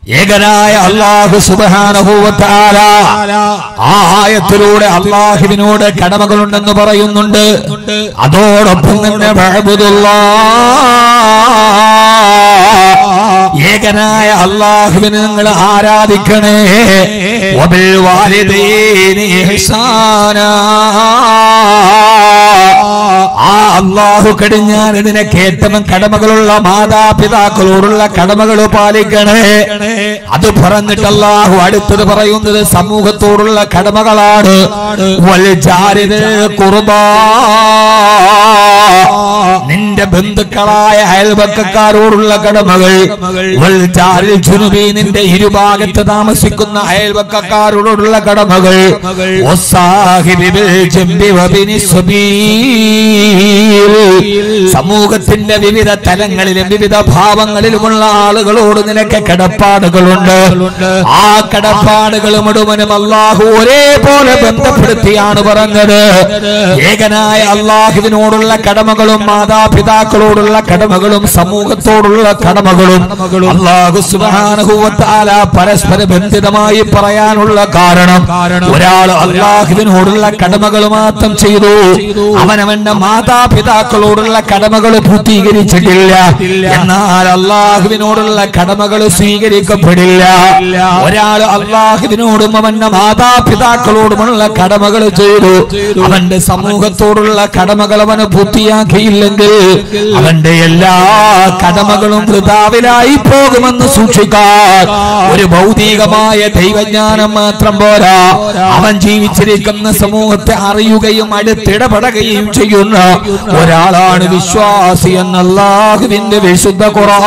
ഏകനായ അള്ളാഹു സുബാനഹൂവത്താല ആ ആയത്തിലൂടെ അള്ളാഹുവിനോട് കടമകളുണ്ടെന്ന് പറയുന്നുണ്ട് അതോടൊപ്പം തന്നെ ബഅബുദുല്ലാ. ഏകനായ അള്ളാഹുവിനെ നിങ്ങൾ ആരാധിക്കണേ വബിൽ വാലിദൈനി ഇഹ്സാനാ. ആ അള്ളാഹു കടിഞ്ഞാൻ ഇതിനൊക്കെ ഏറ്റവും കടമകളുള്ള മാതാപിതാക്കളോടുള്ള കടമകൾ പാലിക്കണേ അത് പറഞ്ഞിട്ട് അള്ളാഹു അടുത്തത് പറയുന്നത് സമൂഹത്തോടുള്ള കടമകളാണ് വൽ ജാരിദിൽ ഖുർബാ. നിന്റെ ബന്ധുക്കളായ അയൽവക്കക്കാരോടുള്ള കടമകൾ വൽ ജാരിൽ ജുനുബി നിന്റെ ഇരുഭാഗത്ത് താമസിക്കുന്ന അയൽവക്കക്കാരോടുള്ള കടമകൾ വസ്സാഹിബി ബിൽ ജംബി വബിനി സബീൽ. സമൂഹത്തിന്റെ വിവിധ തലങ്ങളിലും വിവിധ ഭാവങ്ങളിലുമുള്ള ആളുകളോട് നിനക്ക് കടപ്പാടുകളുണ്ട് ആ കടപ്പാടുകൾ മുഴുവനും അള്ളാഹു ഒരേപോലെ ബന്ധപ്പെടുത്തിയാണ് പറഞ്ഞത് ഏകനായ അള്ളാഹുവിനോടുള്ള കടമകളും മാതാപിതാക്കളോടുള്ള കടമകളും സമൂഹത്തോടുള്ള കടമകളും അള്ളാഹു സുബാനുഭവത്താല പരസ്പര ബന്ധിതമായി പറയാനുള്ള കാരണം ഒരാൾ അള്ളാഹുവിനോടുള്ള കടമകൾ മാത്രം ചെയ്തു അവനവന്റെ മാതാപിതാക്കളോടുള്ള കടമകൾ പൂർത്തീകരിച്ചിട്ടില്ല എന്നാൽ അള്ളാഹുവിനോടുള്ള കടമകൾ സ്വീകരിക്കപ്പെടില്ല ഒരാൾ അള്ളാഹുവിനോടും അവന്റെ മാതാപിതാക്കളോടുമുള്ള കടമകൾ ചെയ്തു അവന്റെ സമൂഹത്തോടുള്ള കടമകൾ അവന് പൂർത്തിയാക്കിയില്ലെങ്കിൽ അവന്റെ എല്ലാ കടമകളും വൃതാവിലായി പോകുമെന്ന് സൂക്ഷിക്കാൻ ഒരു ഭൗതികമായ ദൈവജ്ഞാനം മാത്രം പോരാ അവൻ ജീവിച്ചിരിക്കുന്ന സമൂഹത്തെ അറിയുകയും അടുത്തിടപെടുകയും ചെയ്യുന്ന ഒരാളാണ് വിശ്വാസി എന്ന അല്ലാഹുവിന്റെ വിശുദ്ധ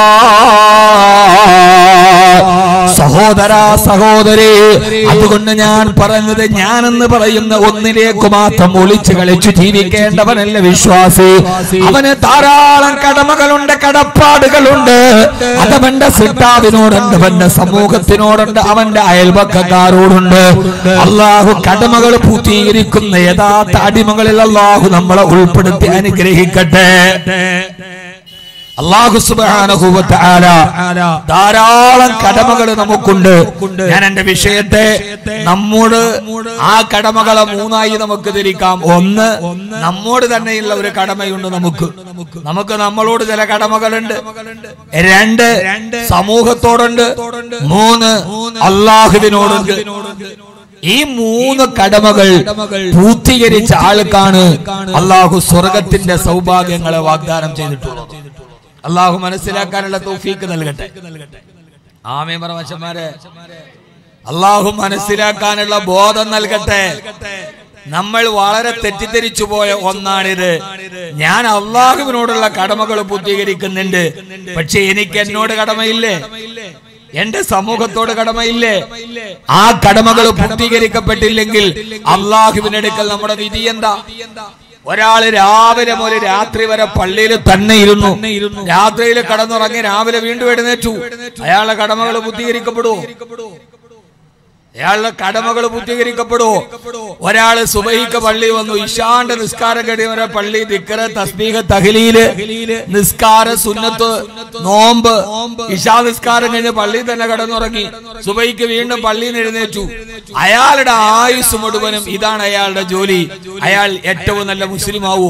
ഖുർആൻ സഹോദര സഹോദരി അതുകൊണ്ട് ഞാൻ പറഞ്ഞത് ഞാനെന്ന് പറയുന്ന ഒന്നിലേക്ക് മാത്രം ഒളിച്ചു കളിച്ചു ജീവിക്കേണ്ടവനല്ല വിശ്വാസി അവന് ധാരാളം കടമകളുണ്ട് കടപ്പാടുകളുണ്ട് അതവന്റെ സിട്ടാവിനോടുണ്ട് അവന്റെ സമൂഹത്തിനോടുണ്ട് അവന്റെ അയൽപക്കക്കാരോടുണ്ട് അള്ളാഹു കടമകൾ പൂർത്തീകരിക്കുന്ന യഥാർത്ഥ അടിമകളിൽ അള്ളാഹു നമ്മളെ ഉൾപ്പെടുത്തി അനുഗ്രഹിക്കട്ടെ അള്ളാഹു സുബ്ഹാനഹു വ തആല ധാരാളം കടമകൾ നമുക്കുണ്ട് ഞാൻ എന്റെ വിഷയത്തെ നമ്മോട് ആ കടമകളെ മൂന്നായി നമുക്ക് തിരിക്കാം ഒന്ന് നമ്മോട് തന്നെയുള്ള ഒരു കടമയുണ്ട് നമുക്ക് നമുക്ക് നമ്മളോട് ചില കടമകളുണ്ട് രണ്ട് സമൂഹത്തോടുണ്ട് മൂന്ന് അള്ളാഹുവിനോടുണ്ട് ഈ മൂന്ന് കടമകൾ പൂർത്തീകരിച്ച ആൾക്കാണ് അള്ളാഹു സ്വർഗത്തിന്റെ സൗഭാഗ്യങ്ങളെ വാഗ്ദാനം ചെയ്തിട്ടുള്ളത് അള്ളാഹു മനസ്സിലാക്കാനുള്ള തൗഫീക്ക് നൽകട്ടെ ആമേ പറവശന്മാരെ അള്ളാഹു മനസ്സിലാക്കാനുള്ള ബോധം നൽകട്ടെ നമ്മൾ വളരെ തെറ്റിദ്ധരിച്ചു പോയ ഒന്നാണിത് ഞാൻ അള്ളാഹുവിനോടുള്ള കടമകൾ പൂർത്തീകരിക്കുന്നുണ്ട് പക്ഷെ എനിക്ക് എന്നോട് കടമയില്ലേ എന്റെ സമൂഹത്തോട് കടമയില്ലേ ആ കടമകൾ പൂർത്തീകരിക്കപ്പെട്ടില്ലെങ്കിൽ അള്ളാഹുവിനെടുക്കൽ നമ്മുടെ വിധി എന്താ ഒരാള് രാവിലെ മുതൽ രാത്രി വരെ പള്ളിയിൽ തന്നെ ഇരുന്നു രാത്രിയിൽ കടന്നുറങ്ങി രാവിലെ വീണ്ടും എഴുന്നേറ്റു അയാളുടെ കടമകൾ പൂർത്തീകരിക്കപ്പെടുവോ അയാളുടെ കടമകൾ പൂർത്തീകരിക്കപ്പെടുവോ ഒരാള് സുബഹിക്ക് പള്ളി വന്നു ഇഷാന്റെ നിസ്കാരം കഴിയുവരെ പള്ളി ദിക്കറ തസ്ബീഹ് തഹലീല് നിസ്കാര സുന്നത്ത് നോമ്പ് ഇഷാ നിസ്കാരം കഴിഞ്ഞ് പള്ളിയിൽ തന്നെ കടന്നുറങ്ങി സുബഹിക്ക് വീണ്ടും പള്ളിയിൽ നിന്ന് എഴുന്നേറ്റു അയാളുടെ ആയുസ് മുഴുവനും ഇതാണ് അയാളുടെ ജോലി അയാൾ ഏറ്റവും നല്ല മുസ്ലിം ആവോ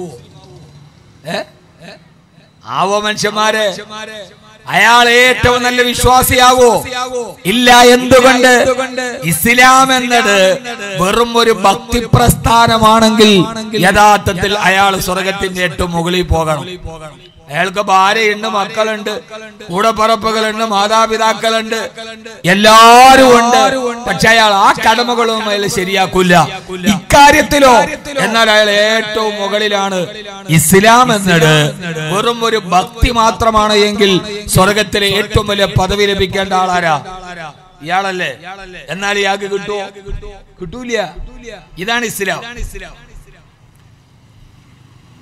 ഏ ആവോ മനുഷ്യന്മാരെ അയാൾ ഏറ്റവും നല്ല വിശ്വാസിയാവോ ഇല്ല എന്തുകൊണ്ട് ഇസ്ലാം എന്നത് വെറും ഒരു ഭക്തി പ്രസ്ഥാനമാണെങ്കിൽ യഥാർത്ഥത്തിൽ അയാൾ സ്വർഗത്തിന്റെ ഏറ്റവും മുകളിൽ പോകണം അയാൾക്ക് ഭാര്യയുണ്ട് മക്കളുണ്ട് കൂടപ്പറപ്പുകളുണ്ട് മാതാപിതാക്കളുണ്ട് എല്ലാരും ഉണ്ട് പക്ഷെ അയാൾ ആ കടമകളും അയാൾ ശരിയാക്കൂല ഇക്കാര്യത്തിലോ എന്നാൽ അയാൾ ഏറ്റവും മുകളിലാണ് ഇസ്ലാം എന്നത് വെറും ഒരു ഭക്തി മാത്രമാണ് എങ്കിൽ സ്വർഗത്തിലെ ഏറ്റവും വലിയ പദവി ലഭിക്കേണ്ട ആളാരാ ഇയാളല്ലേ എന്നാൽ ഇയാൾക്ക് കിട്ടുമോ കിട്ടൂല ഇതാണ് ഇസ്ലാം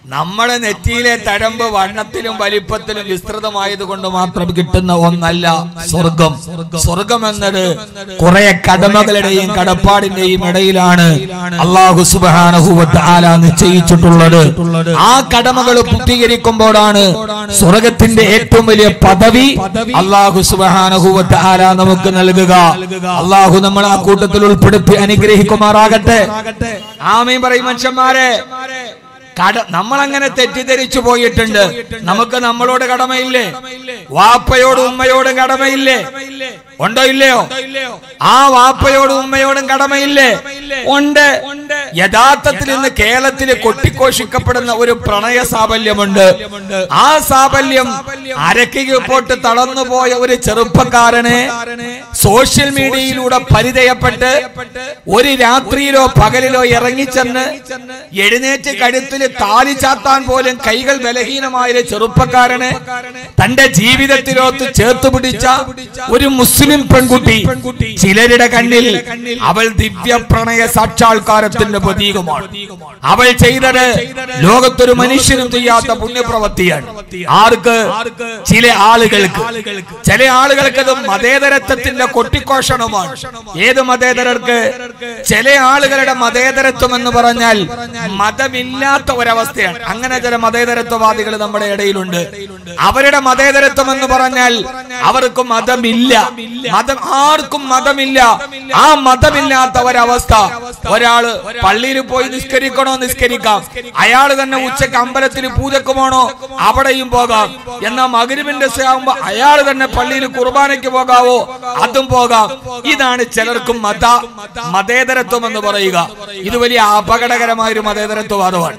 നമ്മുടെ നെറ്റിയിലെ തഴമ്പ് വണ്ണത്തിലും വലിപ്പത്തിലും വിസ്തൃതമായത് കൊണ്ട് മാത്രം കിട്ടുന്ന ഒന്നല്ല സ്വർഗം സ്വർഗം എന്നത് കുറെ കടമകളുടെയും കടപ്പാടിന്റെയും ഇടയിലാണ് അള്ളാഹു സുബാനഹുവത്ത് ആല നിശ്ചയിച്ചിട്ടുള്ളത് ആ കടമകൾ പൂർത്തീകരിക്കുമ്പോഴാണ് സ്വർഗത്തിന്റെ ഏറ്റവും വലിയ പദവി അള്ളാഹു സുബാനഹുവത്ത് ആല നമുക്ക് നൽകുക അള്ളാഹു നമ്മൾ ആ കൂട്ടത്തിൽ ഉൾപ്പെടുത്തി അനുഗ്രഹിക്കുമാറാകട്ടെ ആമയും പറയും മനുഷ്യന്മാരെ കട നമ്മളങ്ങനെ തെറ്റിദ്ധരിച്ചു പോയിട്ടുണ്ട് നമുക്ക് നമ്മളോട് കടമയില്ലേ വാപ്പയോടും ഉമ്മയോടും കടമയില്ലേ ഉണ്ടോ ഇല്ലയോ ആ വാപ്പയോടും ഉമ്മയോടും കടമയില്ലേ ഉണ്ട് യഥാർത്ഥത്തിൽ ഇന്ന് കേരളത്തിൽ കൊട്ടിക്കോഷിക്കപ്പെടുന്ന ഒരു പ്രണയ സാഫല്യമുണ്ട് ആ സാഫല്യം അരക്കിക്ക് പോട്ട് തളർന്നുപോയ ഒരു ചെറുപ്പക്കാരനെ സോഷ്യൽ മീഡിയയിലൂടെ പരിചയപ്പെട്ട് ഒരു രാത്രിയിലോ പകലിലോ ഇറങ്ങിച്ചെന്ന് എഴുന്നേറ്റ് കഴുത്തിൽ താലി ചാത്താൻ പോലും കൈകൾ ബലഹീനമായ ഒരു ചെറുപ്പക്കാരനെ തന്റെ ജീവിതത്തിലോത്ത് ചേർത്ത് പിടിച്ച ഒരു മുസ്ലിം പെൺകുട്ടി ചിലരുടെ കണ്ണിൽ അവൾ ദിവ്യ പ്രണയ സാക്ഷാത്കാരത്തിന്റെ പ്രതീകമാണ് അവൾ ചെയ്തത് ലോകത്തൊരു മനുഷ്യനും ചെയ്യാത്ത പുണ്യപ്രവൃത്തിയാണ് ആർക്ക് ചില ആളുകൾക്ക് ചില ആളുകൾക്ക് അത് മതേതരത്വത്തിന്റെ കൊട്ടിക്കോഷണമാണ് ഏത് മതേതരർക്ക് ചില ആളുകളുടെ മതേതരത്വം എന്ന് പറഞ്ഞാൽ മതമില്ലാത്ത ഒരവസ്ഥയാണ് അങ്ങനെ ചില മതേതരത്വവാദികൾ നമ്മുടെ ഇടയിലുണ്ട് അവരുടെ മതേതരത്വം എന്ന് പറഞ്ഞാൽ അവർക്ക് മതമില്ല മതം ആർക്കും മതമില്ല ആ മതമില്ലാത്ത ഒരവസ്ഥ ഒരാള് പള്ളിയിൽ പോയി നിസ്കരിക്കണോ നിസ്കരിക്കാം അയാൾ തന്നെ ഉച്ചക്ക് അമ്പലത്തിൽ പൂജക്ക് പോണോ അവിടെയും പോകാം എന്നാൽ മകരിവിന്റെ ആകുമ്പോ അയാൾ തന്നെ പള്ളിയിൽ കുർബാനയ്ക്ക് പോകാവോ അതും പോകാം ഇതാണ് ചിലർക്കും മത മതേതരത്വം എന്ന് പറയുക ഇത് വലിയ അപകടകരമായ ഒരു മതേതരത്വവാദമാണ്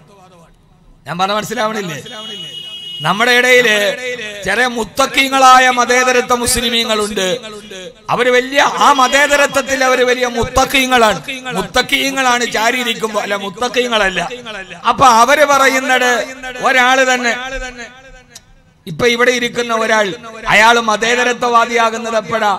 ഞാൻ പറഞ്ഞ മനസ്സിലാവണില്ലേ നമ്മുടെ ഇടയില് ചെറിയ മുത്തക്കീങ്ങളായ മതേതരത്വ മുസ്ലിമീങ്ങളുണ്ട് അവര് വലിയ ആ മതേതരത്വത്തിൽ അവര് വലിയ മുത്തക്കീങ്ങളാണ് മുത്തക്കീങ്ങളാണ് ചാരിയിരിക്കുമ്പോ അല്ല മുത്തക്കീങ്ങളല്ല അപ്പൊ അവര് പറയുന്നത് ഒരാള് തന്നെ ഇപ്പൊ ഇവിടെ ഇരിക്കുന്ന ഒരാൾ അയാൾ മതേതരത്വവാദിയാകുന്നത് എപ്പോഴാ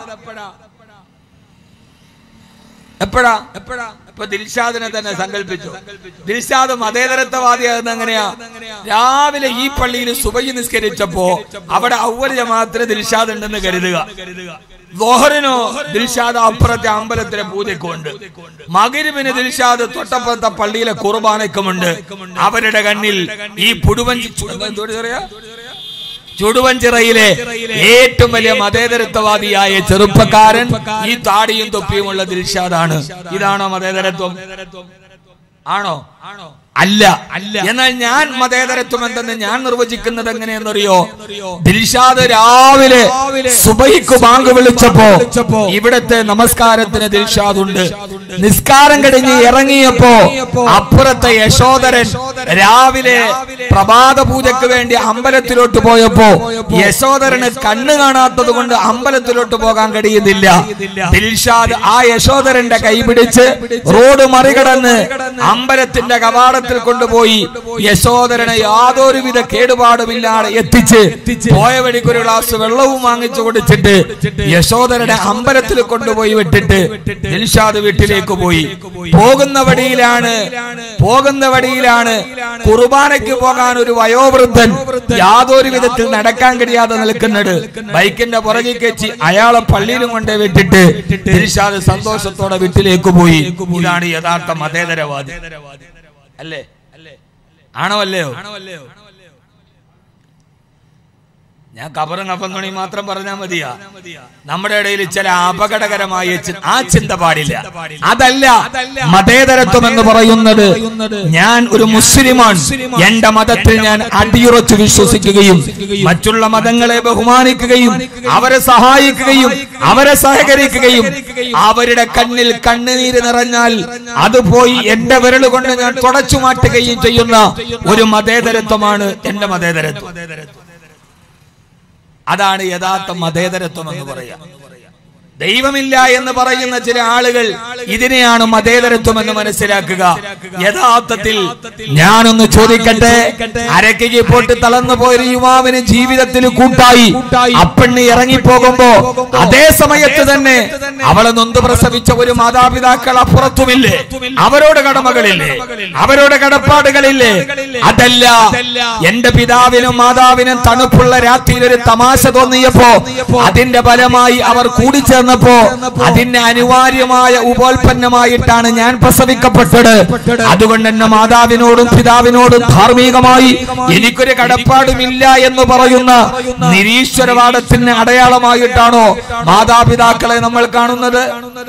എപ്പോഴാ എപ്പോഴാ ഇപ്പൊ ദിൽഷാദിനെ തന്നെ സങ്കല്പിച്ചു ദിൽഷാദ് മതേതരത്വവാദിയാകുന്ന എങ്ങനെയാ രാവിലെ ഈ പള്ളിയിൽ സുബൈ നിസ്കരിച്ചപ്പോ അവിടെ ഔവൽ ജമാഅത്തിന് ദിൽഷാദ് ഉണ്ടെന്ന് കരുതുക ലോഹറിനോ ദിൽഷാദ് അപ്പുറത്തെ അമ്പലത്തിലെ പൂജയ്ക്കുണ്ട് മകരിവിന് ദിൽഷാദ് തൊട്ടപ്പുറത്തെ പള്ളിയിലെ കുർബാനയ്ക്കുമുണ്ട് അവരുടെ കണ്ണിൽ ഈ പുടുവഞ്ചി എന്തോട് പറയാ ചുടുവഞ്ചിറയിലെ ഏറ്റവും വലിയ മതേതരത്വവാദിയായ ചെറുപ്പക്കാരൻ ഈ താടിയും തൊപ്പിയുമുള്ള ദിൽഷാദാണ് ഇതാണോ മതേതരത്വം ആണോ അല്ല എന്നാൽ ഞാൻ മതേതരത്വം എന്തെന്ന് ഞാൻ നിർവചിക്കുന്നത് എങ്ങനെയെന്നറിയോ ദിൽഷാദ് രാവിലെ സുബൈക്ക് ബാങ്ക് വിളിച്ചപ്പോ ഇവിടത്തെ നമസ്കാരത്തിന് ദിൽഷാദ് ഉണ്ട് നിസ്കാരം കഴിഞ്ഞ് ഇറങ്ങിയപ്പോ അപ്പുറത്തെ യശോധരൻ രാവിലെ പ്രഭാത പൂജയ്ക്ക് വേണ്ടി അമ്പലത്തിലോട്ട് പോയപ്പോ യശോധരന് കണ്ണ് കാണാത്തത് കൊണ്ട് അമ്പലത്തിലോട്ട് പോകാൻ കഴിയുന്നില്ല ദിൽഷാദ് ആ യശോധരന്റെ കൈ പിടിച്ച് റോഡ് മറികടന്ന് അമ്പലത്തിന്റെ കവാടത്തിൽ കൊണ്ടുപോയി യശോധരനെ യാതൊരുവിധ കേടുപാടുമില്ലാതെ എത്തിച്ച് പോയ വഴിക്ക് ഒരു ഗ്ലാസ് വെള്ളവും വാങ്ങിച്ചു കൊടുത്തിട്ട് യശോധരനെ അമ്പലത്തിൽ കൊണ്ടുപോയി വിട്ടിട്ട് ദിൽഷാദ് വീട്ടിലേക്ക് പോയി പോകുന്ന വഴിയിലാണ് പോകുന്ന വഴിയിലാണ് കുർബാനയ്ക്ക് പോകാൻ ഒരു വയോവൃദ്ധൻ യാതൊരു വിധത്തിൽ നടക്കാൻ കഴിയാതെ നിൽക്കുന്നത് ബൈക്കിന്റെ പുറകിൽ കെച്ചി അയാളെ പള്ളിയിലും കൊണ്ടേ വിട്ടിട്ട് ദിൽഷാദ് സന്തോഷത്തോടെ വീട്ടിലേക്ക് പോയി ഇതാണ് യഥാർത്ഥ മതേതരവാദി അല്ലേ ആണോ അല്ലയോ ഞാൻ കബറും കപ്പന്തോണി മാത്രം പറഞ്ഞാൽ മതിയാ നമ്മുടെ ഇടയിൽ ചില അപകടകരമായ ചി- ആ ചിന്ത പാടില്ല അതല്ല മതേതരത്വം എന്ന് പറയുന്നത് ഞാൻ ഒരു മുസ്ലിമാണ് എന്റെ മതത്തിൽ ഞാൻ അടിയുറച്ചു വിശ്വസിക്കുകയും മറ്റുള്ള മതങ്ങളെ ബഹുമാനിക്കുകയും അവരെ സഹായിക്കുകയും അവരെ സഹകരിക്കുകയും അവരുടെ കണ്ണിൽ കണ്ണുനീര് നിറഞ്ഞാൽ അത് പോയി എന്റെ വിരൽ കൊണ്ട് ഞാൻ തുടച്ചു മാറ്റുകയും ചെയ്യുന്ന ഒരു മതേതരത്വമാണ് എന്റെ മതേതരത്വം അതാണ് യഥാർത്ഥ മതേതരത്വം എന്ന് പറയാം ദൈവമില്ല എന്ന് പറയുന്ന ചില ആളുകൾ ഇതിനെയാണ് മതേതരത്വം എന്ന് മനസ്സിലാക്കുക യഥാർത്ഥത്തിൽ ഞാനൊന്ന് ചോദിക്കട്ടെ അരക്കയ്ക്ക് പൊട്ടി തളർന്നു പോയൊരു യുവാവിന് ജീവിതത്തിൽ കൂട്ടായി അപ്പെണ്ണ് ഇറങ്ങിപ്പോകുമ്പോ അതേ സമയത്ത് തന്നെ അവളെ നൊന്ത് പ്രസവിച്ച ഒരു മാതാപിതാക്കൾ അപ്പുറത്തുമില്ലേ അവരോട് കടമകളില്ലേ അവരോട് കടപ്പാടുകളില്ലേ അതല്ല എന്റെ പിതാവിനും മാതാവിനും തണുപ്പുള്ള രാത്രിയിൽ ഒരു തമാശ തോന്നിയപ്പോ അതിന്റെ ഫലമായി അവർ കൂടിച്ചേർന്നപ്പോ അതിന് അനിവാര്യമായ ഉപോൽപ്പന്നമായിട്ടാണ് ഞാൻ പ്രസവിക്കപ്പെട്ടത് അതുകൊണ്ട് എന്റെ മാതാവിനോടും പിതാവിനോടും ധാർമ്മികമായി എനിക്കൊരു കടപ്പാടുമില്ല എന്ന് പറയുന്ന നിരീശ്വരവാദത്തിന് അടയാളമായിട്ടാണോ മാതാപിതാക്കളെ നമ്മൾ കാണുന്നത്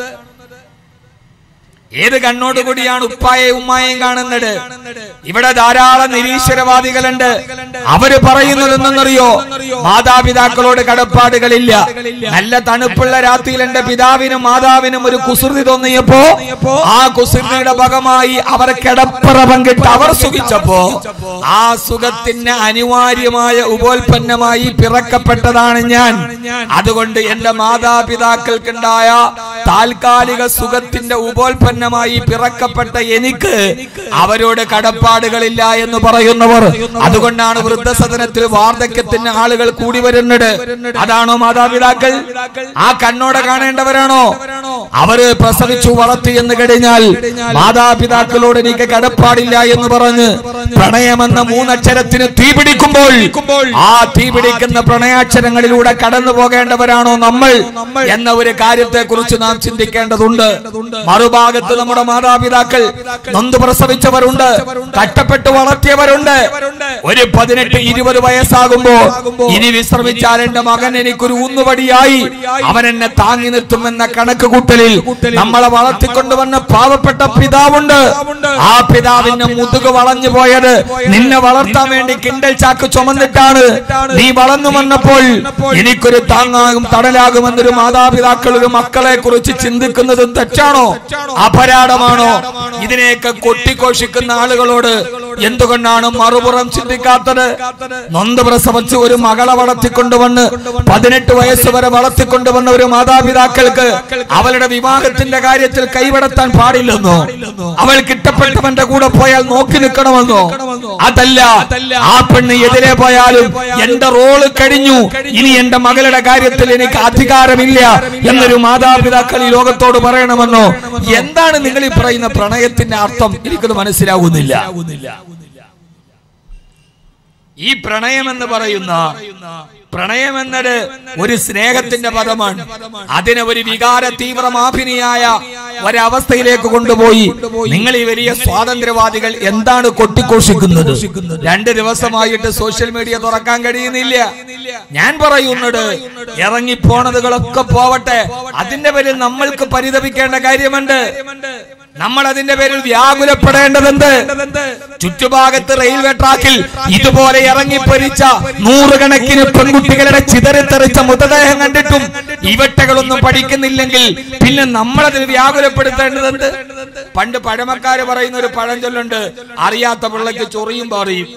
ഏത് കണ്ണോടുകൂടിയാണ് ഉപ്പായെയും ഉമ്മായെയും കാണുന്നത് ഇവിടെ ധാരാളം നിരീശ്വരവാദികളുണ്ട് അവര് പറയുന്നത് എന്തെന്നറിയോ മാതാപിതാക്കളോട് കടപ്പാടുകളില്ല നല്ല തണുപ്പുള്ള രാത്രിയിൽ എന്റെ പിതാവിനും മാതാവിനും ഒരു കുസൃതി തോന്നിയപ്പോ ആ കുസൃതിയുടെ ഭാഗമായി അവർ കിടപ്പറ പങ്കിട്ട് അവർ സുഖിച്ചപ്പോ ആ സുഖത്തിന് അനിവാര്യമായ ഉപോൽപ്പന്നമായി പിറക്കപ്പെട്ടതാണ് ഞാൻ അതുകൊണ്ട് എന്റെ മാതാപിതാക്കൾക്കുണ്ടായ താൽക്കാലിക സുഖത്തിന്റെ ഉപോൽപ്പന്നമായി പിറക്കപ്പെട്ട എനിക്ക് അവരോട് കടപ്പാടുകളില്ല എന്ന് പറയുന്നവർ അതുകൊണ്ടാണ് വൃദ്ധസദനത്തിൽ വാർദ്ധക്യത്തിന് ആളുകൾ കൂടി വരുന്നത് അതാണോ മാതാപിതാക്കൾ ആ കണ്ണോടെ കാണേണ്ടവരാണോ അവര് പ്രസവിച്ചു വളർത്തി എന്ന് കഴിഞ്ഞാൽ മാതാപിതാക്കളോട് എനിക്ക് കടപ്പാടില്ല എന്ന് പറഞ്ഞ് പ്രണയമെന്ന മൂന്നക്ഷരത്തിന് തീ പിടിക്കുമ്പോൾ ആ തീ പിടിക്കുന്ന പ്രണയാക്ഷരങ്ങളിലൂടെ കടന്നു പോകേണ്ടവരാണോ നമ്മൾ എന്ന ഒരു കാര്യത്തെ കുറിച്ച് നാം ചിന്തിക്കേണ്ടതുണ്ട് മറുഭാഗത്ത് നമ്മുടെ മാതാപിതാക്കൾ നൊന്ത് പ്രസവിച്ചവരുണ്ട് കഷ്ടപ്പെട്ട് വളർത്തിയവരുണ്ട് ഒരു പതിനെട്ട് ഇരുപത് വയസ്സാകുമ്പോ ഇനി വിശ്രമിച്ചാൽ എന്റെ മകൻ എനിക്കൊരു ഊന്നുപടിയായി അവൻ എന്നെ താങ്ങി നിർത്തുമെന്ന കണക്ക് കൂട്ടലിൽ നമ്മളെ വളർത്തിക്കൊണ്ടുവന്ന പാവപ്പെട്ട പിതാവുണ്ട് ആ പിതാവിന്റെ മുതുക് വളഞ്ഞു പോയത് നിന്നെ വളർത്താൻ വേണ്ടി കിണ്ടൽ ചാക്ക് ചുമന്നിട്ടാണ് നീ വളർന്നു വന്നപ്പോൾ എനിക്കൊരു താങ്ങാകും തടലാകുമെന്നൊരു മാതാപിതാക്കൾ ഒരു മക്കളെ കുറിച്ച് ചിന്തിക്കുന്നതും തെറ്റാണോ അപരാധമാണോ ഇതിനെയൊക്കെ കൊട്ടിഘോഷിക്കുന്ന ആളുകളോട് എന്തുകൊണ്ടാണ് മറുപുറം ചിന്തിക്കാത്തത് നൊന്ത് പ്രസവിച്ച് ഒരു മകളെ വളർത്തിക്കൊണ്ടുവന്ന് പതിനെട്ട് വയസ്സ് വരെ വളർത്തിക്കൊണ്ടുവന്ന ഒരു മാതാപിതാക്കൾക്ക് അവളുടെ വിവാഹത്തിന്റെ കാര്യത്തിൽ കൈവടത്താൻ പാടില്ലെന്നോ അവൾക്ക് ഇഷ്ടപ്പെട്ടവന്റെ കൂടെ പോയാൽ നോക്കി നിൽക്കണമെന്നോ അതല്ല ആ പെണ്ണ് എതിരെ പോയാലും എന്റെ റോള് കഴിഞ്ഞു ഇനി എന്റെ മകളുടെ കാര്യത്തിൽ എനിക്ക് അധികാരമില്ല എന്നൊരു മാതാപിതാക്കൾ ഈ ലോകത്തോട് പറയണമെന്നോ എന്താണ് നിങ്ങൾ ഈ പറയുന്ന പ്രണയത്തിന്റെ അർത്ഥം എനിക്കത് മനസ്സിലാകുന്നില്ല ഈ പ്രണയം എന്ന് പറയുന്ന പ്രണയം എന്നത് ഒരു സ്നേഹത്തിന്റെ പദമാണ് അതിനെ ഒരു വികാര തീവ്രമാഭിനിയായ ഒരവസ്ഥയിലേക്ക് കൊണ്ടുപോയി നിങ്ങൾ ഈ വലിയ സ്വാതന്ത്ര്യവാദികൾ എന്താണ് കൊട്ടിഘോഷിക്കുന്നത് രണ്ട് ദിവസമായിട്ട് സോഷ്യൽ മീഡിയ തുറക്കാൻ കഴിയുന്നില്ല ഞാൻ പറയുന്നത് ഇറങ്ങിപ്പോണതുകളൊക്കെ പോവട്ടെ അതിന്റെ പേരിൽ നമ്മൾക്ക് പരിതപിക്കേണ്ട കാര്യമുണ്ട് നമ്മൾ അതിന്റെ പേരിൽ വ്യാകുലപ്പെടേണ്ടതുണ്ട് ചുറ്റുഭാഗത്ത് റെയിൽവേ ട്രാക്കിൽ ഇതുപോലെ ഇറങ്ങിപ്പൊരിച്ച നൂറുകണക്കിന് പെൺകുട്ടികളുടെ ചിതറിത്തെറിച്ച മൃതദേഹം കണ്ടിട്ടും ഇവറ്റകളൊന്നും പഠിക്കുന്നില്ലെങ്കിൽ പിന്നെ നമ്മളതിൽ വ്യാകുലപ്പെടുത്തേണ്ടതുണ്ട് പണ്ട് പഴമക്കാര് പറയുന്ന ഒരു പഴഞ്ചൊല്ലുണ്ട് അറിയാത്ത പിള്ളയ്ക്ക് ചൊറിയും പറയും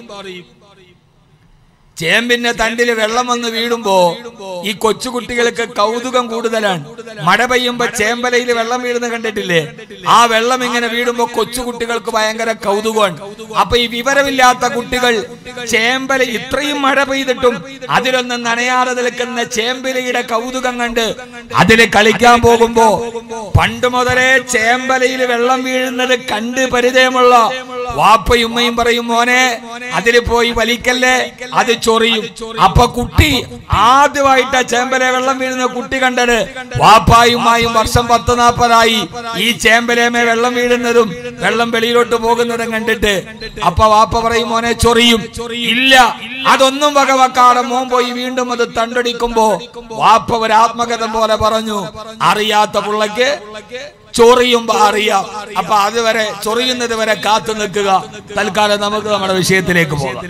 ചേമ്പിന്റെ തണ്ടില് വെള്ളം വന്ന് വീഴുമ്പോ ഈ കൊച്ചുകുട്ടികൾക്ക് കൗതുകം കൂടുതലാണ് മഴ പെയ്യുമ്പോ ചേമ്പലയിൽ വെള്ളം വീഴുന്ന കണ്ടിട്ടില്ലേ ആ വെള്ളം ഇങ്ങനെ വീഴുമ്പോ കൊച്ചുകുട്ടികൾക്ക് ഭയങ്കര കൗതുകമാണ് അപ്പൊ ഈ വിവരമില്ലാത്ത കുട്ടികൾ ചേമ്പല ഇത്രയും മഴ പെയ്തിട്ടും അതിലൊന്നും നനയാതെ നിൽക്കുന്ന ചേമ്പലയുടെ കൗതുകം കണ്ട് അതില് കളിക്കാൻ പോകുമ്പോ പണ്ട് മുതലേ ചേമ്പലയിൽ വെള്ളം വീഴുന്നത് കണ്ട് പരിചയമുള്ള വാപ്പയും ഉമ്മയും പറയും മോനെ അതിൽ പോയി വലിക്കല്ലേ അത് ചൊറിയും അപ്പൊ കുട്ടി ആദ്യമായിട്ട് ചേമ്പലെ വെള്ളം വീഴുന്ന കുട്ടി കണ്ടത് വാപ്പായുമായും വർഷം പത്ത് നാപ്പതായി ഈ ചേമ്പലേമേ വെള്ളം വീഴുന്നതും വെള്ളം വെളിയിലോട്ട് പോകുന്നതും കണ്ടിട്ട് അപ്പൊ വാപ്പ പറയും മോനെ ചൊറിയും ഇല്ല അതൊന്നും വകവെക്കാതെ മോൻ പോയി വീണ്ടും അത് തണ്ടടിക്കുമ്പോ വാപ്പ ഒരു ആത്മകഥം പോലെ പറഞ്ഞു അറിയാത്ത പുള്ളക്ക് ചൊറിയുമ്പോ അറിയാം അപ്പൊ അതുവരെ ചൊറിയുന്നത് വരെ കാത്തു നിൽക്കുക തൽക്കാലം നമുക്ക് നമ്മുടെ വിഷയത്തിലേക്ക് പോകാം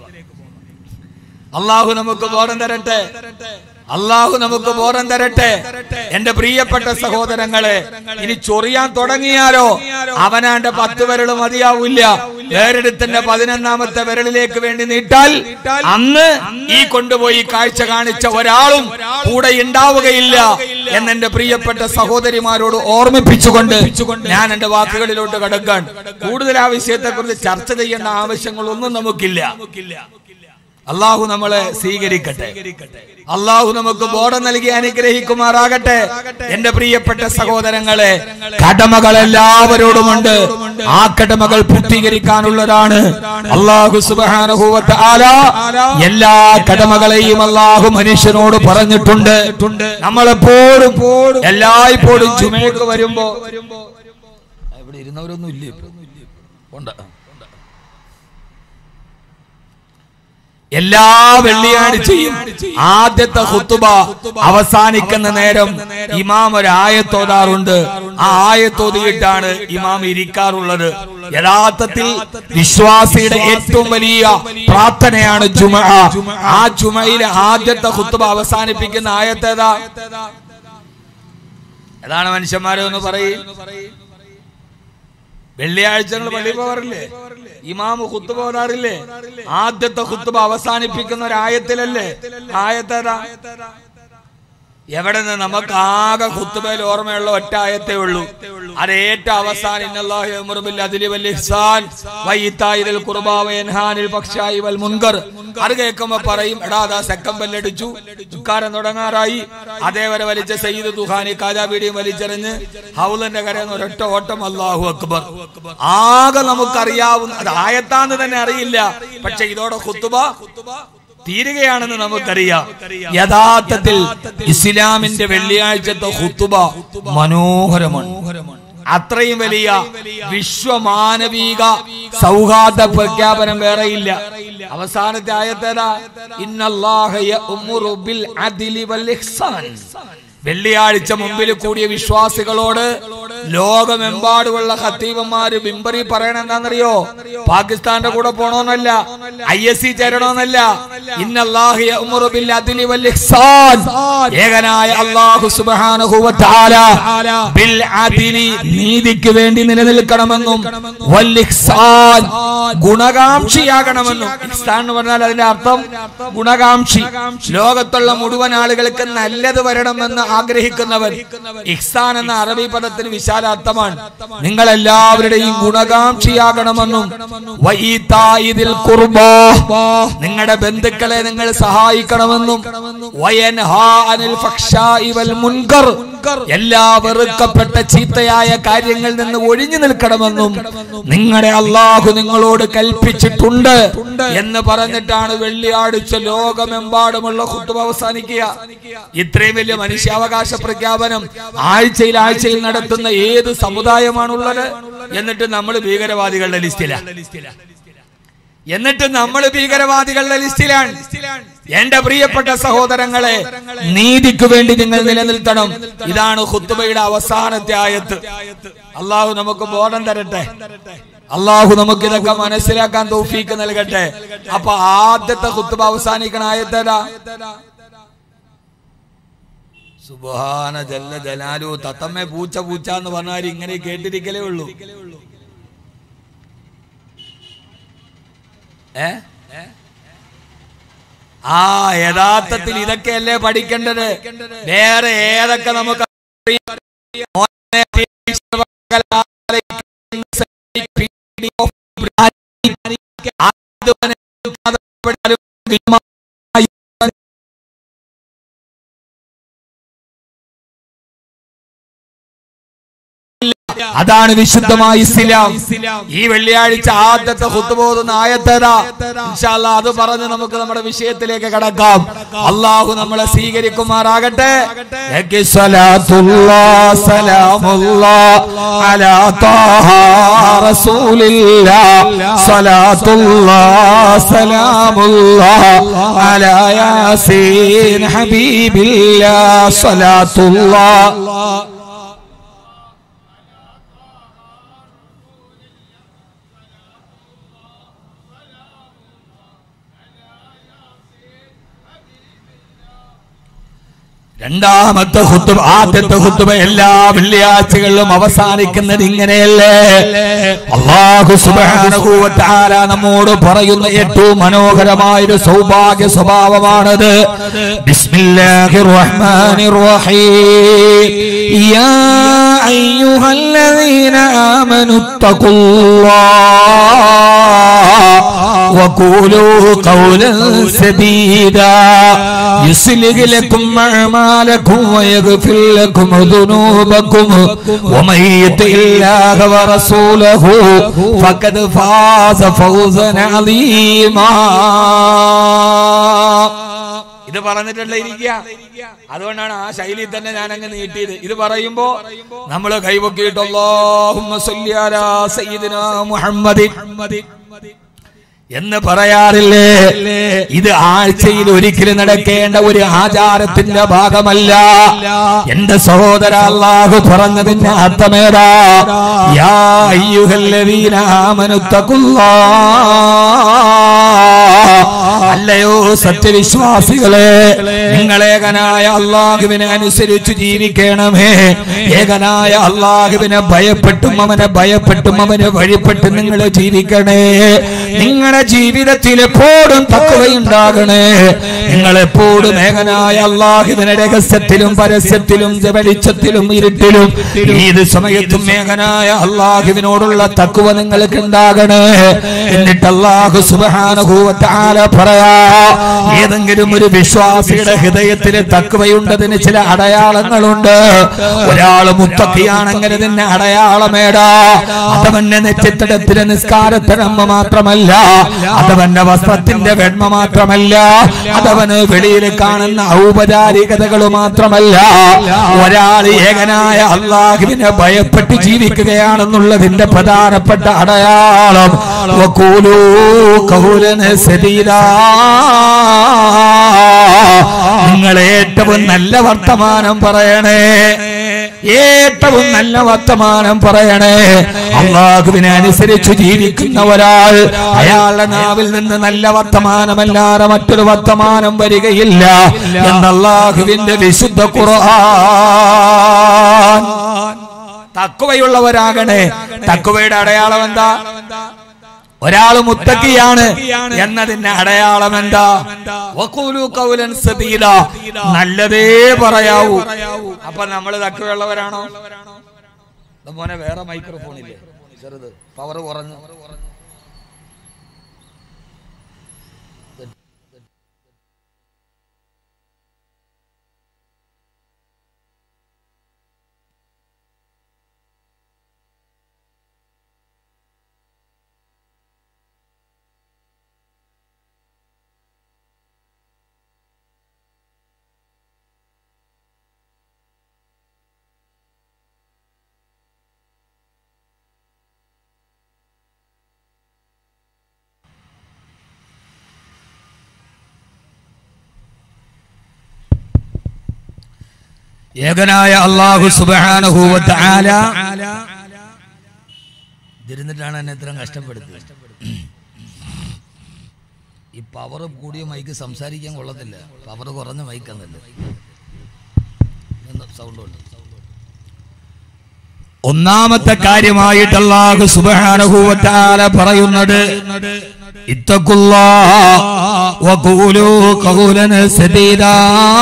അള്ളാഹു നമുക്ക് ബോധം തരട്ടെ അള്ളാഹു നമുക്ക് ബോധം തരട്ടെ എന്റെ പ്രിയപ്പെട്ട സഹോദരങ്ങളെ ഇനി ചൊറിയാൻ തുടങ്ങിയാലോ അവനാന്റെ പത്ത് വിരൽ മതിയാവില്ല വേറെടുത്തിന്റെ പതിനൊന്നാമത്തെ വിരലിലേക്ക് വേണ്ടി നീട്ടാൽ അന്ന് ഈ കൊണ്ടുപോയി കാഴ്ച കാണിച്ച ഒരാളും കൂടെ ഉണ്ടാവുകയില്ല എന്നെന്റെ പ്രിയപ്പെട്ട സഹോദരിമാരോട് ഓർമ്മിപ്പിച്ചുകൊണ്ട് ഞാൻ എന്റെ വാക്കുകളിലോട്ട് കടക്കാൻ കൂടുതൽ ആ വിഷയത്തെ കുറിച്ച് ചർച്ച ചെയ്യേണ്ട ആവശ്യങ്ങളൊന്നും നമുക്കില്ല അള്ളാഹു നമ്മളെ സ്വീകരിക്കട്ടെ അള്ളാഹു നമുക്ക് ബോധം നൽകി അനുഗ്രഹിക്കുമാറാകട്ടെ എന്റെ പ്രിയപ്പെട്ട സഹോദരങ്ങളെ കടമകൾ എല്ലാവരോടുമുണ്ട് ആ കടമകൾ പൂർത്തീകരിക്കാനുള്ളതാണ് അള്ളാഹു സുബാനുഭൂവത്ത് ആല എല്ലാ കടമകളെയും അള്ളാഹു മനുഷ്യനോട് പറഞ്ഞിട്ടുണ്ട് നമ്മളെപ്പോഴും എല്ലായ്പ്പോഴും ചുമയ്ക്ക് വരുമ്പോ ഇവിടെ ഇരുന്നവരൊന്നും ഇല്ലേ ഇപ്പൊ? ഉണ്ട് എല്ലാ വെള്ളിയാഴ്ചയും ആദ്യത്തെ ഹുത്തുബ അവസാനിക്കുന്ന നേരം ഇമാം ഒരു ആയത്തോതാറുണ്ട് ആ ആയത്തോതിയിട്ടാണ് ഇമാം ഇരിക്കാറുള്ളത് യഥാർത്ഥത്തിൽ വിശ്വാസിയുടെ ഏറ്റവും വലിയ പ്രാർത്ഥനയാണ് ജുമ ആ ജുമയിലെ ആദ്യത്തെ ഹുത്തുബ അവസാനിപ്പിക്കുന്ന ആയത്തേതാ ഏതാണ് മനുഷ്യന്മാരെ ഒന്ന് പറയും വെള്ളിയാഴ്ചകൾ പള്ളി പോകാറില്ലേ ഇമാമ് കുത്തുബ ഓതാറില്ലേ ആദ്യത്തെ കുത്തുബ അവസാനിപ്പിക്കുന്ന ഒരു ആയത്തിലല്ലേ ആയത്തേതാ എവിടെ നിന്ന് നമുക്ക് ആകെ കുത്തുബയിൽ ഓർമ്മയുള്ള ഒറ്റ ആയത്തേ ഉള്ളൂ അത് ഏറ്റവും അവസാനം ഇന്നല്ലാഹു യഅ്മുറു ബിൽ അദ്ലി വൽ ഇഹ്സാൻ വഇതാഇ ദിൽ ഖുർബാ വയൻഹാനിൽ ഫഹ്ശായി വൽ മുൻകർ അത് കേൾക്കുമ്പോ പറയും എടാ അതാ സെക്കൻഡ് ബെല്ലടിച്ചു ഉക്കാരം തുടങ്ങാറായി അതേവരെ വലിച്ച സയ്യിദ് ദുഹാനി കാജാബീഡിയും വലിച്ചെറിഞ്ഞ് ഹൗലന്റെ കരയെന്ന് ഒരൊറ്റ ഓട്ടം അല്ലാഹു അക്ബർ ആകെ നമുക്കറിയാവുന്ന അത് ആയത്താന്ന് തന്നെ അറിയില്ല പക്ഷെ ഇതോടെ കുത്തുബ തീരുകയാണെന്ന് നമുക്കറിയാം യഥാർത്ഥത്തിൽ ഇസ്ലാമിന്റെ വെള്ളിയാഴ്ചത്തെ ഹുത്തുബ മനോഹരമാണ് അത്രയും വലിയ വിശ്വമാനവിക സൗഹാർദ്ദ പ്രഖ്യാപനം വേറെയില്ല അവസാനത്തെ ആയത്തേതാ ഇന്നല്ലാഹ യഅ്മുറു ബിൽ അദ്ലി വൽ ഇഹ്സാൻ വെള്ളിയാഴ്ച മുമ്പിൽ കൂടിയ വിശ്വാസികളോട് ലോകമെമ്പാടുമുള്ള ഖത്തീബന്മാര് ബിംബറി പറയണ എന്താണെന്നറിയോ പാകിസ്ഥാന്റെ കൂടെ പോണോന്നല്ല ഐ എസ് സി ചേരണോന്നല്ല ഇന്നല്ലാഹു യഅ്മുറു ബിൽ അദ്ലി വൽ ഇഹ്സാൻ ഏകനായ അല്ലാഹു സുബ്ഹാനഹു വ തആല ബിൽ അദ്ലി നീതിക്ക് വേണ്ടി നിലനിൽക്കണമെന്നും വൽ ഇഹ്സാൻ ഗുണകാംക്ഷിയാകണമെന്നും ഇഹ്സാൻ എന്ന് പറഞ്ഞാൽ അതിന്റെ അർത്ഥം ഗുണകാംക്ഷി ലോകത്തുള്ള മുഴുവൻ ആളുകൾക്ക് നല്ലത് വരണമെന്ന് ആഗ്രഹിക്കുന്നവൻ ഇഹ്സാൻ എന്ന അറബി പദത്തിന് വിശാല അർത്ഥമാണ് നിങ്ങൾ എല്ലാവരുടെയും ഗുണകാംക്ഷിയാകണമെന്നും വഈതാഇദിൽ ഖുർബാ നിങ്ങളുടെ ബന്ധുക്കളെ നിങ്ങൾ സഹായിക്കണമെന്നും വയൻഹാ അനിൽ ഫഹ്ശാഇ വൽ മുൻകർ എല്ലാ വെറുക്കപ്പെട്ട ചീത്തയായ കാര്യങ്ങളിൽ നിന്ന് ഒഴിഞ്ഞു നിൽക്കണമെന്നും നിങ്ങളുടെ അള്ളാഹു നിങ്ങളോട് കൽപ്പിച്ചിട്ടുണ്ട് എന്ന് പറഞ്ഞിട്ടാണ് വെള്ളിയാഴ്ച ലോകമെമ്പാടുമുള്ള കുത്തുബ അവസാനിക്കുക ഇത്രയും വലിയ മനുഷ്യാവകാശ പ്രഖ്യാപനം ആഴ്ചയിൽ ആഴ്ചയിൽ നടത്തുന്ന ഏത് സമുദായമാണുള്ളത് എന്നിട്ട് നമ്മൾ ഭീകരവാദികളുടെ ലിസ്റ്റിലാണ് എന്നിട്ട് നമ്മൾ ഭീകരവാദികളുടെ ലിസ്റ്റിലാണ് എന്റെ പ്രിയപ്പെട്ട സഹോദരങ്ങളെ നീതിക്ക് വേണ്ടി നിങ്ങൾ നിലനിൽക്കണം ഇതാണ് ഹുത്തുബയുടെ അവസാനത്തെ ആയത്ത് അള്ളാഹു നമുക്ക് ബോധം തരട്ടെ അള്ളാഹു നമുക്ക് ഇതൊക്കെ മനസ്സിലാക്കാൻ തൗഫീക്ക് നൽകട്ടെ അപ്പൊ ആദ്യത്തെ ഹുത്തുബ അവസാനിക്കണ ആയത്തേതാ സുബാന ജല്ല ജലാലു തത്തമ്മേ പൂച്ച പൂച്ച എന്ന് പറഞ്ഞാൽ ഇങ്ങനെ കേട്ടിരിക്കലേ ഉള്ളൂ ഏ ആ യഥാർത്ഥത്തിൽ ഇതൊക്കെയല്ലേ പഠിക്കേണ്ടത് വേറെ ഏതൊക്കെ നമുക്ക് അറിയാം? മോനെ അതാണ് വിശുദ്ധമായ ഇസ്ലാം ഈ വെള്ളിയാഴ്ച ആദ്യത്തെ ഹുത്തുബോധുന്ന ആയത്തേതാ ഇൻഷാല്ലാ അത് പറഞ്ഞ് നമുക്ക് നമ്മുടെ വിഷയത്തിലേക്ക് കടക്കാം അള്ളാഹു നമ്മളെ സ്വീകരിക്കുമാറാകട്ടെ ലക്കി സ്വലാത്തുല്ലാ സലാമുല്ലാ അലാ ത്വാഹ റസൂലില്ലാ സ്വലാത്തുല്ലാ സലാമുല്ലാ അലാ യാസീൻ ഹബീബില്ലാ സ്വലാത്തുല്ലാ രണ്ടാമത്തെ ഹുത്തുബ ആദ്യത്തെ ഹുത്തുബ എല്ലാ വെള്ളിയാഴ്ചകളിലും അവസാനിക്കുന്നത് ഇങ്ങനെയല്ലേ അള്ളാഹു സുബ്ഹാനഹു വ തആല നമ്മോട് പറയുന്ന ഏറ്റവും മനോഹരമായ ഒരു സൗഭാഗ്യ സ്വഭാവമാണത് ബിസ്മില്ലാഹിർ റഹ്മാനിർ റഹീം യാ അയ്യുഹല്ലദീന ആമനു തഖുല്ലാഹ وقولوا قولا سديدا يصلح لكم أعمالكم ويغفر لكم ذنوبكم ومن يطع الله ورسوله فقد فاز فوزا عظيما ഇത് പറഞ്ഞിട്ടല്ല ഇരിക്കുക അതുകൊണ്ടാണ് ആ ശൈലിയിൽ തന്നെ ഞാൻ അങ്ങ് നീട്ടിയത് ഇത് പറയുമ്പോ നമ്മൾ കൈവക്കിയിട്ട് അല്ലാഹുമ്മ സല്ലി അലാ സയ്യിദിനാ മുഹമ്മദിൻ എന്ന് പറയാറില്ലേ ഇത് ആഴ്ചയിൽ ഒരിക്കലും നടക്കേണ്ട ഒരു ആചാരത്തിന്റെ ഭാഗമല്ല എന്റെ സഹോദര അള്ളാഹു പറഞ്ഞതിന്റെ അർത്ഥമേതാ യാ അയ്യുഹല്ലദീന ആമനു അല്ലയോ സത്യവിശ്വാസികളെ നിങ്ങൾ ഏകനായ അള്ളാഹുവിനെ അനുസരിച്ച് ജീവിക്കണമേ ഏകനായ അള്ളാഹുവിനെ ഭയപ്പെട്ടും അവനെ ഭയപ്പെട്ടും അവനെ വഴിപ്പെട്ട് നിങ്ങൾ ജീവിക്കണേ നിങ്ങളുടെ ജീവിതത്തിൽ എപ്പോഴും തക്കവയുണ്ടാകണേ നിങ്ങൾ എപ്പോഴും ഏകനായ അള്ളാഹുവിനെ രഹസ്യത്തിലും പരസ്യത്തിലും വെളിച്ചത്തിലും ഇരുട്ടിലും ഏത് സമയത്തും ഏകനായ അള്ളാഹുവിനോടുള്ള തക്കുവ നിങ്ങൾക്ക് ഉണ്ടാകണേ എന്നിട്ട് അള്ളാഹു സുബാനുഭൂവത്താല പറയാ ഏതെങ്കിലും ഒരു വിശ്വാസിയുടെ ഹൃദയത്തിൽ തക്കുവയുണ്ടതിന് ചില അടയാളങ്ങളുണ്ട് ഒരാൾ മുത്തക്കിയാണെങ്കിൽ ഇതിന്റെ അടയാളമേടാ അതവന്റെ നെറ്റിത്തടത്തിലെ നിസ്കാരത്തിനമ്മ മാത്രമല്ല അതവന്റെ വസ്ത്രത്തിന്റെ വെണ്മ മാത്രമല്ല അതവന് വെളിയിൽ കാണുന്ന ഔപചാരികതകൾ മാത്രമല്ല ഒരാൾ ഏകനായ അള്ളാഹുവിനെ ഭയപ്പെട്ട് ജീവിക്കുകയാണെന്നുള്ളതിന്റെ പ്രധാനപ്പെട്ട അടയാളം വഖൂലൂ ഖൗലൻ സദീദാ. നിങ്ങൾ ഏറ്റവും നല്ല വർത്തമാനം പറയണേ ഏറ്റവും നല്ല വർത്തമാനം പറയണേ അള്ളാഹുവിനെ അനുസരിച്ച് ജീവിക്കുന്ന ഒരാൾ അയാളുടെ നാവിൽ നിന്ന് നല്ല വർത്തമാനമല്ലാതെ മറ്റൊരു വർത്തമാനം വരികയില്ല എന്ന് അള്ളാഹുവിന്റെ വിശുദ്ധ ഖുർആൻ തക്കുവയുള്ളവരാകണേ തക്കുവയുടെ അടയാളം എന്താ ഒരാൾ മുത്തക്കിയാണ് എന്നതിന്റെ അടയാളം എന്താ വഖൂലു ഖൗലൻ സദീദ. നല്ലതേ പറയാവൂ അപ്പൊ നമ്മൾ തക്കുവയുള്ളവരാണോ ഇത് മോനെ വേറെ മൈക്രോഫോൺ ഇല്ലേ ചെറുത് പവർ കുറഞ്ഞു ഏകനായ അള്ളാഹു സുബ്ഹാനഹു വ തആല ഇതിരുന്നിട്ടാണ് എന്നെ ഇത്രയും കഷ്ടപ്പെടുത്തിയത് ഈ പവർ കൂടിയ മൈക്ക് സംസാരിക്കാൻ കൊള്ളത്തില്ല പവർ കുറഞ്ഞ മൈക്ക് എന്നല്ല സൗണ്ട് ഉണ്ട് ഒന്നാമത്തെ കാര്യമായിട്ട് അള്ളാഹു സുബ്ഹാനഹു വ തആല പറയുന്നത് ഇത്തഖുല്ലാ വഖൂലൂ ഖൗലൻ സദീദാ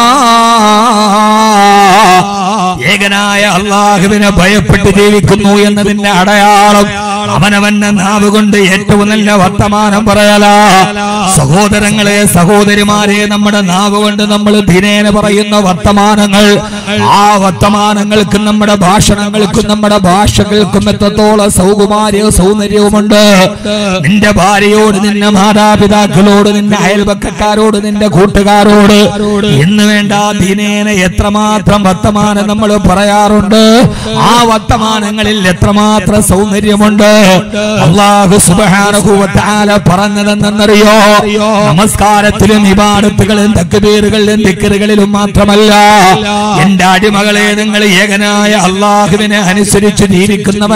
ഏകനായ അള്ളാഹുവിനെ ഭയപ്പെട്ട് ജീവിക്കുന്നു എന്നതിന്റെ അടയാളം അവനവന്റെ നാവ് കൊണ്ട് ഏറ്റവും നല്ല വർത്തമാനം പറയല സഹോദരങ്ങളെ സഹോദരിമാരെ നമ്മുടെ നാവ് കൊണ്ട് നമ്മൾ ദിനേന പറയുന്ന വർത്തമാനങ്ങൾ ആ വർത്തമാനങ്ങൾക്കും നമ്മുടെ ഭാഷണങ്ങൾക്കും നമ്മുടെ ഭാഷകൾക്കും എത്രത്തോളം സൗകുമാര്യവും സൗന്ദര്യവുമുണ്ട് നിന്റെ ഭാര്യയോട് നിന്റെ മാതാപിതാക്കളോട് നിന്റെ അയൽപക്കക്കാരോട് നിന്റെ കൂട്ടുകാരോട് എന്ന് വേണ്ട ദിനേന എത്രമാത്രം വർത്തമാനം നമ്മൾ പറയാറുണ്ട് ആ വർത്തമാനങ്ങളിൽ എത്രമാത്രം സൗന്ദര്യമുണ്ട് അള്ളാഹു സുബ്ഹാനഹു വ തആല പറഞ്ഞതെന്നറിയോ നമസ്കാരത്തിലും ഇബാദത്തുകളിലും തക്ബീറുകളിലും ദിക്റുകളിലും മാത്രമല്ല എന്റെ അടിമകളെ നിങ്ങൾ ഏകനായ അള്ളാഹുവിനെ അനുസരിച്ച്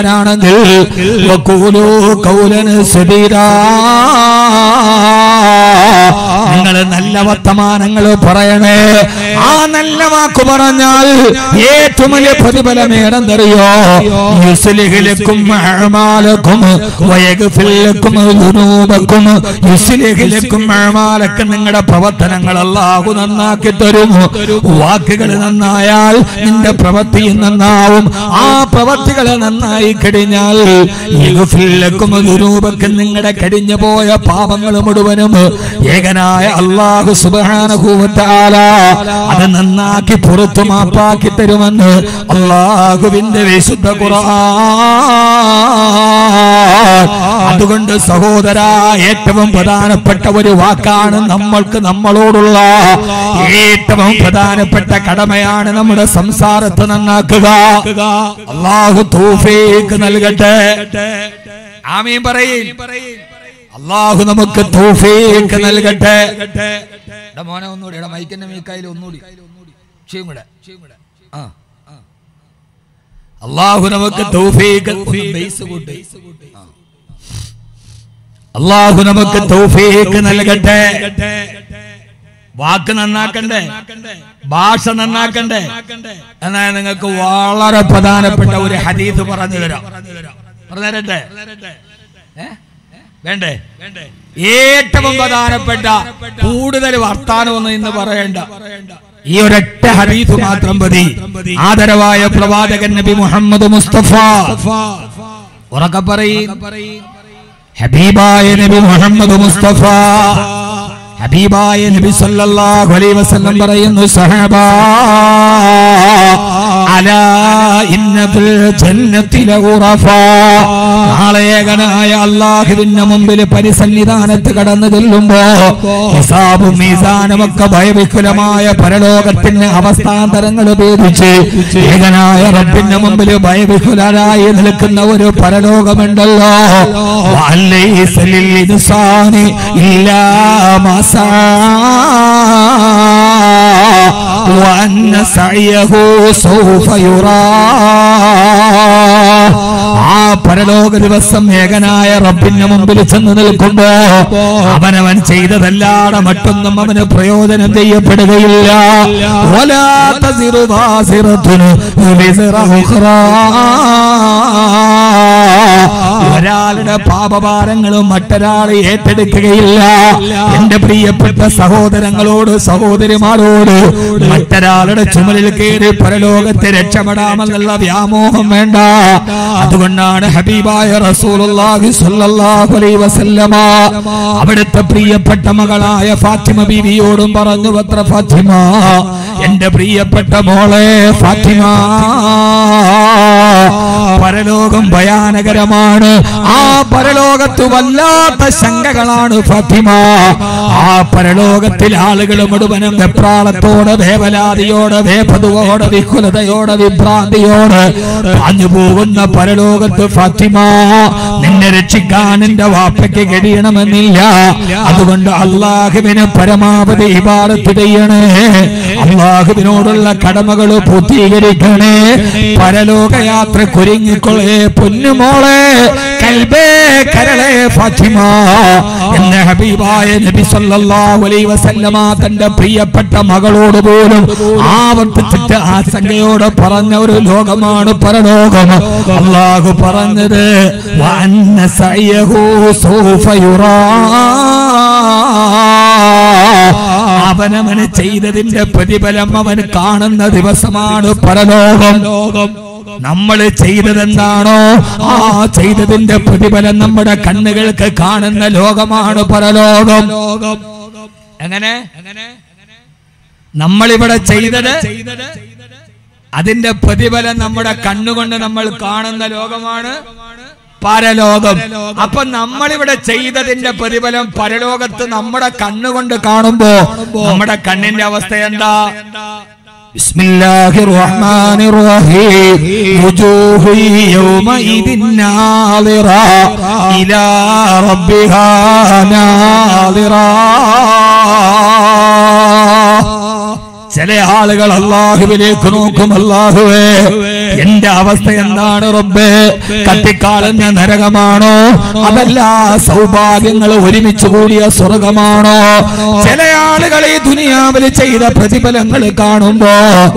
ജീവിക്കുന്നവനാണെങ്കിൽ വഖൂലൂ ഖൗലൻ സദീദാ നിങ്ങൾ നല്ല വർത്തമാനങ്ങൾ പറയണേ ആ നല്ല വാക്ക് പറഞ്ഞാൽ ഏറ്റവും വലിയ പ്രതിഫലം ഏടെന്തറിയോ യുസ്ലിഹിലക്കും അഅമാലക്കും വയഗ്ഫിലക്കും ദുനൂബക്കും യുസ്ലിഹിലക്കും അഅമാലക്കും നിങ്ങളുടെ പ്രവർത്തനങ്ങൾ അല്ലാഹു നന്നാക്കി തരും വാക്കുകൾ നന്നായാൽ നിന്റെ പ്രവൃത്തിയും നന്നാവും ആ പ്രവൃത്തികൾ നന്നായി കഴിഞ്ഞാൽ യഗ്ഫിലക്കും ദുനൂബക്കും നിങ്ങളുടെ കഴിഞ്ഞു പോയ പാപങ്ങൾ മുഴുവനും ഏകനായ അള്ളാഹു സുബ്ഹാനഹു വ തആല അത് നന്നാക്കി പുറത്തു മാപ്പാക്കി തരുമെന്ന് അള്ളാഹുവിന്റെ വിശുദ്ധ ഖുർആൻ അതുകൊണ്ട് സഹോദര ഏറ്റവും പ്രധാനപ്പെട്ട ഒരു വാക്കാണ് നമ്മൾക്ക് നമ്മളോടുള്ള ഏറ്റവും പ്രധാനപ്പെട്ട കടമയാണ് നമ്മുടെ സംസാരത്തെ നന്നാക്കുക അള്ളാഹു തൗഫീഖ് നൽകട്ടെ ആമീൻ പറയും അള്ളാഹു നമുക്ക് തൗഫീഖ് നൽകട്ടെ എടാ മോനെ ഒന്നുകൂടി എടാ മൈക്കിന്റെ മീക്കായിൽ ഒന്നുകൂടി ചെയ്യും കൂടെ ആ ആ. അള്ളാഹു നമുക്ക് തൗഫീഖ് ഒന്ന് ബേസ് കൂട്ടി ആ. അള്ളാഹു നമുക്ക് തൗഫീഖ് നൽകട്ടെ വാക്ക് നന്നാക്കണ്ടേ ഭാഷ നന്നാക്കണ്ടേ എന്നാൽ നിങ്ങൾക്ക് വളരെ പ്രധാനപ്പെട്ട ഒരു ഹദീസ് പറഞ്ഞു തരാം പറഞ്ഞു തരട്ടെ ഏ? വേണ്ടേ ഏറ്റവും പ്രധാനപ്പെട്ട കൂടുതൽ വർത്താനമൊന്നും ഇന്ന് പറയണ്ട ഈ ഒരൊറ്റ ഹദീസ് മാത്രം മതി ആദരവായ പ്രവാചകൻ നബി മുഹമ്മദ് മുസ്തഫ ഉറക്കെ പറയും ഹബീബായ നബി മുഹമ്മദ് മുസ്തഫ ഹബീബായ നബി സല്ലല്ലാഹു അലൈഹി വസല്ലം പറയുന്നു സഹബാ അലാ ഇന്ന ഫിൽ ജന്നത്തി ലഗുറഫാ നാളേകനായ അള്ളാഹുവിന്റെ മുമ്പിൽ പരിസന്നിധാനത്ത് കടന്നു ചെല്ലുമ്പോ ഹിസാബും മീസാനും ഒക്കെ ഭയവിക്കുലമായ പരലോകത്തിന്റെ അവസ്ഥാന്തരങ്ങൾ ഭേദിച്ച് ഏകനായ റബ്ബിന്റെ മുമ്പിൽ ഭയവിക്കുലരായി നിൽക്കുന്ന ഒരു പരലോകമുണ്ടല്ലോ വലൈസ ലിൽ ഇൻസാനി ഇല്ലാ മാ سعى وأن سعيه سوف يرى ആ പരലോക ദിവസം ഏകനായ റബ്ബിന്റെ മുമ്പിൽ ചെന്ന് നിൽക്കുമ്പോ അവനവൻ ചെയ്തതല്ലാതെ മറ്റൊന്നും അവന് പ്രയോജനം ചെയ്യപ്പെടുകയില്ല വലാ തസിറു വാസിറത്തുന് വിസിറ ഉഖ്റാ. ഒരാളുടെ പാപഭാരങ്ങളും മറ്റൊരാൾ ഏറ്റെടുക്കുകയില്ല എന്റെ പ്രിയപ്പെട്ട സഹോദരങ്ങളോട് സഹോദരിമാരോട് മറ്റൊരാളുടെ ചുമലിൽ കയറി പരലോകത്തെ രക്ഷപ്പെടാമെന്നുള്ള വ്യാമോഹം വേണ്ട അതുകൊണ്ടാണ് ഹബീബായ റസൂലുള്ളാഹി സ്വല്ലല്ലാഹു അലൈഹി വസല്ലമ അവിടുത്തെ പ്രിയപ്പെട്ട മകളായ ഫാത്തിമ ബീവിയോടും പറഞ്ഞു പത്ര ഫാത്തിമ എന്റെ പ്രിയപ്പെട്ട മോളെ ഫാത്തിമ പരലോകം ഭയാനകരമാണ് ആ പരലോകത്ത് വല്ലാത്ത ശങ്കകളാണ് ഫാത്തിമ ആ പരലോകത്തിൽ ആളുകൾ മുഴുവനും വെപ്രാളത്തോടെ വേവലാതിയോടെ വേപതുവോടെ വിഹുലതയോടെ വിഭ്രാന്തിയോടെ പാഞ്ഞു പോകുന്ന പരലോകത്ത് ഫാത്തിമ നിന്നെ രക്ഷിക്കാൻ എന്റെ വാപ്പയ്ക്ക് കഴിയണമെന്നില്ല അതുകൊണ്ട് അള്ളാഹുവിന് പരമാവധി ഇബാദത്ത് ചെയ്യണേ അള്ളാഹുവിനോടുള്ള കടമകൾ പൂർത്തീകരിക്കണേ പരലോകയാത്ര കുരുങ്ങിക്കൊള്ളേ പൊന്നുമോളെ കൽബേ കരളെ ഫാത്തിമ എന്ന ഹബീബായ നബി സല്ലല്ലാഹു അലൈഹി വസല്ലമ തന്റെ പ്രിയപ്പെട്ട മകളോട് പോലും ആവർത്തിച്ചിട്ട് ആശങ്കയോടെ പറഞ്ഞ ഒരു ലോകമാണ് പരലോകം അള്ളാഹു പറഞ്ഞത് വഅന്ന സഅയഹു സൗഫ യുറാ അവനവന് ചെയ്തതിന്റെ പ്രതിഫലം അവൻ കാണുന്ന ദിവസമാണ് പരലോകം ലോകം നമ്മൾ ചെയ്തതെന്താണോ ആ ചെയ്തതിന്റെ പ്രതിഫലം നമ്മുടെ കണ്ണുകൾക്ക് കാണുന്ന ലോകമാണ് പരലോകം ലോകം എങ്ങനെ നമ്മളിവിടെ ചെയ്തത് അതിന്റെ പ്രതിഫലം നമ്മുടെ കണ്ണുകൊണ്ട് നമ്മൾ കാണുന്ന ലോകമാണ് പരലോകം അപ്പൊ നമ്മളിവിടെ ചെയ്തതിന്റെ പ്രതിഫലം പരലോകത്ത് നമ്മുടെ കണ്ണുകൊണ്ട് കാണുമ്പോ നമ്മുടെ കണ്ണിന്റെ അവസ്ഥ എന്താ بسم الله الرحمن الرحيم وجوه يومئذ ناظرة إلى ربها ناظرة ചില ആളുകൾ അള്ളാഹുവിലേക്ക് നോക്കും അള്ളാഹുവേ എന്റെ അവസ്ഥ എന്താണ് റബ്ബേ കത്തിക്കാളുന്ന നരകമാണോ അതല്ല സൗഭാഗ്യങ്ങൾ ഒരുമിച്ച് കൂടിയ സ്വർഗമാണോ ചില ആളുകൾ ഈ ദുനിയാവിൽ ചെയ്ത പ്രതിഫലങ്ങൾ കാണുമ്പോ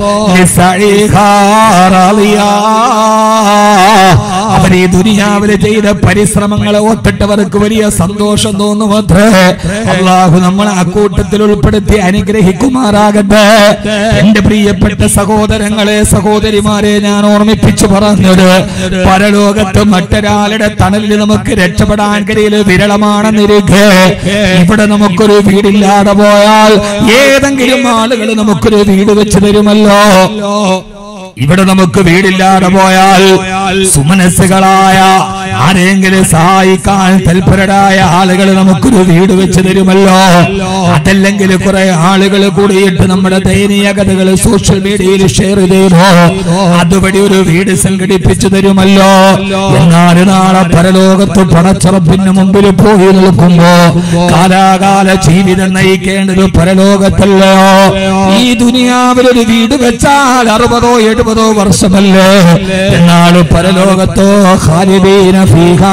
അവർ ഈ ദുനിയാവിൽ ചെയ്ത പരിശ്രമങ്ങളെ ഒത്തിട്ടവർക്ക് വലിയ സന്തോഷം തോന്നുമത്രേ അള്ളാഹു നമ്മളെ അക്കൂട്ടത്തിൽ ഉൾപ്പെടുത്തി അനുഗ്രഹിക്കുമാറാകട്ടെ എന്റെ പ്രിയപ്പെട്ട സഹോദരങ്ങളെ സഹോദരിമാരെ ഞാൻ ഓർമ്മിപ്പിച്ചു പറഞ്ഞത് പരലോകത്ത് മറ്റൊരാളുടെ തണലിൽ നമുക്ക് രക്ഷപ്പെടാൻ കഴിയൽ വിരളമാണെന്നിരിക്കെ ഇവിടെ നമുക്കൊരു വീടില്ലാതെ പോയാൽ ഏതെങ്കിലും ആളുകൾ നമുക്കൊരു വീട് വെച്ച് തരുമല്ലോ ഇവിടെ നമുക്ക് വീടില്ലാതെ പോയാൽ സുമനസ്സുകളായ ആരെങ്കിലും സഹായിക്കാൻ തൽപരരായ ആളുകൾ നമുക്കൊരു വീട് വെച്ച് തരുമല്ലോ അതല്ലെങ്കിൽ കുറെ ആളുകൾ കൂടിയിട്ട് നമ്മുടെ ദയനീയ കഥകൾ സോഷ്യൽ മീഡിയയിൽ ഷെയർ ചെയ്തോ അതുവഴി ഒരു വീട് സംഘടിപ്പിച്ചു തരുമല്ലോ എന്നാൽ നാളെ പരലോകത്ത് പടച്ചറപ്പിന് മുമ്പിൽ പോയി നിൽക്കുമ്പോ കാലാകാല ജീവിതം നയിക്കേണ്ടത് പരലോകത്തല്ലോ ഈ ദുനിയാവിൽ ഒരു വീട് വെച്ചാൽ അറുപതോ എഴുപതോ വർഷമല്ലേ എന്നാൽ പരലോകത്തോ ഖാലിദീന ഫീഹാ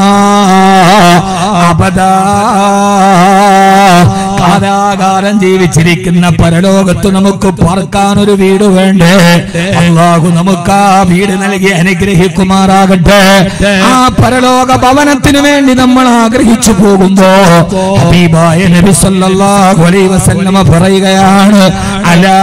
അബദാ കാലാകാലം ജീവിച്ചിരിക്കുന്ന പരലോകത്ത് നമുക്ക് പാർക്കാൻ ഒരു വീട് വേണ്ടേ അള്ളാഹു നമുക്ക് ആ വീട് നൽകി അനുഗ്രഹിക്കുമാറാകട്ടെ ആ പരലോക ഭവനത്തിന് വേണ്ടി നമ്മൾ ആഗ്രഹിച്ചു പോകുമ്പോ ഹബീബായ നബി സല്ലല്ലാഹു അലൈഹി വസല്ലമ പറയുകയാണ് അലാ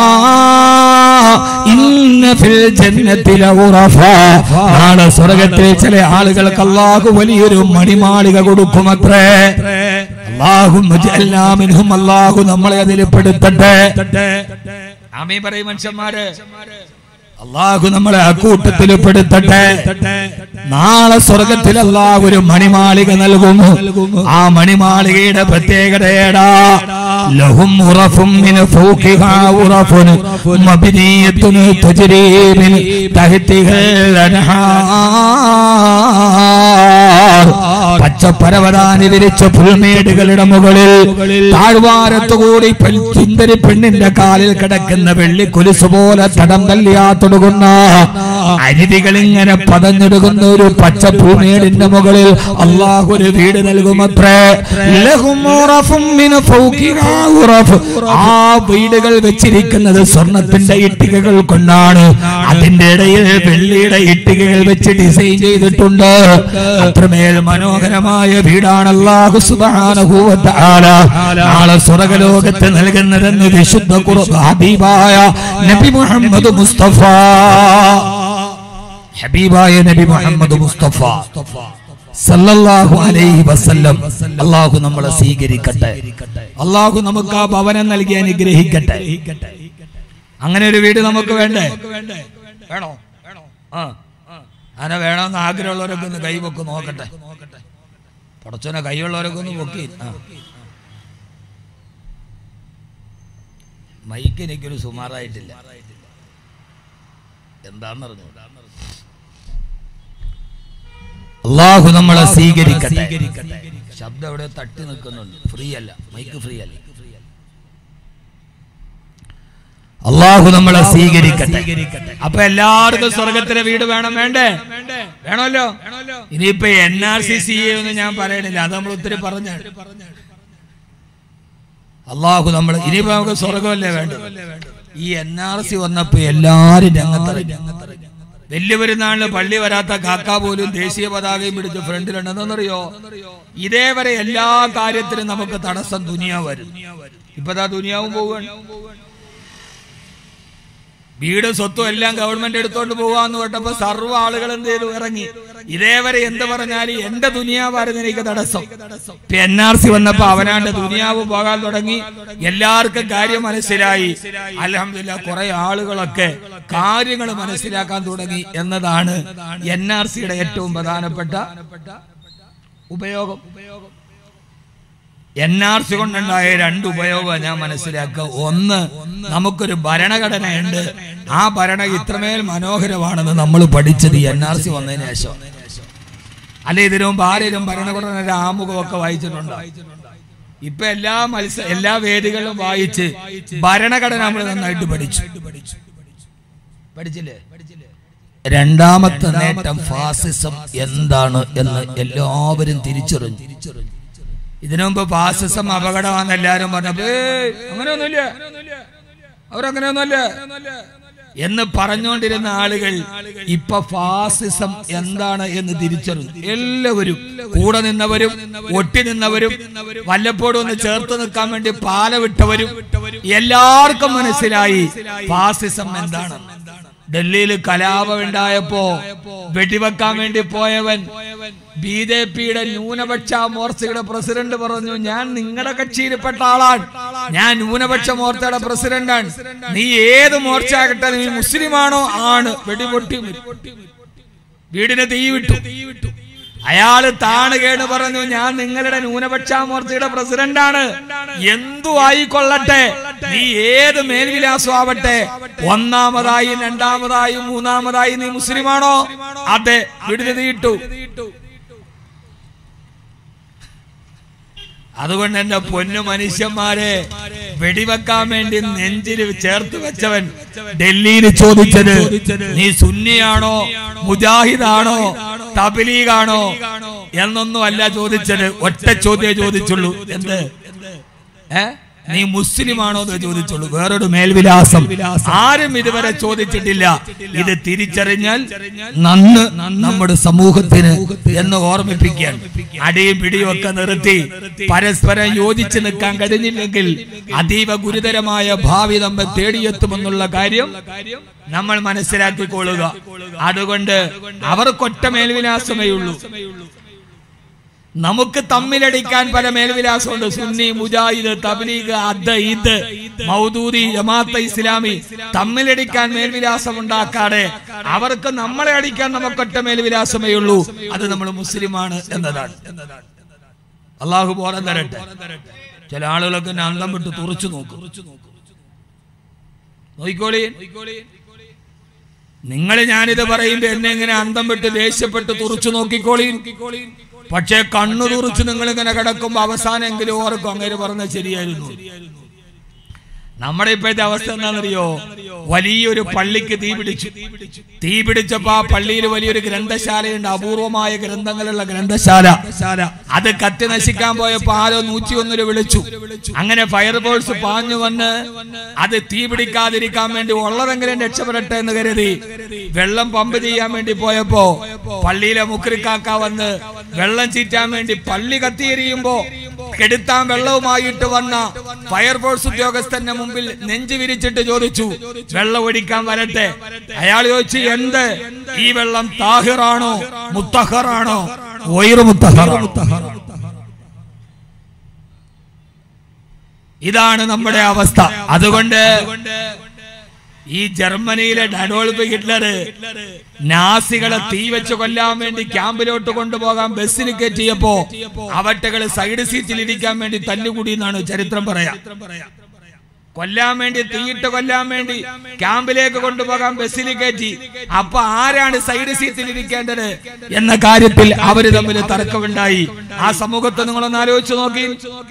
ഇന്ന ഫിൽ ജന്നത്തി ലഉറഫ നാളെ സ്വർഗ്ഗത്തിൽ ചില ആളുകൾക്ക് അല്ലാഹു വലിയൊരു മണിമാളിക കൊടുക്കുമത്രേ അല്ലാഹു മിൻഹും അല്ലാഹു നമ്മളെ അതിൽ പെടുത്തട്ടെ ആമീൻ പറയും മനുഷ്യന്മാര് അള്ളാഹു നമ്മളെ അക്കൂട്ടത്തിൽ പെടുത്തട്ടെ നാളെ സ്വർഗത്തിൽ അള്ളാഹു ഒരു മണിമാളിക നൽകുന്നു ആ മണിമാളികയുടെ പ്രത്യേകതയേടാ ലഹും ഉറഫും മിൻ ഫൗഖിഹാ ഉറഫുൻ മബ്നിയത്തുൻ തജ്രീ മിൻ തഹ്തിഹൽ അൻഹാർ പച്ചപ്പരവതാനി വിരിച്ച പുൽമേടുകളുടെ മുകളിൽ താഴ്വാരത്തുകൂടി പെൺ- സുന്ദരി പെണ്ണിന്റെ കാലിൽ കിടക്കുന്ന വെള്ളി കുലുസ് പോലെ തടം തല്ലിയാത്തൊടുകുന്ന അരുവികൾ ഇങ്ങനെ പതഞ്ഞെടുക്കുന്ന ഒരു പച്ച പുൽമേടിന്റെ മുകളിൽ അള്ളാഹു ഒരു വീട് നൽകുമത്രേ ലഹും ഉറഫും മിൻ ഫൗഖിഹാ ഉറഫ്. ആ വീടുകൾ വെച്ചിരിക്കുന്നത് സ്വർണത്തിന്റെ ഇട്ടികകൾ കൊണ്ടാണ് അതിന്റെ ഇടയിൽ വെള്ളിയുടെ ഇട്ടികകൾ വെച്ച് ഡിസൈൻ ചെയ്തിട്ടുണ്ട് അത്രമേൽ മനോഹരമായ വീടാണ് അല്ലാഹു സുബ്ഹാനഹു വ തആല നാളെ സ്വർഗ്ഗലോകത്ത് നൽകുന്നതെന്ന് വിശുദ്ധ ഖുർആൻ ഹബീബായ നബി മുഹമ്മദ് മുസ്തഫ ഹബീബായ നബി മുഹമ്മദ് മുസ്തഫ സല്ലല്ലാഹു അലൈഹി വസല്ലം അള്ളാഹു നമ്മളെ സ്വീകരിക്കട്ടെ അള്ളാഹു നമുക്ക് ആ ഭവനം നൽകി അനുഗ്രഹിക്കട്ടെ അങ്ങനെ ഒരു വീട് നമുക്ക് വേണ്ടേ വേണോ ആ അങ്ങനെ വേണമെന്ന് ആഗ്രഹമുള്ളവരൊക്കെ ഒന്ന് കൈവൊക്കെ നോക്കട്ടെ പടച്ചോനെ കൈയുള്ളവരൊക്കെ ഒന്ന് പൊക്കി ആ. മൈക്ക് എനിക്കൊരു സുമാറായിട്ടില്ല എന്താണെന്നറിഞ്ഞു അള്ളാഹു നമ്മളെ സ്വീകരിക്കട്ടെ ശബ്ദം എവിടെ തട്ടി നിൽക്കുന്നുണ്ട് ഫ്രീ അല്ല മൈക്ക് ഫ്രീ അല്ല അള്ളാഹു നമ്മളെ സ്വീകരിക്കട്ടെ അപ്പൊ എല്ലാവർക്കും സ്വർഗത്തിലെ വീട് വേണം വേണ്ടേ വേണമല്ലോ ഇനിയിപ്പോ എൻ ആർ സി സി ഒന്നും ഞാൻ പറയണില്ല അത് നമ്മൾ ഒത്തിരി പറഞ്ഞ അള്ളാഹു നമ്മൾ ഇനിയിപ്പോ നമുക്ക് സ്വർഗമല്ലേ വേണ്ടത് ഈ എൻ ആർ സി വന്നപ്പോ എല്ലാരും രംഗത്തിറങ്ങി വലിയ പെരുന്നാളിന് പള്ളി വരാത്ത കാക്ക പോലും ദേശീയ പതാകയും പിടിച്ച് ഫ്രണ്ടിലുണ്ടെന്നറിയോ ഇതേവരെ എല്ലാ കാര്യത്തിനും നമുക്ക് തടസ്സം ദുനിയാവ് വരും ഇപ്പതാ ദുനിയാവും പോവുകയാണ് വീട് സ്വത്തും എല്ലാം ഗവൺമെന്റ് എടുത്തോണ്ട് പോവാന്ന് പറഞ്ഞപ്പോ സർവ്വ ആളുകൾ എന്ത് ചെയ്തു ഇറങ്ങി ഇതേവരെ എന്ത് പറഞ്ഞാലും എന്റെ ദുനിയാവായിരുന്നു എനിക്ക് തടസ്സം ഇപ്പൊ എൻ ആർ സി വന്നപ്പോ അവനാണ്ട് ദുനിയാവ് പോകാൻ തുടങ്ങി എല്ലാവർക്കും കാര്യം മനസ്സിലായി അലഹമില്ല കുറെ ആളുകളൊക്കെ കാര്യങ്ങൾ മനസ്സിലാക്കാൻ തുടങ്ങി എന്നതാണ് എൻ ആർ സിയുടെ ഏറ്റവും പ്രധാനപ്പെട്ട ഉപയോഗം എൻ ആർ സി കൊണ്ടുണ്ടായ രണ്ട് ഉപയോഗം ഞാൻ മനസ്സിലാക്കുക ഒന്ന് നമുക്കൊരു ഭരണഘടനയുണ്ട് ആ ഭരണ ഇത്രമേൽ മനോഹരമാണെന്ന് നമ്മൾ പഠിച്ചത് ഈ എൻ ആർ സി വന്നതിന് ശേഷം അല്ലെ ഇതിനു മുമ്പ് ആരെങ്കിലും ഭരണഘടനയുടെ ആമുഖമൊക്കെ വായിച്ചിട്ടുണ്ടോ ഇപ്പൊ എല്ലാ മത്സര എല്ലാ വേദികളും വായിച്ച് ഭരണഘടന നമ്മൾ നന്നായിട്ട് പഠിച്ചു പഠിച്ചില്ലേ രണ്ടാമത്തെ നേട്ടം ഫാസിസം എന്താണ് എന്ന് എല്ലാവരും തിരിച്ചറിഞ്ഞു ഇതിനു മുമ്പ് ഫാസിസം അപകടമാണെന്ന് എല്ലാരും പറഞ്ഞപ്പോ "ഏയ്, അങ്ങനെയൊന്നുമില്ല അവരങ്ങനെയൊന്നുമല്ല എന്ന് പറഞ്ഞുകൊണ്ടിരുന്ന ആളുകൾ ഇപ്പൊ ഫാസിസം എന്താണ് എന്ന് തിരിച്ചറിഞ്ഞു എല്ലാവരും കൂടെ നിന്നവരും ഒട്ടി നിന്നവരും വല്ലപ്പോഴും ഒന്ന് ചേർത്ത് നിൽക്കാൻ വേണ്ടി പാല വിട്ടവരും എല്ലാവർക്കും മനസ്സിലായി ഫാസിസം എന്താണ് ഡൽഹിയിൽ കലാപം ഉണ്ടായപ്പോ വെടിവെക്കാൻ വേണ്ടി പോയവൻ ബി ജെ പിയുടെ ന്യൂനപക്ഷ മോർച്ചയുടെ പ്രസിഡന്റ് പറഞ്ഞു ഞാൻ നിങ്ങളുടെ കക്ഷിയിൽപ്പെട്ട ആളാണ് ഞാൻ ന്യൂനപക്ഷ മോർച്ചയുടെ പ്രസിഡന്റാണ് നീ ഏത് മോർച്ച ആകട്ടെ നീ മുസ്ലിമാണോ ആണ് വെടിപൊട്ടി വീടിന് തീ വിട്ടു അയാള് താണ് കേണ് പറഞ്ഞു ഞാൻ നിങ്ങളുടെ ന്യൂനപക്ഷ മോർച്ചയുടെ പ്രസിഡന്റാണ് എന്തു ആയിക്കൊള്ളട്ടെ നീ ഏത് മേൽവിലാസം ആവട്ടെ ഒന്നാമതായി രണ്ടാമതായി മൂന്നാമതായി നീ മുസ്ലിമാണോ അതെ വീടിന് തീയിട്ടു അതുകൊണ്ട് എന്റെ പൊന്നു മനുഷ്യന്മാരെ വെടിവെക്കാൻ വേണ്ടി നെഞ്ചിൽ ചേർത്ത് വെച്ചവൻ ഡൽഹിയിൽ ചോദിച്ചത് നീ സുന്നിയാണോ മുജാഹിദാണോ തബലീഗാണോ എന്നൊന്നും അല്ല ചോദിച്ചത് ഒറ്റ ചോദ്യമേ ചോദിച്ചുള്ളൂ എന്ത് ഏ നീ മുസ്ലിമാണോ എന്ന് ചോദിച്ചുള്ളൂ വേറൊരു മേൽവിലാസം ആരും ഇതുവരെ ചോദിച്ചിട്ടില്ല ഇത് തിരിച്ചറിഞ്ഞാൽ നന്ന് നമ്മുടെ സമൂഹത്തിന് എന്ന് ഓർമ്മിപ്പിക്കാൻ അടിയും പിടിയും ഒക്കെ നിർത്തി പരസ്പരം യോജിച്ച് നിൽക്കാൻ കഴിഞ്ഞില്ലെങ്കിൽ അതീവ ഗുരുതരമായ ഭാവി നമ്മെ തേടിയെത്തുമെന്നുള്ള കാര്യം നമ്മൾ മനസ്സിലാക്കിക്കൊള്ളുക അതുകൊണ്ട് അവർക്കൊറ്റ മേൽവിലാസമേ ഉള്ളൂ നമുക്ക് തമ്മിലടിക്കാൻ പല മേൽവിലാസമുണ്ട് സുന്നി മുജാഹിദ് തബ്ലീഗ് അത് ഇത് മൗദൂദി ജമാഅത്തെ ഇസ്ലാമി തമ്മിലടിക്കാൻ മേൽവിലാസം ഉണ്ടാക്കാതെ അവർക്ക് നമ്മളെ അടിക്കാൻ നമുക്കൊറ്റ മേൽവിലാസമേ ഉള്ളൂ അത് നമ്മൾ മുസ്ലിമാണ് എന്നതാണ് അള്ളാഹു ബോധം തരട്ടെ ചില ആളുകളൊക്കെ എന്നെ അന്തം വിട്ട് തുറച്ചു നോക്കും നോക്കിക്കോളി നിങ്ങൾ ഞാനിത് പറയുമ്പോ എന്നെ ഇങ്ങനെ അന്തം വിട്ട് ദേഷ്യപ്പെട്ട് തുറച്ചു നോക്കിക്കോളി പക്ഷേ കണ്ണു തുറച്ച് നിങ്ങൾ ഇങ്ങനെ കിടക്കുമ്പോ അവസാനെങ്കിലും ഓർക്കും അങ്ങനെ പറഞ്ഞത് ശരിയായിരുന്നു നമ്മുടെ ഇപ്പോഴത്തെ അവസ്ഥ എന്താണെന്നറിയോ വലിയൊരു പള്ളിക്ക് തീ പിടിച്ചു തീ പിടിച്ചപ്പോ ആ പള്ളിയിൽ വലിയൊരു ഗ്രന്ഥശാലയുണ്ട് അപൂർവമായ ഗ്രന്ഥങ്ങളുള്ള ഗ്രന്ഥശാല അത് കത്തി നശിക്കാൻ പോയപ്പോ ആരോ നൂറ്റി ഒന്നില് വിളിച്ചു അങ്ങനെ ഫയർഫോഴ്സ് പാഞ്ഞു വന്ന് അത് തീ പിടിക്കാതിരിക്കാൻ വേണ്ടി ഉള്ളതെങ്കിലും രക്ഷപ്പെടട്ടെ എന്ന് കരുതി വെള്ളം പമ്പ് ചെയ്യാൻ വേണ്ടി പോയപ്പോ പള്ളിയിലെ മുക്രിക്കാക്ക വന്ന് വെള്ളം ചീറ്റാൻ വേണ്ടി പള്ളി കത്തിയെരിയുമ്പോ കെടുത്താൻ വെള്ളവുമായിട്ട് വന്ന ഫയർഫോഴ്സ് ഉദ്യോഗസ്ഥന്റെ മുമ്പിൽ നെഞ്ചു വിരിച്ചിട്ട് ചോദിച്ചു വെള്ളം ഒഴിക്കാൻ വരട്ടെ അയാൾ ചോദിച്ചു എന്ത് ഈ വെള്ളം താഹിറാണോ മുത്തഹറാണോ ഒയിറു മുത്തഹറാണോ ഇതാണ് നമ്മുടെ അവസ്ഥ അതുകൊണ്ട് ഈ ജർമ്മനിയിലെ ഡഡോൾഫ് ഹിറ്റ്ലർ നാസികളെ തീ വെച്ച് കൊല്ലാൻ വേണ്ടി ക്യാമ്പിലോട്ട് കൊണ്ടുപോകാൻ ബസ്സിൽ കയറ്റിയപ്പോ അവറ്റകൾ സൈഡ് സീറ്റിൽ ഇരിക്കാൻ വേണ്ടി തല്ലുകൂടി എന്നാണ് ചരിത്രം പറയാ കൊല്ലാൻ വേണ്ടി തീയിട്ട് കൊല്ലാൻ വേണ്ടി ക്യാമ്പിലേക്ക് കൊണ്ടുപോകാൻ ബസ്സിൽ കയറ്റി അപ്പൊ ആരാണ് സൈഡ് സീറ്റിൽ ഇരിക്കേണ്ടത് എന്ന കാര്യത്തിൽ അവര് തമ്മിൽ തർക്കമുണ്ടായി ആ സമൂഹത്തെ നിങ്ങളൊന്ന് ആലോചിച്ച് നോക്കി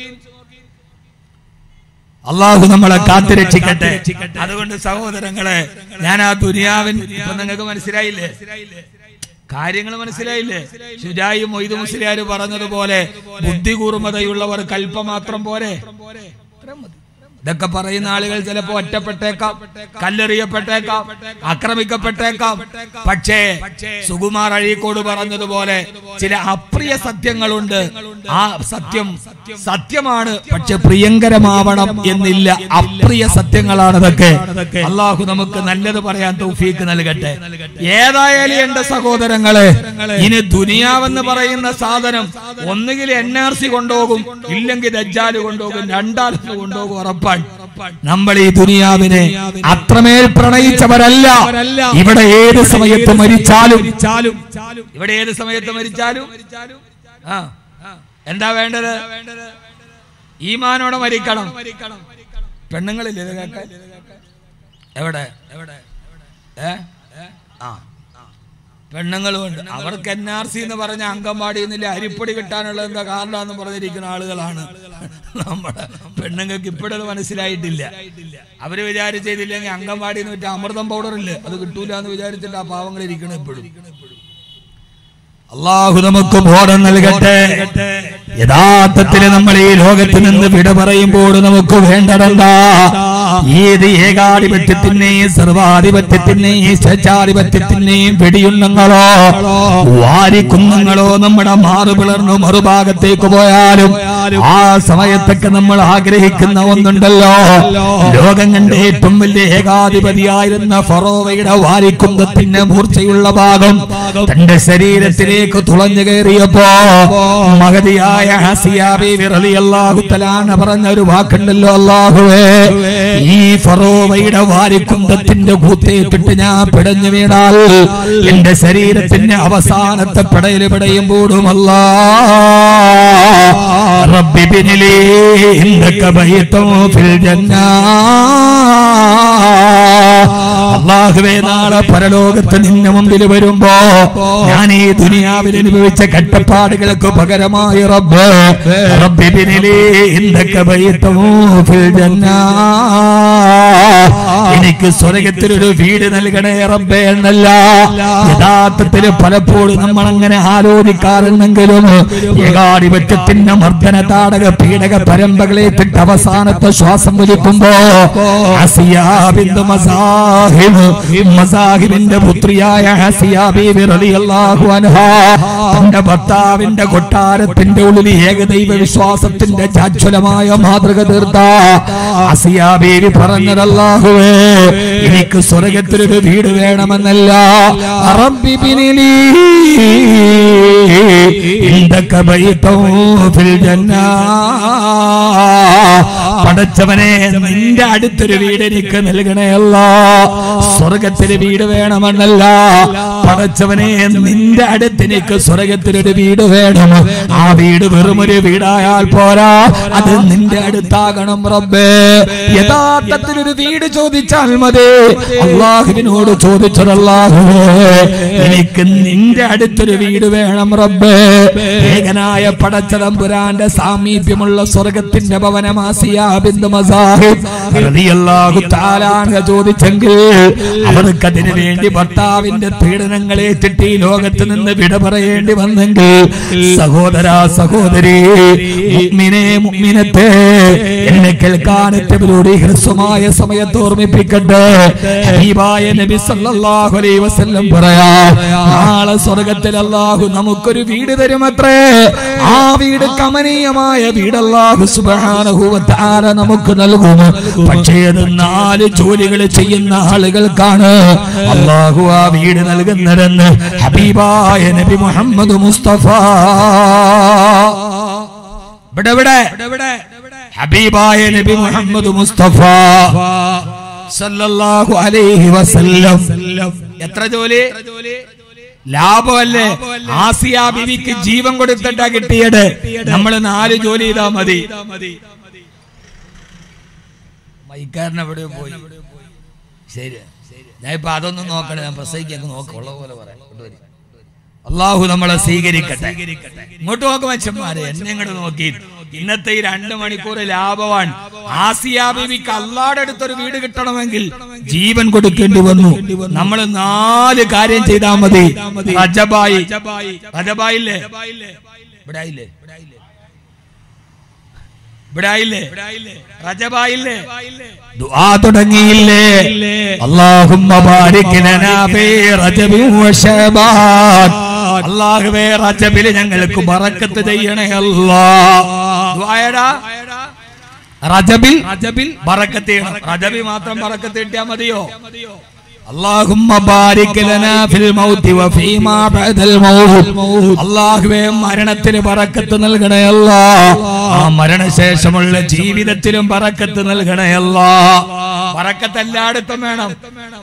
അള്ളാഹു നമ്മളെ കാത്തുരക്ഷിക്കട്ടെ അതുകൊണ്ട് സഹോദരങ്ങളെ ഞാൻ ആ ദുനിയാവിൻ ഇപ്പൊ നിങ്ങൾക്ക് മനസ്സിലായില്ലേ കാര്യങ്ങൾ മനസ്സിലായില്ലേ ശുചായി മൊയ്ത് മുസ്ലിയാര് പറഞ്ഞതുപോലെ ബുദ്ധി കൂർമ്മതയുള്ളവർ കൽപ്പമാത്രം പോരെ ഇത്രയും മതി. ഇതൊക്കെ പറയുന്ന ആളുകൾ ചിലപ്പോ ഒറ്റപ്പെട്ടേക്കാം കല്ലെറിയപ്പെട്ടേക്കാം ആക്രമിക്കപ്പെട്ടേക്കാം പക്ഷേ സുകുമാർ അഴീക്കോട് പറഞ്ഞതുപോലെ ചില അപ്രിയ സത്യങ്ങളുണ്ട് ആ സത്യം സത്യമാണ് പക്ഷെ പ്രിയങ്കരമാവണം എന്നില്ല അപ്രിയ സത്യങ്ങളാണ് ഇതൊക്കെ അള്ളാഹു നമുക്ക് നല്ലത് പറയാൻ തൗഫീക്ക് നൽകട്ടെ ഏതായാലും എന്റെ സഹോദരങ്ങളെ ഇനി ദുനിയാവെന്ന് പറയുന്ന സാധനം ഒന്നുകിൽ എൻ ആർ സി കൊണ്ടുപോകും ഇല്ലെങ്കിൽ ദജ്ജാല് കൊണ്ടുപോകും രണ്ടാലത്ത് കൊണ്ടുപോകും ഉറപ്പാണ് നമ്മൾ ഈ ദുനിയാവിനെ അത്രമേൽ പ്രണയിച്ചവരല്ല ഇവിടെ ഏത് സമയത്ത് മരിച്ചാലും ഇവിടെ ഏത് സമയത്ത് മരിച്ചാലും ആ എന്താ വേണ്ടത് ഈമാനോടെ മരിക്കണം പെണ്ണുങ്ങളില്ലേ ഇത് കേൾക്കാൻ എവിടെ എവിടെ ഏ ആ പെണ്ണുങ്ങളുമുണ്ട് അവർക്ക് എൻ ആർ സി എന്ന് പറഞ്ഞ അംഗൻവാടി എന്നില്ല അരിപ്പൊടി കിട്ടാനുള്ള എന്താ കാരണമാണെന്ന് പറഞ്ഞിരിക്കുന്ന ആളുകളാണ് നമ്മുടെ പെണ്ണുങ്ങൾക്ക് ഇപ്പോഴത് മനസ്സിലായിട്ടില്ല അവര് വിചാരിച്ചില്ലെങ്കിൽ അംഗൻവാടി എന്ന് വെച്ചാൽ അമൃതം പൗഡർ ഇല്ലേ അത് കിട്ടൂല എന്ന് വിചാരിച്ചിട്ട് ആ പാവങ്ങൾ ഇരിക്കണം ഇപ്പോഴും അള്ളാഹു നമുക്ക് ബോധം നൽകട്ടെ യഥാർത്ഥത്തിൽ നമ്മൾ ഈ ലോകത്ത് നിന്ന് വിട പറയുമ്പോൾ നമുക്ക് വേണ്ടതെന്താ ഏത് ഏകാധിപത്യത്തിന്റെയും സർവാധിപത്യത്തിന്റെയും സ്വേച്ഛാധിപത്യത്തിന്റെയും വെടിയുണ്ണങ്ങളോ വാരിക്കുന്നങ്ങളോ നമ്മുടെ മാറു പിളർന്നു മറുഭാഗത്തേക്ക് പോയാലും ആ സമയത്തൊക്കെ നമ്മൾ ആഗ്രഹിക്കുന്ന ഒന്നുണ്ടല്ലോ ലോകം കണ്ട ഏറ്റവും വലിയ ഏകാധിപതിയായിരുന്ന ഫറോവയുടെ വാരിക്കുന്തത്തിന്റെ മൂർച്ചയുള്ള ഭാഗം തന്റെ ശരീരത്തിലേക്ക് തുളഞ്ഞു കയറിയപ്പോ മഹതിയായ ഹസിയാ ബീവി റളിയല്ലാഹു തആല പറഞ്ഞ ഒരു വാക്കുണ്ടല്ലോ അല്ലാഹുവേ ഈ ഫറോവയുടെ വാരിക്കുന്തത്തിന്റെ കൂത്തേറ്റിട്ട് ഞാൻ പിടഞ്ഞു വീണാൽ എന്റെ ശരീരത്തിന്റെ അവസാനത്തെ പിടയിൽ പിടയുമ്പോഴുമല്ല റബ്ബി ബിനിലി ഇന്നക ബൈത്തും ഫിൽ ജന്നാ അള്ളാഹുവേ നാളെ പരലോകത്ത് നിന്റെ മുമ്പിൽ വരുമ്പോ ഞാൻ ഈ ദുനിയാവിൽ അനുഭവിച്ച കട്ടപ്പാടുകൾക്ക് പകരമായി റബ്ബ് റബ്ബി ബിനിലി ഇന്നക ബൈത്തും ഫിൽ ജന്നാ എനിക്ക് സ്വർഗത്തിലൊരു വീട് നൽകണേ റബ്ബേ എന്നല്ല യഥാർത്ഥത്തിൽ പലപ്പോഴും നമ്മൾ അങ്ങനെ ആലോചിക്കാറുണ്ടെങ്കിലും ഏകാധിപത്യത്തിന്റെ മർദ്ദന താടക പീഡക പരമ്പകളെ തൊട്ട് അവസാനത്തെ ശ്വാസം വലിക്കുമ്പോ ഹസിയാബിന്റെ മസാഹിബ് മസാഹിബിന്റെ പുത്രിയായ ഹസിയാ ബീബി റളിയല്ലാഹു അൻഹാ തന്റെ ഭർത്താവിന്റെ കൊട്ടാരത്തിന്റെ ഉള്ളിൽ ഏകദൈവ വിശ്വാസത്തിന്റെ ജാജ്വലമായ മാതൃക തീർത്ത ഹസിയാ ബീബി പറഞ്ഞതല്ലാഹുവേ എനിക്ക് സ്വർഗത്തിലൊരു വീട് വേണമെന്നല്ല റബ്ബി ബിനിലി ഇൻദക ബൈത്തും ഫിൽ ജന്നാ പടച്ചവനെ നിന്റെ അടുത്തൊരു വീട് എനിക്ക് നൽകണയല്ല സ്വർഗത്തിന് വീട് വേണമെന്നല്ല പടച്ചവനെ നിന്റെ അടുത്ത് എനിക്ക് സ്വർഗത്തിനൊരു വീട് വേണം ആ വീട് വെറും ഒരു വീടായാൽ പോരാ അത് നിന്റെ അടുത്താകണം റബ്ബേ യഥാർത്ഥത്തിൽ ഒരു വീട് ചോദിച്ചാൽ മതി അള്ളാഹുവിനോട് ചോദിച്ചതല്ലാഹുവേ എനിക്ക് നിന്റെ അടുത്തൊരു വീട് വേണം റബ്ബേ ഏകനായ പടച്ചതമ്പുരാന്റെ സാമീപ്യമുള്ള സ്വർഗത്തിന്റെ ഭവനമാസിയാബിന്ദു മസാഹിബ് റളിയല്ലാഹു തആല അൻഹ ചോദിച്ചെങ്കിൽ അവർക്ക് അതിനു വേണ്ടി ഭർത്താവിന്റെ പീഡനങ്ങളെ തെറ്റി ഈ ലോകത്ത് നിന്ന് വിട പറയേണ്ടി വന്നെങ്കിൽ സഹോദര സഹോദരി മുഅ്മിനെ മുഅ്മിനത്തെ എന്നെ കേൾക്കാനെത്തവരോട് ഈ ഹ്രസ്വമായ സമയത്ത് ഓർമ്മിപ്പിക്കട്ടെ ഹബീബായ നബി സല്ലല്ലാഹു അലൈഹി വസല്ലം പറയാ നാളെ സ്വർഗത്തിൽ അല്ലാഹു നമുക്കൊരു വീട് തരുമത്രേ ആ വീട് കമനീയമായ വീട് അല്ലാഹു സുബ്ഹാനഹു വ തആല നമുക്ക് നൽകും പക്ഷേ അത് നാല് ജോലികൾ ചെയ്യുന്ന ആളുകൾക്കാണ് അല്ലാഹു ആ വീട് നൽകുന്നതെന്ന് ഹബീബായ നബി മുഹമ്മദ് മുസ്തഫ ഇവിടെ ഇവിടെ ഹബീബായ നബി മുഹമ്മദ് മുസ്തഫ സല്ലല്ലാഹു അലൈഹി വസല്ലം എത്ര ജോലി ലാഭമല്ലേ ആസിയ ബിവിക്ക് ജീവൻ കൊടുത്തിട്ടാ കിട്ടിയത് നമ്മൾ നാല് ജോലി ചെയ്താ മതി മൈക്കാരൻ എവിടെ പോയി ശരി ഞാൻ ഇപ്പൊ അതൊന്നും നോക്കണേ ഞാൻ പ്രസംഗിക്കൊക്കെ നോക്കുള്ള പോലെ പറയാം കൊണ്ടുവരി. അള്ളാഹു നമ്മളെ സ്വീകരിക്കട്ടെ ഇങ്ങോട്ട് നോക്കും അച്ഛന്മാരെ എന്നെ ഇങ്ങോട്ട് നോക്കി ഇന്നത്തെ ഈ രണ്ട് മണിക്കൂർ ലാഭമാണ് ആസിയ ബീവിക്ക് അള്ളാടെ അടുത്തൊരു വീട് കിട്ടണമെങ്കിൽ ജീവൻ കൊടുക്കേണ്ടി വന്നു നമ്മൾ നാല് കാര്യം ചെയ്താൽ മതി റജബായി റജബായില്ലേ ഇവിടെ ആയില്ലേ ഇവിടെ ആയില്ലേ റജബായില്ലേ ദുആ തുടങ്ങിയില്ലേ അല്ലാഹുമ്മ ബാരിക് ലനാ ഫീ റജബി വ ശഅബാൻ അല്ലാഹുവേ റജബിൽ ഞങ്ങൾക്ക് ബറക്കത്ത് ചെയ്യണേ അല്ലാ ദുആയടാ റജബിൽ റജബിൽ ബറക്കത്ത് ചെയ്യണം റജബിൽ മാത്രം ബറക്കത്ത് കിട്ടിയാൽ മതിയോ اللهم بارك لنا في الموت وفيما بعد الموت അള്ളാഹുവേ മരണത്തിന് പറക്കത്ത് നൽകണയല്ല ആ മരണശേഷമുള്ള ജീവിതത്തിലും പറക്കത്ത് നൽകണയല്ല പറക്കത്ത് എല്ലായിടത്തും വേണം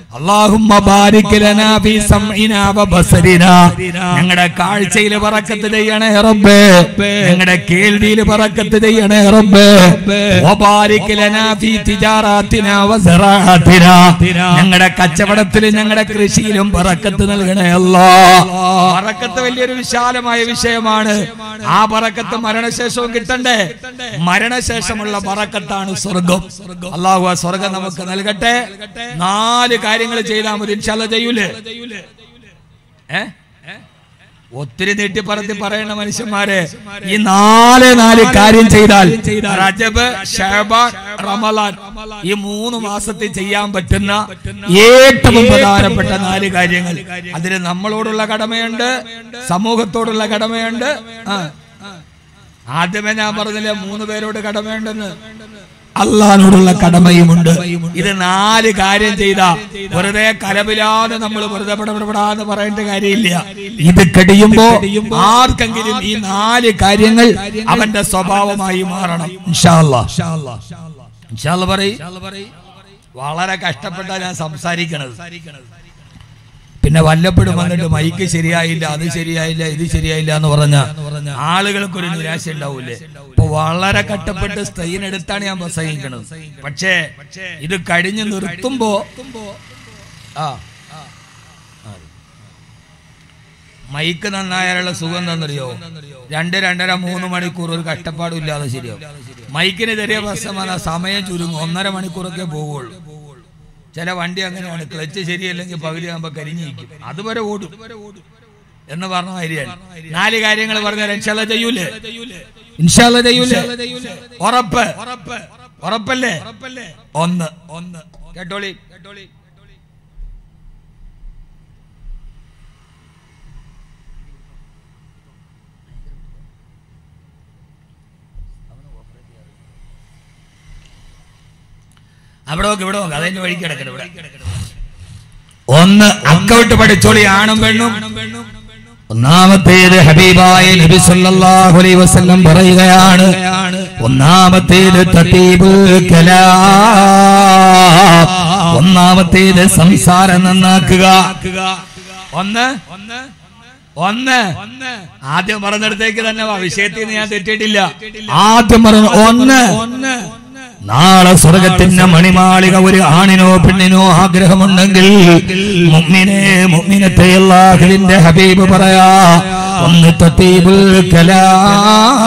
അല്ലാഹുമ്മ ബാരിക് ലനാ ഫീ സംഇനാ വ ബസരിനാ ഞങ്ങളുടെ കാഴ്ചയിൽ ബറക്കത്ത് ചെയ്യണേ റബ്ബേ ഞങ്ങളുടെ കേൾവിയിൽ ബറക്കത്ത് ചെയ്യണേ റബ്ബേ വ ബാരിക് ലനാ ഫീ തിജാറാത്തിനാ വ സറാഅത്തിനാ ഞങ്ങളുടെ കച്ചവടത്തിൽ ഞങ്ങളുടെ കൃഷിയിലും ബറക്കത്ത് നൽകണേ അല്ലാ ബറക്കത്ത് വലിയൊരു വിശാലമായ വിഷയമാണ് ആ ബറക്കത്ത് മരണശേഷവും കിട്ടണ്ടേ മരണശേഷമുള്ള ബറക്കത്താണ് സ്വർഗം അള്ളാഹു ആ സ്വർഗം നമുക്ക് നൽകട്ടെ നാല് കാര്യങ്ങൾ ചെയ്താൽ മതി ഇൻഷാല്ല ചെയ്യൂലേ ഏ ഒത്തിരി നീട്ടി പറത്തി പറയുന്ന മനുഷ്യന്മാരെ ഈ നാല് നാല് കാര്യം ചെയ്താൽ റജബ് ഷഹബാൻ റമലാൻ ഈ മൂന്ന് മാസത്തിൽ ചെയ്യാൻ പറ്റുന്ന ഏറ്റവും പ്രധാനപ്പെട്ട നാല് കാര്യങ്ങൾ അതിന് നമ്മളോടുള്ള കടമയുണ്ട് സമൂഹത്തോടുള്ള കടമയുണ്ട് ആ ആദ്യമേ ഞാൻ പറഞ്ഞില്ലേ മൂന്ന് പേരോട് കടമയുണ്ടെന്ന് അള്ളഹാനോടുള്ള കടമയുമുണ്ട് ഇത് നാല് കാര്യം ചെയ്ത വെറുതെ കലപിലാതെ നമ്മൾ വെറുതെ പടപടപടാന്ന് പറയേണ്ട കാര്യമില്ല ഇത് കഴിയുമ്പോ ആർക്കെങ്കിലും ഈ നാല് കാര്യങ്ങൾ അവന്റെ സ്വഭാവമായി മാറണം ഇൻഷാ അല്ലാ. ഇൻഷാ അല്ലാ പറയ് വളരെ കഷ്ടപ്പെട്ടാ ഞാൻ സംസാരിക്കണത് പിന്നെ വല്ലപ്പോഴും വന്നിട്ട് മൈക്ക് ശരിയായില്ല അത് ശരിയായില്ല ഇത് ശരിയായില്ല എന്ന് പറഞ്ഞ ആളുകൾക്ക് ഒരു നിരാശ ഉണ്ടാവൂലേ ഇപ്പൊ വളരെ കഷ്ടപ്പെട്ട് സ്ട്രെയിൻ എടുത്താണ് ഞാൻ പ്രസംഗിക്കണത് പക്ഷേ ഇത് കഴിഞ്ഞ് നിർത്തുമ്പോ ആ മൈക്ക് നന്നായാലുള്ള സുഖം എന്താണെന്നറിയോ രണ്ട് രണ്ടര മൂന്ന് മണിക്കൂർ ഒരു കഷ്ടപ്പാടും ഇല്ലാതെ ശരിയാവും മൈക്കിന് ചെറിയ പ്രശ്നം വന്നാൽ സമയം ചുരുങ്ങും ഒന്നര മണിക്കൂറൊക്കെ പോവുള്ളൂ ചില വണ്ടി അങ്ങനെയാണ് ക്ലച്ച് ശരിയല്ലെങ്കിൽ പകുതി ആകുമ്പോ കരിഞ്ഞിരിക്കും അതുവരെ ഓടും എന്ന് പറഞ്ഞ മാതിരിയാണ് നാല് കാര്യങ്ങൾ പറഞ്ഞാൽ ഇൻഷാല്ല ചെയ്യൂലേ ഇൻഷാല്ല ചെയ്യൂലേ ഉറപ്പ് ഉറപ്പല്ലേ ഒന്ന് ഒന്ന് കേട്ടോളി കേട്ടോളി അവിടെ നോക്ക് ഇവിടെ നോക്ക് അതിന്റെ വഴിക്ക് കിടക്കണം ഇവിടെ ഒന്ന് അക്കൗട്ട് പഠിച്ചോളി ആണും പെണ്ണും ഒന്നാമത്തേത് ഹബീബായ നബി സല്ലല്ലാഹു അലൈഹി വസല്ലം പറയുകയാണ് ഒന്നാമത്തേത് തതീബുൽ കലാം ഒന്നാമത്തേത് സംസാരം നന്നാക്കുക ഒന്ന് ഒന്ന് ആദ്യം പറഞ്ഞിടത്തേക്ക് തന്നെ വാ വിഷയത്തിൽ നിന്ന് ഞാൻ തെറ്റിയിട്ടില്ല ആദ്യം പറഞ്ഞു ഒന്ന് നാളെ സ്വർഗത്തിന്റെ മണിമാളിക ഒരു ആണിനോ പെണ്ണിനോ ആഗ്രഹമുണ്ടെങ്കിൽ മുമ്മിനെ മുമ്മിനത്തെ അല്ലാഹുവിന്റെ ഹബീബ് പറയാ ഒന്ന് തത്തീബുൽ കലാം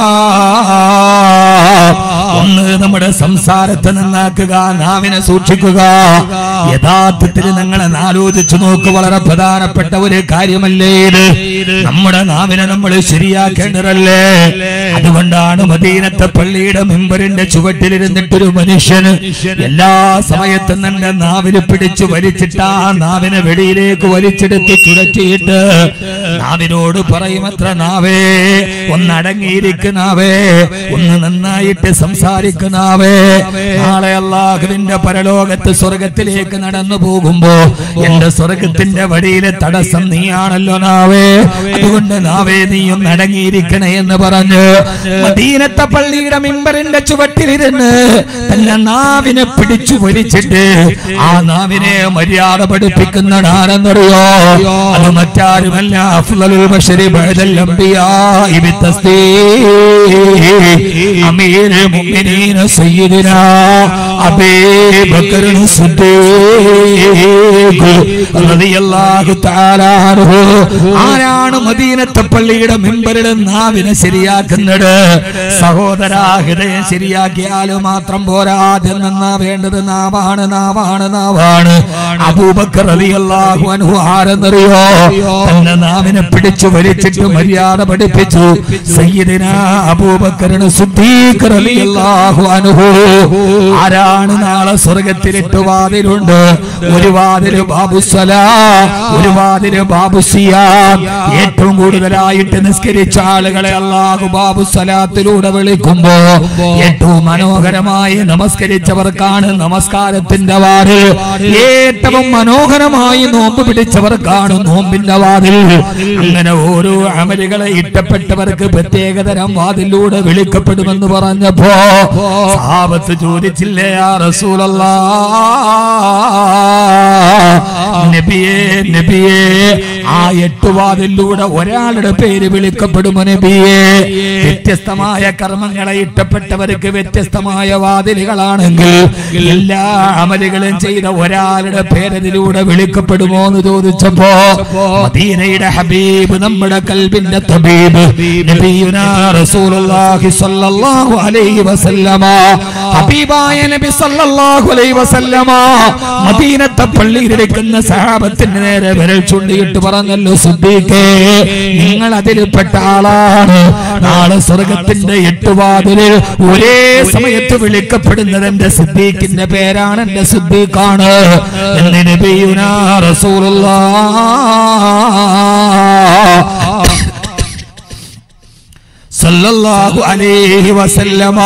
ഒന്ന് നമ്മുടെ സംസാരത്തെ നന്നാക്കുക നാവിനെ സൂക്ഷിക്കുക യഥാർത്ഥത്തിൽ നിങ്ങൾ ആലോചിച്ചു നോക്ക് വളരെ പ്രധാനപ്പെട്ട ഒരു കാര്യമല്ലേ ഇത് നമ്മുടെ നാവിനെ നമ്മൾ ശരിയാക്കേണ്ടതല്ലേ അതുകൊണ്ടാണ് മദീനത്തെ പള്ളിയുടെ മെമ്പറിന്റെ ചുവട്ടിലിരുന്നിട്ടൊരു മനുഷ്യന് എല്ലാ സമയത്തും തന്റെ നാവിന് പിടിച്ചു വലിച്ചിട്ട് ആ നാവിനെ വെളിയിലേക്ക് വലിച്ചെടുത്ത് ചുഴറ്റിയിട്ട് നാവിനോട് പറയുമത്ര നാവേ ഒന്നടങ്ങിയിരിക്കുന്നാവേ ഒന്ന് നന്നായിട്ട് സംസാരിക്കുന്നാവേ നാളെ അള്ളാഹുവിന്റെ പരലോകത്ത് സ്വർഗത്തിലേക്ക് നടന്നു പോകുമ്പോ എന്റെ സ്വർഗത്തിന്റെ വഴിയിലെ തടസ്സം നീയാണല്ലോ നാവേ അതുകൊണ്ട് നാവേ നീ ഒന്ന് അടങ്ങിയിരിക്കണേ എന്ന് പറഞ്ഞ് മദീനത്തെ പള്ളിയുടെ മിമ്പറിന്റെ ചുവട്ടിലിരുന്ന് തന്റെ നാവിനെ പിടിച്ചു വലിച്ചിട്ട് ആ നാവിനെ മര്യാദ പഠിപ്പിക്കുന്ന ആരെന്നറിയോ അത് മറ്റാരുമല്ല അഫ്ളലുൽ ബശരി ബഅദൽ അംബിയാഇ ബിത്തസ്ദീഖ് അമീർ മുഅ്മിനീന സയ്യിദിനാ അബീ ബക്കർ സിദ്ദീഖ് റളിയല്ലാഹു തആല അൻഹു ആരാണ് മദീനത്തെ പള്ളിയുടെ മിമ്പറിലെ നാവിനെ ശരിയാക്കുന്നത് സഹോദരാ ഹൃദയം ശരിയാക്കിയാൽ മാത്രം പോരാ ആദ്യം നന്നാവേണ്ടത് നാവാണ് നാവാണ് നാവാണ് അബൂബക്കർ റളിയല്ലാഹു അൻഹു ആരെന്നറിയോ തന്റെ നാവിനെ പിടിച്ചു വലിച്ചിട്ട് മര്യാദ പഠിപ്പിച്ചു സയ്യിദിന അബൂബക്കറിന് സുദ്ദീഖ് റളിയല്ലാഹു അൻഹു ആരാണ് നാളെ സ്വർഗത്തിലിട്ട് വാതിലുണ്ട് ഒരു വാതില് ബാബുസലാ ഒരു വാതില് ബാബുസിയാം ഏറ്റവും കൂടുതലായിട്ട് നിസ്കരിച്ച ആളുകളെ അള്ളാഹു ബാബു സലാത്തിലൂടെ വിളിക്കുമ്പോ ഏറ്റവും മനോഹരമായി നമസ്കരിച്ചവർക്കാണ് നമസ്കാരത്തിന്റെ വാതിൽ ഏറ്റവും മനോഹരമായി നോമ്പ് പിടിച്ചവർക്കാണ് നോമ്പിന്റെ വാതിൽ അങ്ങനെ ഓരോ അമലുകളെ ഇഷ്ടപ്പെട്ടവർക്ക് പ്രത്യേകതരം വാതിലൂടെ വിളിക്കപ്പെടുമെന്ന് പറഞ്ഞപ്പോ സാപത്ത് ചോദിച്ചില്ലേ ആ റസൂലല്ലാ നബിയേ നബിയേ ആ എട്ട് വാതിലൂടെ ഒരാളുടെ പേര് വിളിക്കപ്പെടുമോ നബിയേ വ്യത്യസ്തമായ കർമ്മങ്ങളെ ഇഷ്ടപ്പെട്ടവർക്ക് വ്യത്യസ്തമായ വാതിലുകളാണെങ്കിൽ എല്ലാ അമലുകളും ചെയ്ത ഒരാളുടെ പേരതിലൂടെ വിളിക്കപ്പെടുമോ എന്ന് ചോദിച്ചപ്പോ മദീനയുടെ ഹബീബ് നമ്മുടെ കൽബിന്റെ തബീബ് നബിയുനാ റസൂലുള്ളാഹി സ്വല്ലല്ലാഹു അലൈഹി വസല്ലമ ഹബീബായ നബി സല്ലല്ലാഹു അലൈഹി വസല്ലമ മദീനത്തെ പള്ളിയിലിരിക്കുന്ന സഹാബത്തിന് നേരെ വിരൽ ചൂണ്ടിയിട്ട് പറഞ്ഞല്ലോ സിദ്ദീഖേ നിങ്ങൾ അതിൽപ്പെട്ട ആളാണ് നാളെ സ്വർഗത്തിന്റെ എട്ട് വാതിലിൽ ഒരേ സമയത്ത് വിളിക്കപ്പെടുന്നത് എന്റെ സിദ്ദീഖിന്റെ പേരാണ് എന്റെ സിദ്ദീഖാണ് എന്ന് നബിയുനാ റസൂലുള്ളാഹ് സല്ലല്ലാഹു അലൈഹി വസല്ലമ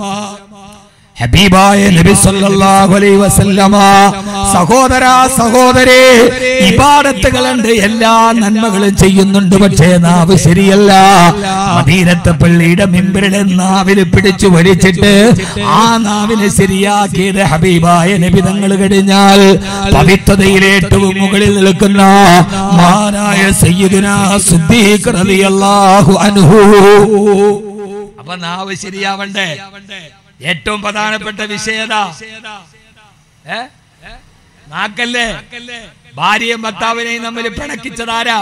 ഹബീബായ നബി സല്ലല്ലാഹു അലൈഹി വസല്ലമ സഹോദര സഹോദരേ ഇബാദത്തുകളുണ്ട് എല്ലാ നന്മകളും ചെയ്യുന്നുണ്ട് പക്ഷേ നാവ് ശരിയല്ല മദീനത്തെ പള്ളിയുടെ മിമ്പരുടെ നാവിൽ പിടിച്ചു വലിച്ചിട്ട് ആ നാവിനെ ശരിയാക്കിയത് ഹബീബായ നബി തങ്ങൾ കഴിഞ്ഞാൽ പവിത്രതയിൽ ഏറ്റവും മുകളിൽ നിൽക്കുന്ന മഹാനായ സയ്യിദുന സിദ്ദീഖ് റളിയല്ലാഹു അൻഹു അപ്പൊ നാവ് ശരിയാവണ്ടേ ഏറ്റവും പ്രധാനപ്പെട്ട വിഷയത ഏ നാക്കല്ലേ ഭാര്യയും ഭർത്താവിനെയും തമ്മിൽ പിണക്കിച്ചതാരാ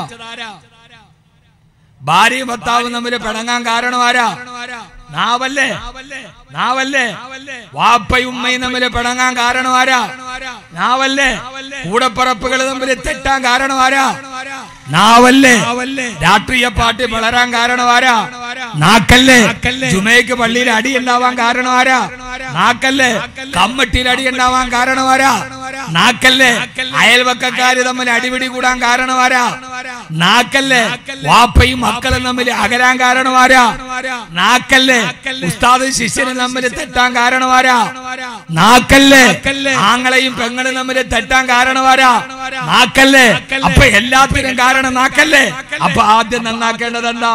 ഭാര്യയും ഭർത്താവും തമ്മിൽ പിണങ്ങാൻ കാരണം ആരാ നാവല്ലേ നാവല്ലേ വാപ്പയും ഉമ്മയും തമ്മിൽ പിണങ്ങാൻ കാരണം ആരാ നാവല്ലേ കൂടപ്പറപ്പുകൾ തമ്മിൽ തെറ്റാൻ കാരണം ആരാ നാവല്ലേ രാഷ്ട്രീയ പാർട്ടി വളരാൻ കാരണം ആരാ നാക്കല്ലേ ജുമയ്ക്ക് പള്ളിയിൽ അടി ഉണ്ടാവാൻ കാരണം ആരാ നാക്കല്ലേ കമ്മട്ടിയിൽ അടി ഉണ്ടാവാൻ കാരണം ആരാ നാക്കല്ലേ അയൽവക്കക്കാര് തമ്മിൽ അടിപിടി കൂടാൻ കാരണം ആരാ നാക്കല്ലേ വാപ്പയും മക്കളും തമ്മിൽ അകലാൻ കാരണം ആരാ നാക്കല്ലേ ഉസ്താദും ശിഷ്യനും തമ്മിൽ തെറ്റാൻ കാരണം ആരാ നാക്കല്ലേ ആങ്ങളെയും പെങ്ങളും തമ്മിൽ തെറ്റാൻ കാരണം ആരാ നാക്കല്ലേ അപ്പൊ എല്ലാത്തിനും കാരണം നാക്കല്ലേ അപ്പൊ ആദ്യം നന്നാക്കേണ്ടത് എന്താ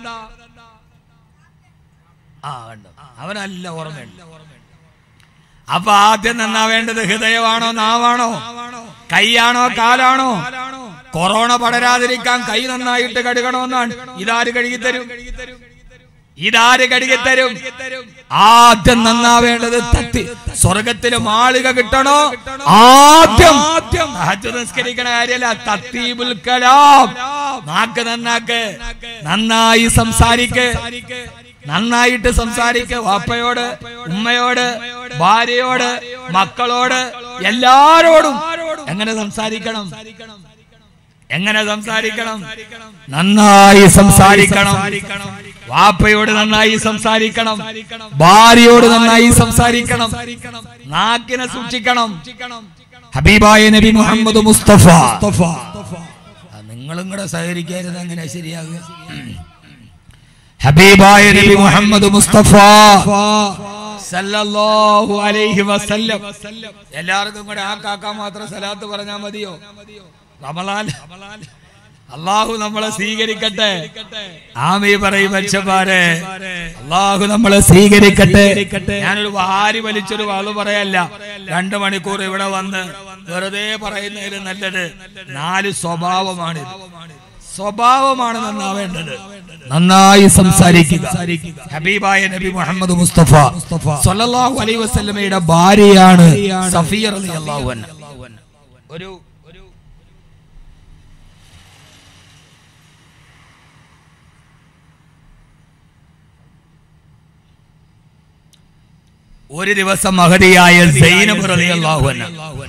ആ കണ്ടോ അവനല്ല ഓർമ്മയുണ്ട് അപ്പൊ ആദ്യം നന്നാവേണ്ടത് ഹൃദയമാണോ നാവാണോ കൈയാണോ കാലാണോ കൊറോണ പടരാതിരിക്കാൻ കൈ നന്നായിട്ട് കഴുകണമെന്നാണ് ഇതാര് കഴുകിത്തരും ഇതാര് കഴുകിത്തരും ആദ്യം നന്നാവേണ്ടത് തട്ടി സ്വർഗത്തില് മാളിക കിട്ടണോ ആദ്യം തഹജ്ജുദ് നിസ്കരിക്കണ കാര്യല്ല തത്തീബുൽ കലാം നാക്ക് നന്നാക്ക് നന്നായി സംസാരിക്ക് നന്നായിട്ട് സംസാരിക്ക് വാപ്പയോട് ഉമ്മയോട് ഭാര്യയോട് മക്കളോട് എല്ലാരോടും എങ്ങനെ സംസാരിക്കണം എങ്ങനെ സംസാരിക്കണം നന്നായി സംസാരിക്കണം വാപ്പയോട് നന്നായി സംസാരിക്കണം ഭാര്യയോട് നന്നായി സംസാരിക്കണം നാക്കിനെ സൂക്ഷിക്കണം ഹബീബായ നബി മുഹമ്മദ് മുസ്തഫ നിങ്ങളും കൂടെ സഹകരിക്കായിരുന്നു അങ്ങനെ ശരിയാകുക ഹബീബായ നബി മുഹമ്മദ് മുസ്തഫ സല്ലല്ലാഹു അലൈഹി വസല്ലം എല്ലാവർക്കും കൂടെ ആ കാക്ക മാത്രം സലാത്ത് പറഞ്ഞാൽ മതിയോ റമലാൻ അള്ളാഹു നമ്മളെ സ്വീകരിക്കട്ടെ ആമി പറയും മനുഷ്യന്മാരെ അള്ളാഹു നമ്മളെ സ്വീകരിക്കട്ടെ ഞാനൊരു വാരി വലിച്ചൊരു വാള് പറയല്ല രണ്ടു മണിക്കൂർ ഇവിടെ വന്ന് വെറുതെ പറയുന്നതിൽ നല്ലത് നാല് സ്വഭാവമാണ് സ്വഭാവമാണ് നന്നാവേണ്ടത് നന്നായി സംസാരിക്കുക ഹബീബായ നബി മുഹമ്മദ് മുസ്തഫ സല്ലല്ലാഹു അലൈഹി വസല്ലമയുടെ ഭാര്യയാണ് സഫിയ റളിയല്ലാഹു അൻഹ ഒരു ഒരു ദിവസം മഹതിയായ സൈനബ് റളിയല്ലാഹു അൻഹ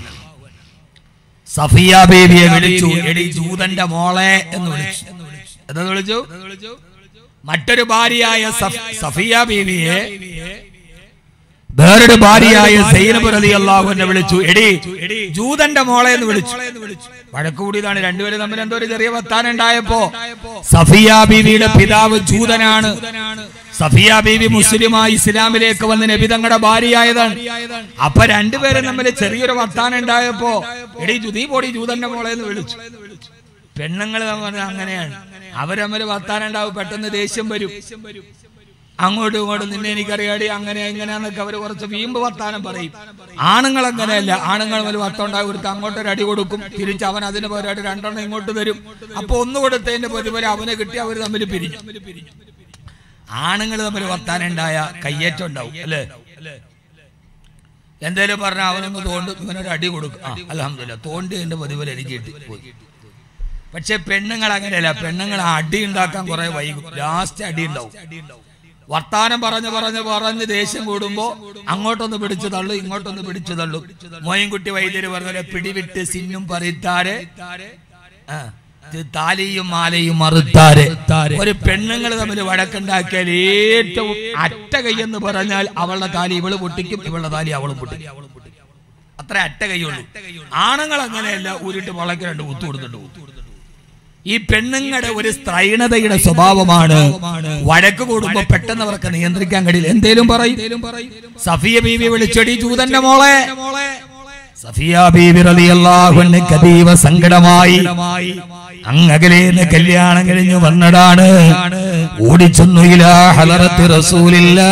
സഫിയ ബേബിയെ വിളിച്ചു എടി ജൂതന്റെ മോളെ എന്ന് വിളിച്ചു എന്താ വിളിച്ചു മറ്റൊരു ഭാര്യയായ സഫ്- സഫിയ ബീവിയെ വേറൊരു ഭാര്യയായ സൈനബ് റലി അള്ളാഹു എന്നെ വിളിച്ചു എടി ജൂതന്റെ മോളെ എന്ന് വിളിച്ചു വഴക്ക് കൂടിയതാണ് രണ്ടുപേരും തമ്മിൽ എന്തോ ഒരു ചെറിയ വത്താനുണ്ടായപ്പോ സഫിയ ബീവിയുടെ പിതാവ് ജൂതനാണ് സഫിയ ബീവി മുസ്ലിമായി ഇസ്ലാമിലേക്ക് വന്ന് നബി തങ്ങളുടെ ഭാര്യയായതാണ് അപ്പൊ രണ്ടുപേരും തമ്മിൽ ചെറിയൊരു വർത്താനം ഉണ്ടായപ്പോ എടി ജുദീ പോടി ജൂതന്റെ മോളെ എന്ന് വിളിച്ചു പെണ്ണുങ്ങൾ തമ്മിൽ അങ്ങനെയാണ് അവര് തമ്മിൽ വർത്താനം ഉണ്ടാവും പെട്ടെന്ന് ദേഷ്യം വരും അങ്ങോട്ടും ഇങ്ങോട്ടും നിന്നെ എനിക്കറിയാടി അങ്ങനെ ഇങ്ങനെയാന്നൊക്കെ അവർ കുറച്ച് വീമ്പ് വർത്താനം പറയും ആണുങ്ങൾ അങ്ങനെയല്ല ആണുങ്ങൾ ഒരു വർത്തമുണ്ടായി കൊടുത്ത് അങ്ങോട്ട് ഒരു അടി കൊടുക്കും തിരിച്ച് അവൻ അതിന് പകരമായിട്ട് രണ്ടെണ്ണം ഇങ്ങോട്ട് തരും അപ്പൊ ഒന്ന് കൊടുത്തതിന്റെ പ്രതിഫലം അവന് കിട്ടി അവർ തമ്മിൽ പിരിഞ്ഞു ആണുങ്ങൾ തമ്മിൽ വർത്താനം ഉണ്ടായ കയ്യേറ്റം ഉണ്ടാവും അല്ലേ എന്തേലും പറഞ്ഞാൽ അവനൊന്ന് തോണ്ടും ഇവനൊരു അടി കൊടുക്കും ആ അലഹമില്ല തോണ്ടിയതിന്റെ പ്രതിഫലം എനിക്ക് കിട്ടി പോയി പക്ഷെ പെണ്ണുങ്ങൾ അങ്ങനെയല്ല പെണ്ണുങ്ങൾ അടി ഉണ്ടാക്കാൻ കുറെ വൈകും ലാസ്റ്റ് അടി ഉണ്ടാവും വർത്താനം പറഞ്ഞ് പറഞ്ഞ് പറഞ്ഞ് ദേഷ്യം കൂടുമ്പോ അങ്ങോട്ടൊന്ന് പിടിച്ചു തള്ളു ഇങ്ങോട്ടൊന്ന് പിടിച്ചു തള്ളു മോയൻകുട്ടി വൈദ്യര് പറഞ്ഞ പിടിവിട്ട് സിന്നും പറിത്താരെ ആ, ഇത് താലിയും മാലയും മറുത്താരെ ഒരു പെണ്ണുങ്ങൾ തമ്മിൽ വഴക്കുണ്ടാക്കിയാൽ ഏറ്റവും അറ്റ കൈയെന്ന് പറഞ്ഞാൽ അവളുടെ താലി ഇവള് പൊട്ടിക്കും ഇവളുടെ താലി അവളും പൊട്ടിക്കും അത്ര അറ്റ കൈയുള്ളൂ ആണുങ്ങൾ അങ്ങനെയല്ല ഊരിട്ട് വളക്ക് രണ്ട് കുത്തു കൊടുത്തിട്ട് പോകും ഈ പെണ്ണുങ്ങളുടെ ഒരു സ്ത്രൈണതയുടെ സ്വഭാവമാണ് വഴക്ക് കൂടുമ്പോ പെട്ടെന്ന് അവർക്ക് നിയന്ത്രിക്കാൻ കഴിയില്ല എന്തേലും പറയും സഫിയ ബീവി വിളിച്ചടി ജൂതന്റെ മോളെ സഫിയ ബീവി റളിയല്ലാഹു അൻഹയ്ക്ക് അതീവ സങ്കടമായി അങ്ങകലേന്ന് കല്യാണം കഴിഞ്ഞു വന്നതാണ് ഓടിച്ചെന്നു ഇലാ ഹലറത്ത് റസൂലില്ലാ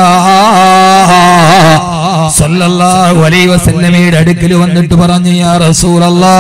സല്ലല്ലാഹു അലൈഹി വസല്ലമയുടെ അടുക്കൽ വന്നിട്ട് പറഞ്ഞു യാ റസൂലല്ലാ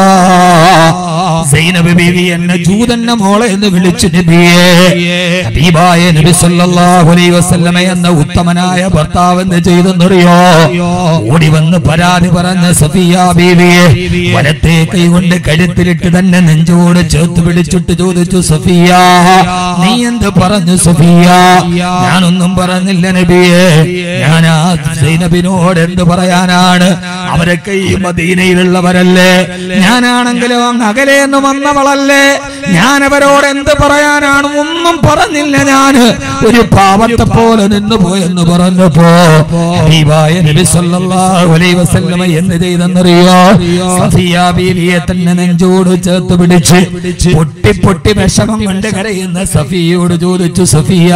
സൈനബ് ബീവി എന്നെ ജൂതന്റെ മോളെ എന്ന് വിളിച്ചു നബിയെ ഹബീബായ നബി സല്ലല്ലാഹു അലൈഹി വസല്ലമ എന്ന ഉത്തമനായ ഭർത്താവ് എന്ന് ചെയ്തെന്നറിയോ ഓടി വന്ന് പരാതി പറഞ്ഞ സഫിയ ബീവിയെ വലത്തെ കൈ കൊണ്ട് കഴുത്തിലിട്ട് തന്നെ നെഞ്ചോട് ചേർത്ത് പിടിച്ചിട്ട് ചോദിച്ചു സഫിയ നീ എന്ത് പറഞ്ഞു സഫിയ ഞാനൊന്നും പറഞ്ഞില്ല നബിയെ ഞാൻ ആ സൈനബിനോട് എന്ത് പറയാനാണ് അവരൊക്കെ ഈ മദീനയിലുള്ളവരല്ലേ ഞാനാണെങ്കിലും അങ്ങ് അകലെ നിന്ന് വന്നവളല്ലേ ഞാൻ അവരോട് എന്ത് പറയാനാണ് ഒന്നും പറഞ്ഞില്ല ഞാന് ഒരു പാവത്തെ പോലെ നിന്ന് പോയെന്ന് പറഞ്ഞപ്പോ ഹബീബായ നബി സല്ലല്ലാഹു അലൈഹി വസല്ലമ എന്ത് ചെയ്തെന്നറിയോ സഫിയ ബീവിയെ തന്നെ നെഞ്ചോട് ചേർത്ത് പിടിച്ച് പൊട്ടി പൊട്ടി വിഷമം കൊണ്ട് കരയുന്ന സഫിയോട് ചോദിച്ചു സഫിയ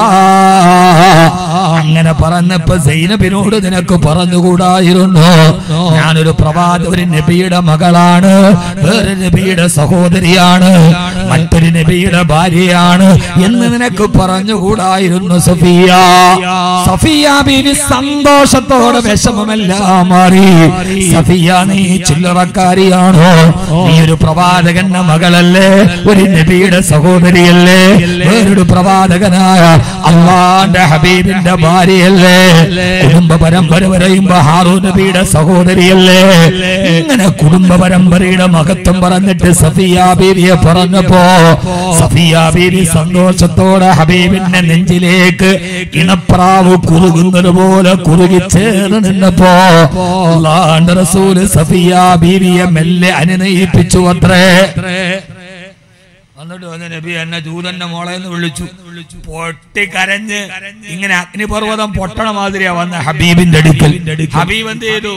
അങ്ങനെ പറഞ്ഞപ്പോ സൈനബിനോട് നിനക്ക് പറഞ്ഞുകൂടായിരുന്നു ഞാനൊരു പ്രവാദ ഒരു നബിയുടെ മകളാണ് വേറെ നബിയുടെ സഹോദരിയാണ് മറ്റൊരു നബിയുടെ ഭാര്യയാണ് എന്ന് നിനക്ക് പറഞ്ഞുകൂടായിരുന്നു സഫിയ സഫിയ ബീവി സന്തോഷത്തോടെ വിഷമമെല്ലാം മാറി സഫിയ നീ ചില്ലറക്കാരിയാണോ നീ ഒരു പ്രവാചകന്റെ മകളല്ലേ ഒരു നബിയുടെ സഹോദരിയല്ലേ വേറൊരു പ്രവാചകനായ അള്ളാന്റെ ഹബീബിന്റെ ഭാര്യയല്ലേ കുടുംബ പരമ്പര പറയുമ്പോ ഹാറൂ നബിയുടെ സഹോദരിയല്ലേ ഇങ്ങനെ കുടുംബ പരമ്പരയുടെ മഹത്വം പറഞ്ഞിട്ട് സഫിയ ബീവിയെ പറഞ്ഞപ്പോ സഫിയ ബീവി സന്തോഷത്തോടെ ഹബീബിന്റെ നെഞ്ചിലേക്ക് ഇണപ്രാവ് കുറുകുന്നത് പോലെ കുറുകി ചേർന്ന് നിന്നപ്പോ അള്ളാന്റെ റസൂല് സഫിയ ബീവിയെ മെല്ലെ അനുനയിപ്പിച്ചു അത്രേ എന്നിട്ട് വന്ന് നബി എന്നെ ജൂതന്റെ മോളെ എന്ന് വിളിച്ചു പൊട്ടി കരഞ്ഞ് ഇങ്ങനെ അഗ്നിപർവ്വതം പൊട്ടണ മാതിരിയാ വന്ന ഹബീബിന്റെ അടുക്കൽ ഹബീബ് എന്ത് ചെയ്തു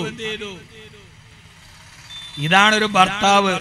ഇതാണൊരു ഭർത്താവ്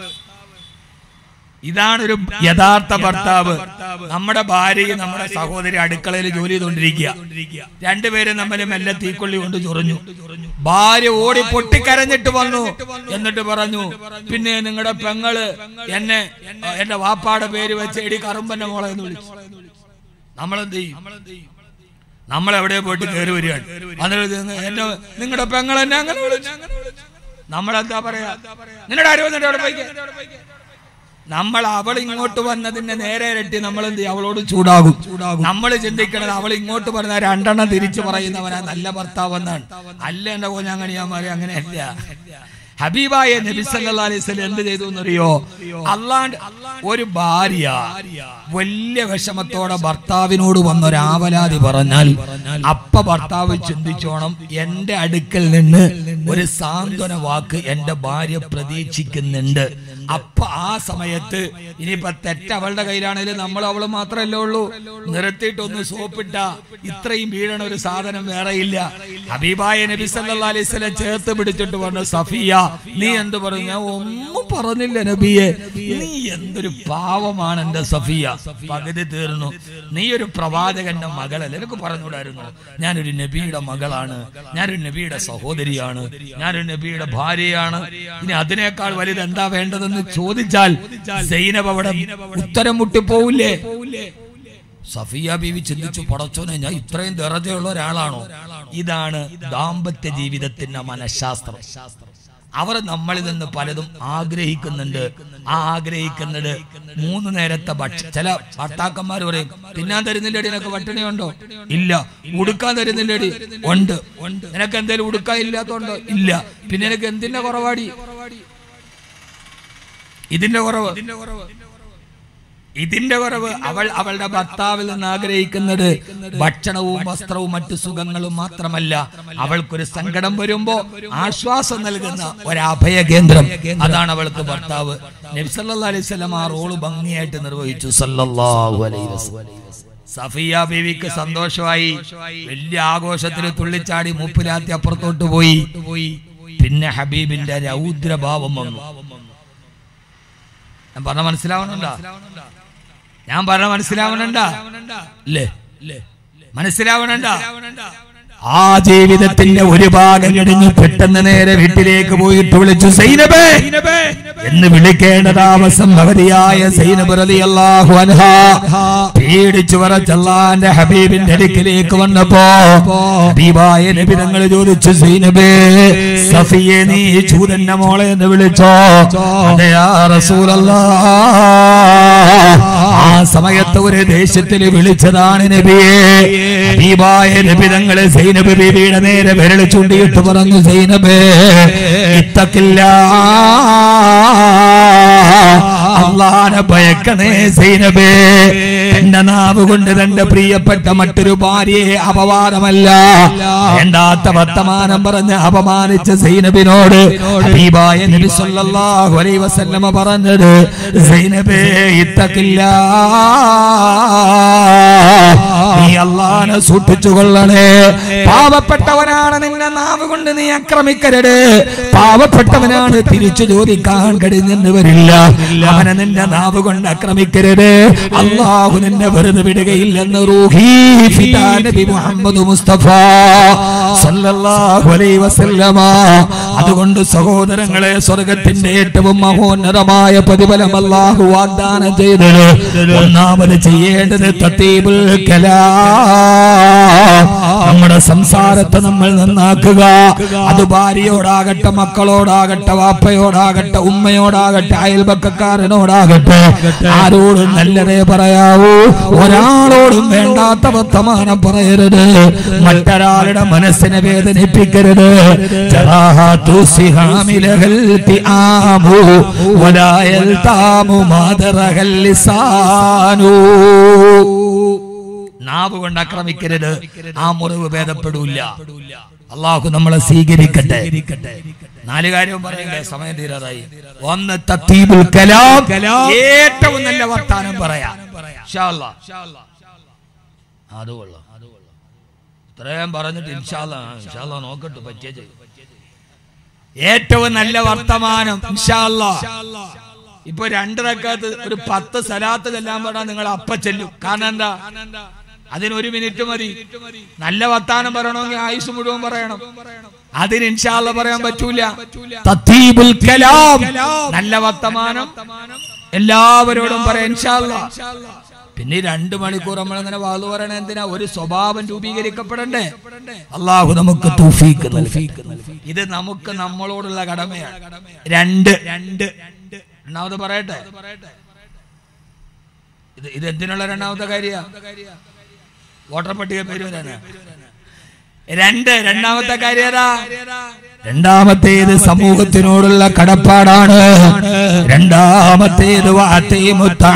ഇതാണൊരു യഥാർത്ഥ ഭർത്താവ് നമ്മുടെ ഭാര്യയും നമ്മുടെ സഹോദരി അടുക്കളയിൽ ജോലി ചെയ്തുകൊണ്ടിരിക്കുക രണ്ടുപേരും തമ്മിൽ മെല്ലെ തീക്കൊള്ളി കൊണ്ട് ചൊറിഞ്ഞു ഭാര്യ ഓടി പൊട്ടിക്കരഞ്ഞിട്ട് വന്നു എന്നിട്ട് പറഞ്ഞു പിന്നെ നിങ്ങളുടെ പെങ്ങള് എന്നെ എന്റെ വാപ്പാടെ പേര് വെച്ച് എടി കറുമ്പന്റെ മോളെ എന്ന് വിളിച്ചു നമ്മളെന്ത് ചെയ്യും നമ്മൾ എവിടെ പോയിട്ട് കയറി വരികയാണ് എന്നിട്ട് നിങ്ങ- എന്റെ നിങ്ങളുടെ പെങ്ങൾ എന്നെ അങ്ങനെ വിളിച്ചു നമ്മളെന്താ പറയാ നിന്നോട് ആര് വന്നിട്ട് അവിടെ പോയിക്കേ നമ്മൾ അവൾ ഇങ്ങോട്ട് വന്നതിന്റെ നേരെ ഇരട്ടി നമ്മൾ എന്ത് ചെയ്യും? അവളോട് ചൂടാകും നമ്മൾ ചിന്തിക്കണത് അവൾ ഇങ്ങോട്ട് പറഞ്ഞ രണ്ടെണ്ണം തിരിച്ചു പറയുന്നവനാ നല്ല ഭർത്താവ് എന്നാണ് അല്ല എന്റെ കോഞ്ഞാങ്കണിയാമാരെ അങ്ങനെയല്ല ഹബീബായ നബി സല്ലല്ലാഹു അലൈഹി വസല്ലം എന്ത് ചെയ്തു എന്നറിയോ അല്ലാണ്ട് ഒരു ഭാര്യ വലിയ വിഷമത്തോടെ ഭർത്താവിനോട് വന്നൊരാവലാതി പറഞ്ഞാൽ അപ്പ ഭർത്താവ് ചിന്തിച്ചോണം എന്റെ അടുക്കൽ നിന്ന് ഒരു സാന്ത്വന വാക്ക് എന്റെ ഭാര്യ പ്രതീക്ഷിക്കുന്നുണ്ട് അപ്പൊ ആ സമയത്ത് ഇനിയിപ്പൊ തെറ്റ് അവളുടെ കയ്യിലാണെങ്കിലും നമ്മൾ അവള് മാത്രമല്ലേ ഉള്ളൂ നിർത്തിയിട്ടൊന്ന് സോപ്പിട്ട ഇത്രയും വീഴണ ഒരു സാധനം വേറെ ഇല്ല ഹബീബായ നബി സല്ലല്ലാഹു അലൈഹി വസല്ലം ചേർത്ത് പിടിച്ചിട്ട് പറഞ്ഞു സഫിയ നീ എന്ത് പറഞ്ഞു ഞാൻ ഒന്നും പറഞ്ഞില്ല നബിയെ നീ എന്തൊരു പാവമാണ് എന്റെ സഫിയ പകുതി തീർന്നു നീ ഒരു പ്രവാചകന്റെ മകളല്ല എനിക്ക് പറഞ്ഞുകൂടായിരുന്നു ഞാനൊരു നബിയുടെ മകളാണ് ഞാനൊരു നബിയുടെ സഹോദരിയാണ് ഞാനൊരു നബിയുടെ ഭാര്യയാണ് ഇനി അതിനേക്കാൾ വലുത് എന്താ വേണ്ടതെന്ന് ചോദിച്ചാൽ സൈനബ് അവിടെ ഉത്തരം മുട്ടിപ്പോവില്ലേ സഫിയ ബീവി ചിന്തിച്ചു പടച്ചോനെ ഞാൻ ഇത്രയും ദറജയുള്ള ഒരാളാണോ ഇതാണ് ദാമ്പത്യ ജീവിതത്തിന്റെ മനഃശാസ്ത്രം അവർ നമ്മളിൽ നിന്ന് പലതും ആഗ്രഹിക്കുന്നുണ്ട് ആ ആഗ്രഹിക്കുന്നത് മൂന്ന് നേരത്തെ ഭക്ഷ ചില ഭർത്താക്കന്മാർ പറയും തിന്നാൻ തരുന്നില്ലടി നിനക്ക് പട്ടിണിയുണ്ടോ ഇല്ല ഉടുക്കാൻ തരുന്നില്ലടി ഉണ്ട് ഉണ്ട് നിനക്ക് എന്തെങ്കിലും ഉടുക്കാൻ ഇല്ലാത്തോണ്ടോ ഇല്ല പിന്നെ നിനക്ക് എന്തിന്റെ കുറവാടി ഇതിന്റെ കുറവ് ഇതിന്റെ കുറവ് അവൾ അവളുടെ ഭർത്താവിൽ നിന്ന് ആഗ്രഹിക്കുന്നത് ഭക്ഷണവും വസ്ത്രവും മറ്റു സുഖങ്ങളും മാത്രമല്ല അവൾക്കൊരു സങ്കടം വരുമ്പോ ആശ്വാസം നൽകുന്ന ഒരഭയ കേന്ദ്രം അതാണ് അവൾക്ക് ഭർത്താവ് നബ്സല്ലാ അലൈഹി സ്വലം ആ റോള് ഭംഗിയായിട്ട് നിർവഹിച്ചു സല്ലല്ലാഹു അലൈഹി വസല്ലം സഫിയ ബീവിക്ക് സന്തോഷമായി വലിയ ആഘോഷത്തിൽ തുള്ളിച്ചാടി മൂപ്പിലാത്തി അപ്പുറത്തോട്ട് പോയി പിന്നെ ഹബീബിന്റെ രൗദ്രഭാവം വന്നു ഞാൻ പറഞ്ഞ മനസ്സിലാവണുണ്ടോ ഞാൻ പറഞ്ഞ മനസ്സിലാവണുണ്ടോ ഇല്ലേ മനസ്സിലാവണുണ്ടോ ആ ജീവിതത്തിന്റെ ഒരു ഭാഗം കഴിഞ്ഞ് പെട്ടെന്ന് നേരെ വീട്ടിലേക്ക് പോയിട്ട് വിളിച്ചു സൈനബേ എന്ന് വിളിക്കേണ്ട താമസം ഭഗതിയായ സൈനബ് റളിയല്ലാഹു അൻഹ പേടിച്ചു പറച്ചല്ലാന്റെ ഹബീബിന്റെ അടുക്കിലേക്ക് വന്നപ്പോ ഹബീബായ നബി തങ്ങൾ ചോദിച്ചു സൈനബേ സഫിയെ നീ ചൂതന്റെ മോളെ എന്ന് വിളിച്ചോ അതെയാ റസൂലല്ലാ ആ സമയത്ത് ഒരു ദേശത്തിൽ വിളിച്ചതാണ് നബിയെ ഹബീബായ നബി തങ്ങളെ സൈനബ് ബീവിയുടെ നേരെ വിരൽ ചൂണ്ടിയിട്ട് പറഞ്ഞു സൈനബേ ഇത്തക്കില്ല അള്ളാനെ ഭയക്കണേ സൈനബേ എന്റെ നാവ് കൊണ്ട് തന്റെ പ്രിയപ്പെട്ട മറ്റൊരു ഭാര്യയെ അപവാദമല്ല വേണ്ടാത്ത വർത്തമാനം പറഞ്ഞ് അപമാനിച്ച സൈനബിനോട് ഹബീബായ നബി സല്ലല്ലാഹു അലൈഹി വസല്ലമ പറഞ്ഞത് സൈനബേ ഇത്തക്കില്ല നീ അള്ളാനെ സൂക്ഷിച്ചു കൊള്ളണേ പാവപ്പെട്ടവനാണ് നിന്നെ നാവ് കൊണ്ട് നീ ആക്രമിക്കരുത് പാവപ്പെട്ടവനാണ് തിരിച്ചു ചോദിക്കാൻ കഴിഞ്ഞെന്ന് വരില്ല അവനെ നിന്റെ നാവ് കൊണ്ട് ആക്രമിക്കരുത് അള്ളാഹു നിന്നെ വെറുതെ വിടുകയില്ലെന്ന് റൂഹി ഫിദാ നബി മുഹമ്മദ് മുസ്തഫ സല്ലല്ലാഹു അലൈഹി വസല്ലമ അതുകൊണ്ട് സഹോദരങ്ങളെ സ്വർഗത്തിന്റെ ഏറ്റവും മഹോന്നതമായ പ്രതിഫലം അല്ലാഹു വാഗ്ദാനം ചെയ്തത് ഒന്നാമത് ചെയ്യേണ്ടത് തത്തീബുൽ കലാ നമ്മുടെ സംസാരത്തെ നമ്മൾ നന്നാക്കുക അത് ഭാര്യയോടാകട്ടെ മക്കളോടാകട്ടെ വാപ്പയോടാകട്ടെ ഉമ്മയോടാകട്ടെ അയൽപക്കക്കാരനോടാകട്ടെ ആരോടും നല്ലതേ പറയാവൂ ഒരാളോടും വേണ്ടാത്ത വർത്തമാനം പറയരുത് മറ്റൊരാളുടെ മനസ്സിനെ വേദനിപ്പിക്കരുത് ജറാഹത്തു സിഹാമിലഹൽ തിആമു വലാ യൽതാമു മാദറഹൽ ലിസാനു നാവ് കൊണ്ട് ആക്രമിക്കരുത് ആ മുറിവ് ഭേദപ്പെടൂല അള്ളാഹു നമ്മളെ സ്വീകരിക്കട്ടെ നാല് കാര്യവും പറയണ്ടേ സമയം തീരാറായി ഒന്ന് തത്തീബുൽ കലാം ഏറ്റവും നല്ല വർത്താനം പറയാം ഇൻഷാ അല്ലാ. അത് കൊള്ളാം ഇത്രയും പറഞ്ഞിട്ട് ഇൻഷാല്ല ഇൻഷാല്ല നോക്കട്ടെ പറ്റിയ ചെയ്യും ഏറ്റവും നല്ല വർത്തമാനം ഇൻഷാല്ല ഇപ്പൊ രണ്ട് റക്കാത്ത് ഒരു പത്ത് സലാത്ത് ചെല്ലാൻ പറഞ്ഞാൽ നിങ്ങൾ അപ്പ ചെല്ലും കാരണം എന്താ അതിന് ഒരു മിനിറ്റ് മതി നല്ല വർത്താനം പറയണമെങ്കിൽ ആയുസ് മുഴുവൻ പറയണം അതിന് ഇൻഷാല്ല പറയാൻ പറ്റൂല തത്തീബുൽ കലാം നല്ല വർത്തമാനം എല്ലാവരോടും പറയാം ഇൻഷാല്ല പിന്നെ ഈ രണ്ടു മണിക്കൂർ നമ്മൾ അങ്ങനെ വാതു പറയണ എന്തിനാ ഒരു സ്വഭാവം രൂപീകരിക്കപ്പെടണ്ടേ അള്ളാഹു നമുക്ക് തൗഫീക്ക് നൽകി. ഇത് നമുക്ക് നമ്മളോടുള്ള കടമയാണ് രണ്ട് രണ്ട് രണ്ടാമത് പറയട്ടെ ഇത് ഇത് എന്തിനുള്ള രണ്ടാമത്തെ കാര്യ വോട്ടർ പട്ടിക പേര് വരാനാ രണ്ട് രണ്ടാമത്തെ കാര്യം ഏതാ രണ്ടാമത്തേത് സമൂഹത്തിനോടുള്ള കടപ്പാടാണ് രണ്ടാമത്തേത് വാത്തേമുത്താ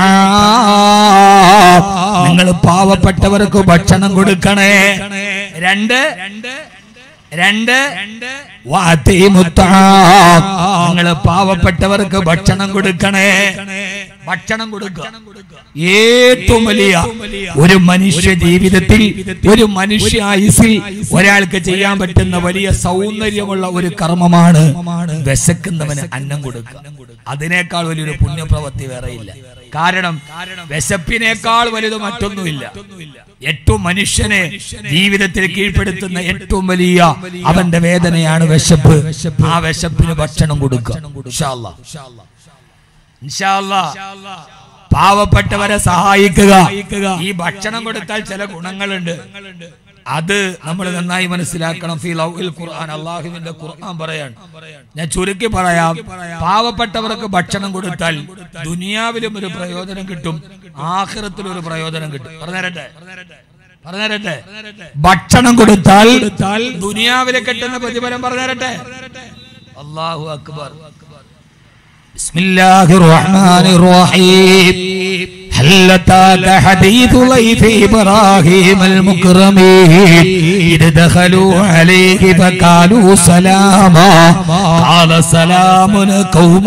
നിങ്ങൾ പാവപ്പെട്ടവർക്ക് ഭക്ഷണം കൊടുക്കണേ രണ്ട് രണ്ട് വാത്തേമുത്താ നിങ്ങൾ പാവപ്പെട്ടവർക്ക് ഭക്ഷണം കൊടുക്കണേ ഭക്ഷണം കൊടുക്കുക ഏറ്റവും വലിയ ഒരു മനുഷ്യ ജീവിതത്തിൽ ഒരു മനുഷ്യ ആയുസിൽ ഒരാൾക്ക് ചെയ്യാൻ പറ്റുന്ന വലിയ സൗന്ദര്യമുള്ള ഒരു കർമ്മമാണ് വിശക്കുന്നവന് അന്നം കൊടുക്കുക അതിനേക്കാൾ വലിയൊരു പുണ്യപ്രവൃത്തി വേറെയില്ല കാരണം വിശപ്പിനേക്കാൾ വലുത് മറ്റൊന്നുമില്ല ഏറ്റവും മനുഷ്യനെ ജീവിതത്തിൽ കീഴ്പ്പെടുത്തുന്ന ഏറ്റവും വലിയ അവന്റെ വേദനയാണ് വിശപ്പ് ആ വിശപ്പിന് ഭക്ഷണം കൊടുക്കുക ഇൻഷാ അല്ലാ. ഇൻഷാ അല്ലാ. പാവപ്പെട്ടവരെ സഹായിക്കുക ഈ ഭക്ഷണം കൊടുത്താൽ ചില ഗുണങ്ങളുണ്ട് അത് നമ്മൾ നന്നായി മനസ്സിലാക്കണം ഫീ ലൗഹിൽ ഖുർആൻ അള്ളാഹുവിന്റെ ഖുർആൻ പറയാൻ ഞാൻ ചുരുക്കി പറയാം പാവപ്പെട്ടവർക്ക് ഭക്ഷണം കൊടുത്താൽ ദുനിയാവിലും ഒരു പ്രയോജനം കിട്ടും ആഖിറത്തിലും ഒരു പ്രയോജനം കിട്ടും പറഞ്ഞുതരട്ടെ പറഞ്ഞുതരട്ടെ ഭക്ഷണം കൊടുത്താൽ ദുനിയാവിലെ കിട്ടുന്ന പ്രതിഫലം പറഞ്ഞുതരട്ടെ അള്ളാഹു അക്ബർ بسم الله الرحمن الرحيم هل أتاك حديث ضيف إبراهيم المكرمين إذ دخلوا عليه فقالوا سلاما قال سلام قوم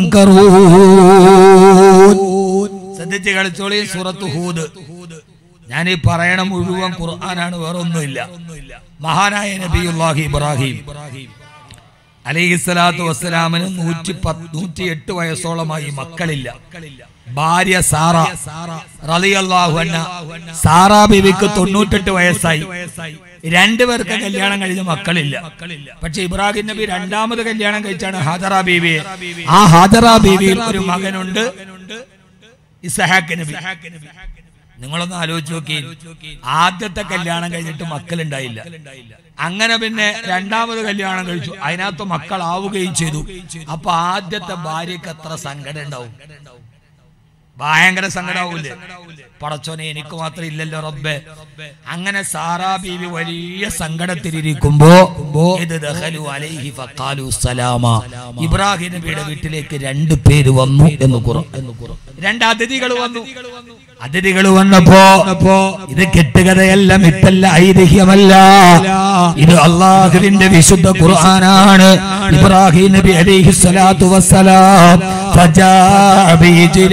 منكرون ശ്രദ്ധിച്ച് കളിച്ചോളി സൂറത്ത് ഹൂദ് ഞാൻ ഈ പറയണ മുഴുവൻ ഖുർആനാണ് വേറെ ഒന്നുമില്ല മഹാനായ നബിയുല്ലാഹി ഇബ്രാഹിം അലൈഹിസ്സലാത്തു വസ്സലാമിന് നൂറ്റി പത്ത് നൂറ്റി എട്ട് വയസ്സോളമായി മക്കളില്ല ഭാര്യ സാറ റളിയല്ലാഹു അൻഹ സാറ ബിവിക്ക് തൊണ്ണൂറ്റെട്ട് വയസ്സായി രണ്ടുപേർക്ക് കല്യാണം കഴിഞ്ഞ മക്കളില്ല പക്ഷെ ഇബ്രാഹിം നബി രണ്ടാമത് കല്യാണം കഴിച്ചാണ് ഹാജറ ബീവിയെ ആ ഹാജറ ബീവിയിൽ ഒരു മകനുണ്ട് ഇസഹാക്ക് നബി നിങ്ങളൊന്ന് ആലോചിച്ച് നോക്കി ആദ്യത്തെ കല്യാണം കഴിഞ്ഞിട്ട് മക്കളുണ്ടായില്ല അങ്ങനെ പിന്നെ രണ്ടാമത് കല്യാണം കഴിച്ചു അതിനകത്ത് മക്കളാവുകയും ചെയ്തു അപ്പൊ ആദ്യത്തെ ഭാര്യക്ക് എത്ര സങ്കടം ഉണ്ടാവും ഭയങ്കര സങ്കടാവൂലേ പടച്ചോനെ എനിക്ക് മാത്രം ഇല്ലല്ലോ റബ്ബെ അങ്ങനെ സാറാ ബീവി വലിയ സങ്കടത്തിലിരിക്കുമ്പോ ഇത് ദഖലു അലൈഹി ഫഖാലു സലാമ ഇബ്രാഹിം നബിയുടെ വീട്ടിലേക്ക് രണ്ട് പേര് വന്നു എന്ന് കുറ രണ്ട് അതിഥികൾ വന്നു അതിഥികൾ വന്നപ്പോ ഇത് കെട്ടുകഥയല്ല മിത്തല്ല ഐതിഹ്യമല്ല ഇത് അള്ളാഹുവിന്റെ വിശുദ്ധ ഖുർആനാണ് ഇബ്രാഹിം നബി അലൈഹി സ്വലാത്തു വസ്സലാം فجاء بعجل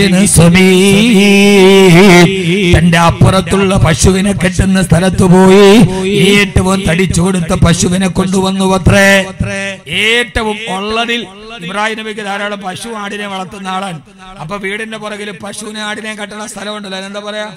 سمين. തന്റെ അപ്പുറത്തുള്ള പശുവിനെ കെട്ടുന്ന സ്ഥലത്ത് പോയി ഏറ്റവും തടിച്ചു കൊടുത്ത പശുവിനെ കൊണ്ടുവന്നു അത്രേ ഏറ്റവും ഉള്ളതിൽ ഇബ്രാഹിം നബിക്ക് ധാരാളം പശു ആടിനെ വളർത്തുന്ന ആളാണ് അപ്പൊ വീടിന്റെ പുറകിൽ പശുവിനെ ആടിനെ കെട്ടുന്ന സ്ഥലമുണ്ടല്ലോ എന്താ പറയാ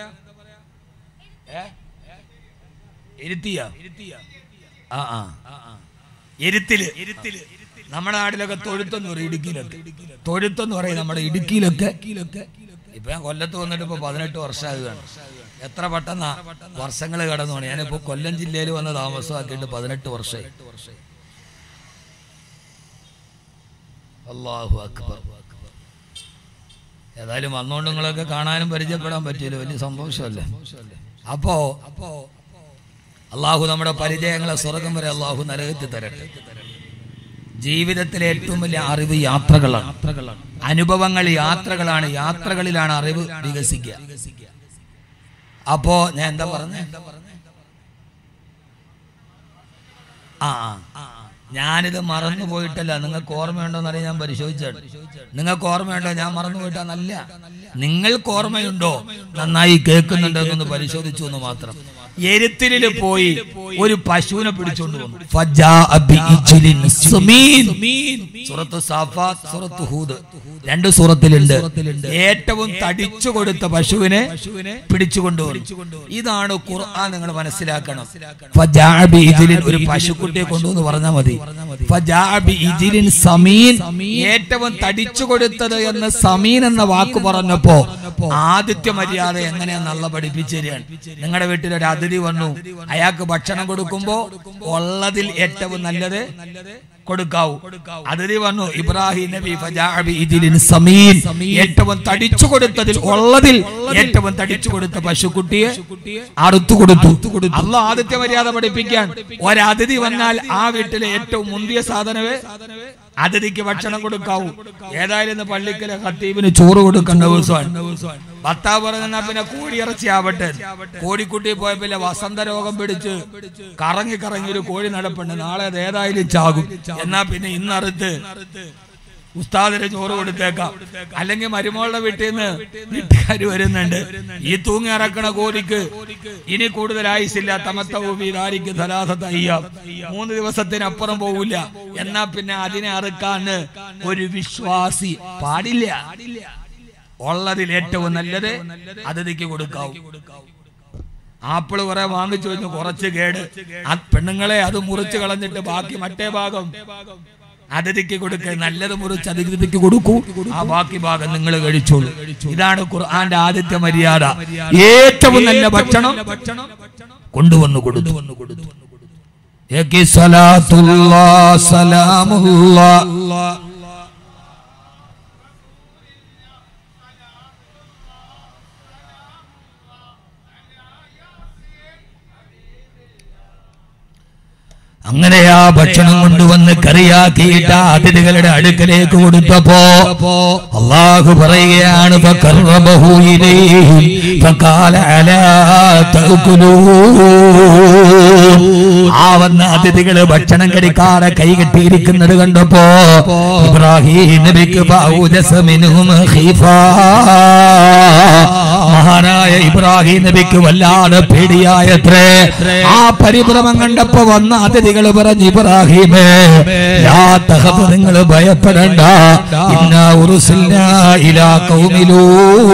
ഏ? ഇരുത്തിയ ആ ആ ഇരുത്തില് നമ്മുടെ നാട്ടിലൊക്കെ തൊഴുത്തെന്ന് പറയും ഇടുക്കിയിലൊക്കെ തൊഴുത്തെന്ന് പറയും നമ്മുടെ ഇടുക്കിയിലൊക്കെ ഇപ്പൊ ഞാൻ കൊല്ലത്ത് വന്നിട്ട് ഇപ്പൊ പതിനെട്ട് വർഷമാകുകയാണ് എത്ര പെട്ടെന്നാ വർഷങ്ങൾ കടന്നു പോണേ ഞാനിപ്പോ കൊല്ലം ജില്ലയിൽ വന്ന് താമസമാക്കിയിട്ട് പതിനെട്ട് വർഷമായി അള്ളാഹു അക്ബർ ഏതായാലും വന്നുകൊണ്ട് നിങ്ങളൊക്കെ കാണാനും പരിചയപ്പെടാൻ പറ്റിയല്ലോ വലിയ സന്തോഷമല്ലേ അപ്പോ അള്ളാഹു നമ്മുടെ പരിചയങ്ങളെ സ്വർഗം വരെ അള്ളാഹു നരകത്തിൽ തരട്ടെ ജീവിതത്തിലെ ഏറ്റവും വലിയ അറിവ് യാത്രകളാണ് അനുഭവങ്ങൾ യാത്രകളാണ് യാത്രകളിലാണ് അറിവ് വികസിക്കുക അപ്പോ ഞാൻ എന്താ പറഞ്ഞേ ആ ആ. ഞാനിത് മറന്നു പോയിട്ടല്ല നിങ്ങൾക്ക് ഓർമ്മയുണ്ടോ എന്നറിയാൻ ഞാൻ പരിശോധിച്ചാണ് നിങ്ങൾക്ക് ഓർമ്മയുണ്ടോ ഞാൻ മറന്നു പോയിട്ടാന്നല്ല നിങ്ങൾക്ക് ഓർമ്മയുണ്ടോ നന്നായി കേൾക്കുന്നുണ്ടോ എന്നൊന്ന് പരിശോധിച്ചു എന്ന് മാത്രം എരുത്തിരില് പോയി ഒരു പശുവിനെ പിടിച്ചോണ്ട് വന്നു ഫജാഅ ബിഇജ്ലിൻ സമീൻ. സൂറത്ത് സാഫാത്ത് സൂറത്ത് ഹൂദ് രണ്ട് സൂറത്തിലുണ്ട് ഏറ്റവും തടിച്ചു കൊടുത്ത പശുവിനെ പിടിച്ചുകൊണ്ടുവന്നു ഇതാണ് ഖുർആൻ നിങ്ങൾ മനസ്സിലാക്കണം ഫജാഅ ബിഇജ്ലിൻ ഒരു പശുക്കുട്ടിയെ കൊണ്ടുവന്ന് പറഞ്ഞാൽ മതി ഫജാഅ ബിഇജ്ലിൻ സമീൻ ഏറ്റവും തടിച്ചു കൊടുത്തത് എന്ന് സമീൻ എന്ന വാക്ക് പറഞ്ഞപ്പോ ആദിത്യ മര്യാദ എങ്ങനെയാന്നുള്ള പഠിപ്പിച്ചു തരികയാണ് നിങ്ങളുടെ വീട്ടിൽ ഒരു അതിഥി വന്നു അയാൾക്ക് ഭക്ഷണം കൊടുക്കുമ്പോ ഉള്ളതിൽ ഏറ്റവും നല്ലത് കൊടുക്കാവൂ അതിഥി വന്നു ഇബ്രാഹിം നബി ഫജാഅ ബിഇജ്ലിൻ സമീൻ ഏറ്റവും തടിച്ചു കൊടുത്തതിൽ ഉള്ളതിൽ ഏറ്റവും തടിച്ചു കൊടുത്ത പശുക്കുട്ടിയെ അറുത്തു കൊടുത്തു അല്ല ആദിത്യ മര്യാദ പഠിപ്പിക്കാൻ ഒരതിഥി വന്നാൽ ആ വീട്ടിലെ ഏറ്റവും മുന്തിയ സാധനമേ അതിഥിക്ക് ഭക്ഷണം കൊടുക്കാവൂ ഏതായാലും ഇന്ന് പള്ളിക്കലെ ഖത്തീബിന് ചോറ് കൊടുക്കേണ്ട ദിവസമാണ് ഭർത്താവ് പറഞ്ഞാ പിന്നെ കോഴിയിറച്ചി ആവട്ടെ കോഴിക്കുട്ടി പോയപ്പോ ഇല്ല വസന്തരോഗം പിടിച്ച് കറങ്ങി കറങ്ങി ഒരു കോഴി നടപ്പുണ്ട് നാളെ അത് ഏതായാലും ചാകും എന്നാ പിന്നെ ഇന്നറുത്ത് ഉസ്താദിന് ചോറ് കൊടുത്തേക്കാം അല്ലെങ്കിൽ മരുമകളുടെ വീട്ടിൽ നിന്ന് വീട്ടുകാർ വരുന്നുണ്ട് ഈ തൂങ്ങി ഇറക്കണ കോരിക്ക് ഇനി കൂടുതൽ ആയുസില്ല തമത്തൂവിതാരിക്ക് ധലാസത്തയ്യാം മൂന്ന് ദിവസത്തിനപ്പുറം പോവില്ല എന്നാ പിന്നെ അതിനെ അറുക്കാന്ന് ഒരു വിശ്വാസി പാടില്ല ഉള്ളതിൽ ഏറ്റവും നല്ലത് അതിഥിക്ക് കൊടുക്കാവൂ ആപ്പിള് കുറെ വാങ്ങിച്ചു വെച്ചു കുറച്ച് കേട് ആ പെണ്ണുങ്ങളെ അത് മുറിച്ച് കളഞ്ഞിട്ട് ബാക്കി മറ്റേ ഭാഗം അതിഥിക്ക് കൊടുക്കുക നല്ലത് മുറിച്ച് അതിഥിക്ക് കൊടുക്കൂ ആ ബാക്കി ഭാഗം നിങ്ങൾ കഴിച്ചോളൂ ഇതാണ് ഖുർആന്റെ ആദ്യത്തെ മര്യാദ ഏറ്റവും നല്ല ഭക്ഷണം കൊണ്ടുവന്നു കൊടുത്തു ഏകി സലാത്തുല്ലാ സലാമുല്ലാ അങ്ങനെ ആ ഭക്ഷണം കൊണ്ടുവന്ന് കറിയാക്കിയിട്ട് ആ അതിഥികളുടെ അടുക്കലേക്ക് കൊടുത്തപ്പോ അള്ളാഹു പറയുകയാണ് فقربه إليهم فقال ألا تأكلون ആ വന്ന അതിഥികള് ഭക്ഷണം കഴിക്കാതെ കൈകെട്ടിയിരിക്കുന്നത് കണ്ടപ്പോ ഇബ്രാഹിം നബിക്ക് ഫൗജസ മിൻഹും ഖീഫാ. മഹാനായ ഇബ്രാഹിം നബിക്ക് വല്ലാതെ പേടിയായത്രേ ആ പരിഭ്രമം കണ്ടപ്പോ വന്ന അതിഥികൾ പറഞ്ഞു ഇബ്രാഹിമേ ലാ തഖഫ് നിങ്ങൾ ഭയപ്പെടണ്ട ഇന്നാ ഉറുസിൽനാ ഇലാ ഖൗമിലൂ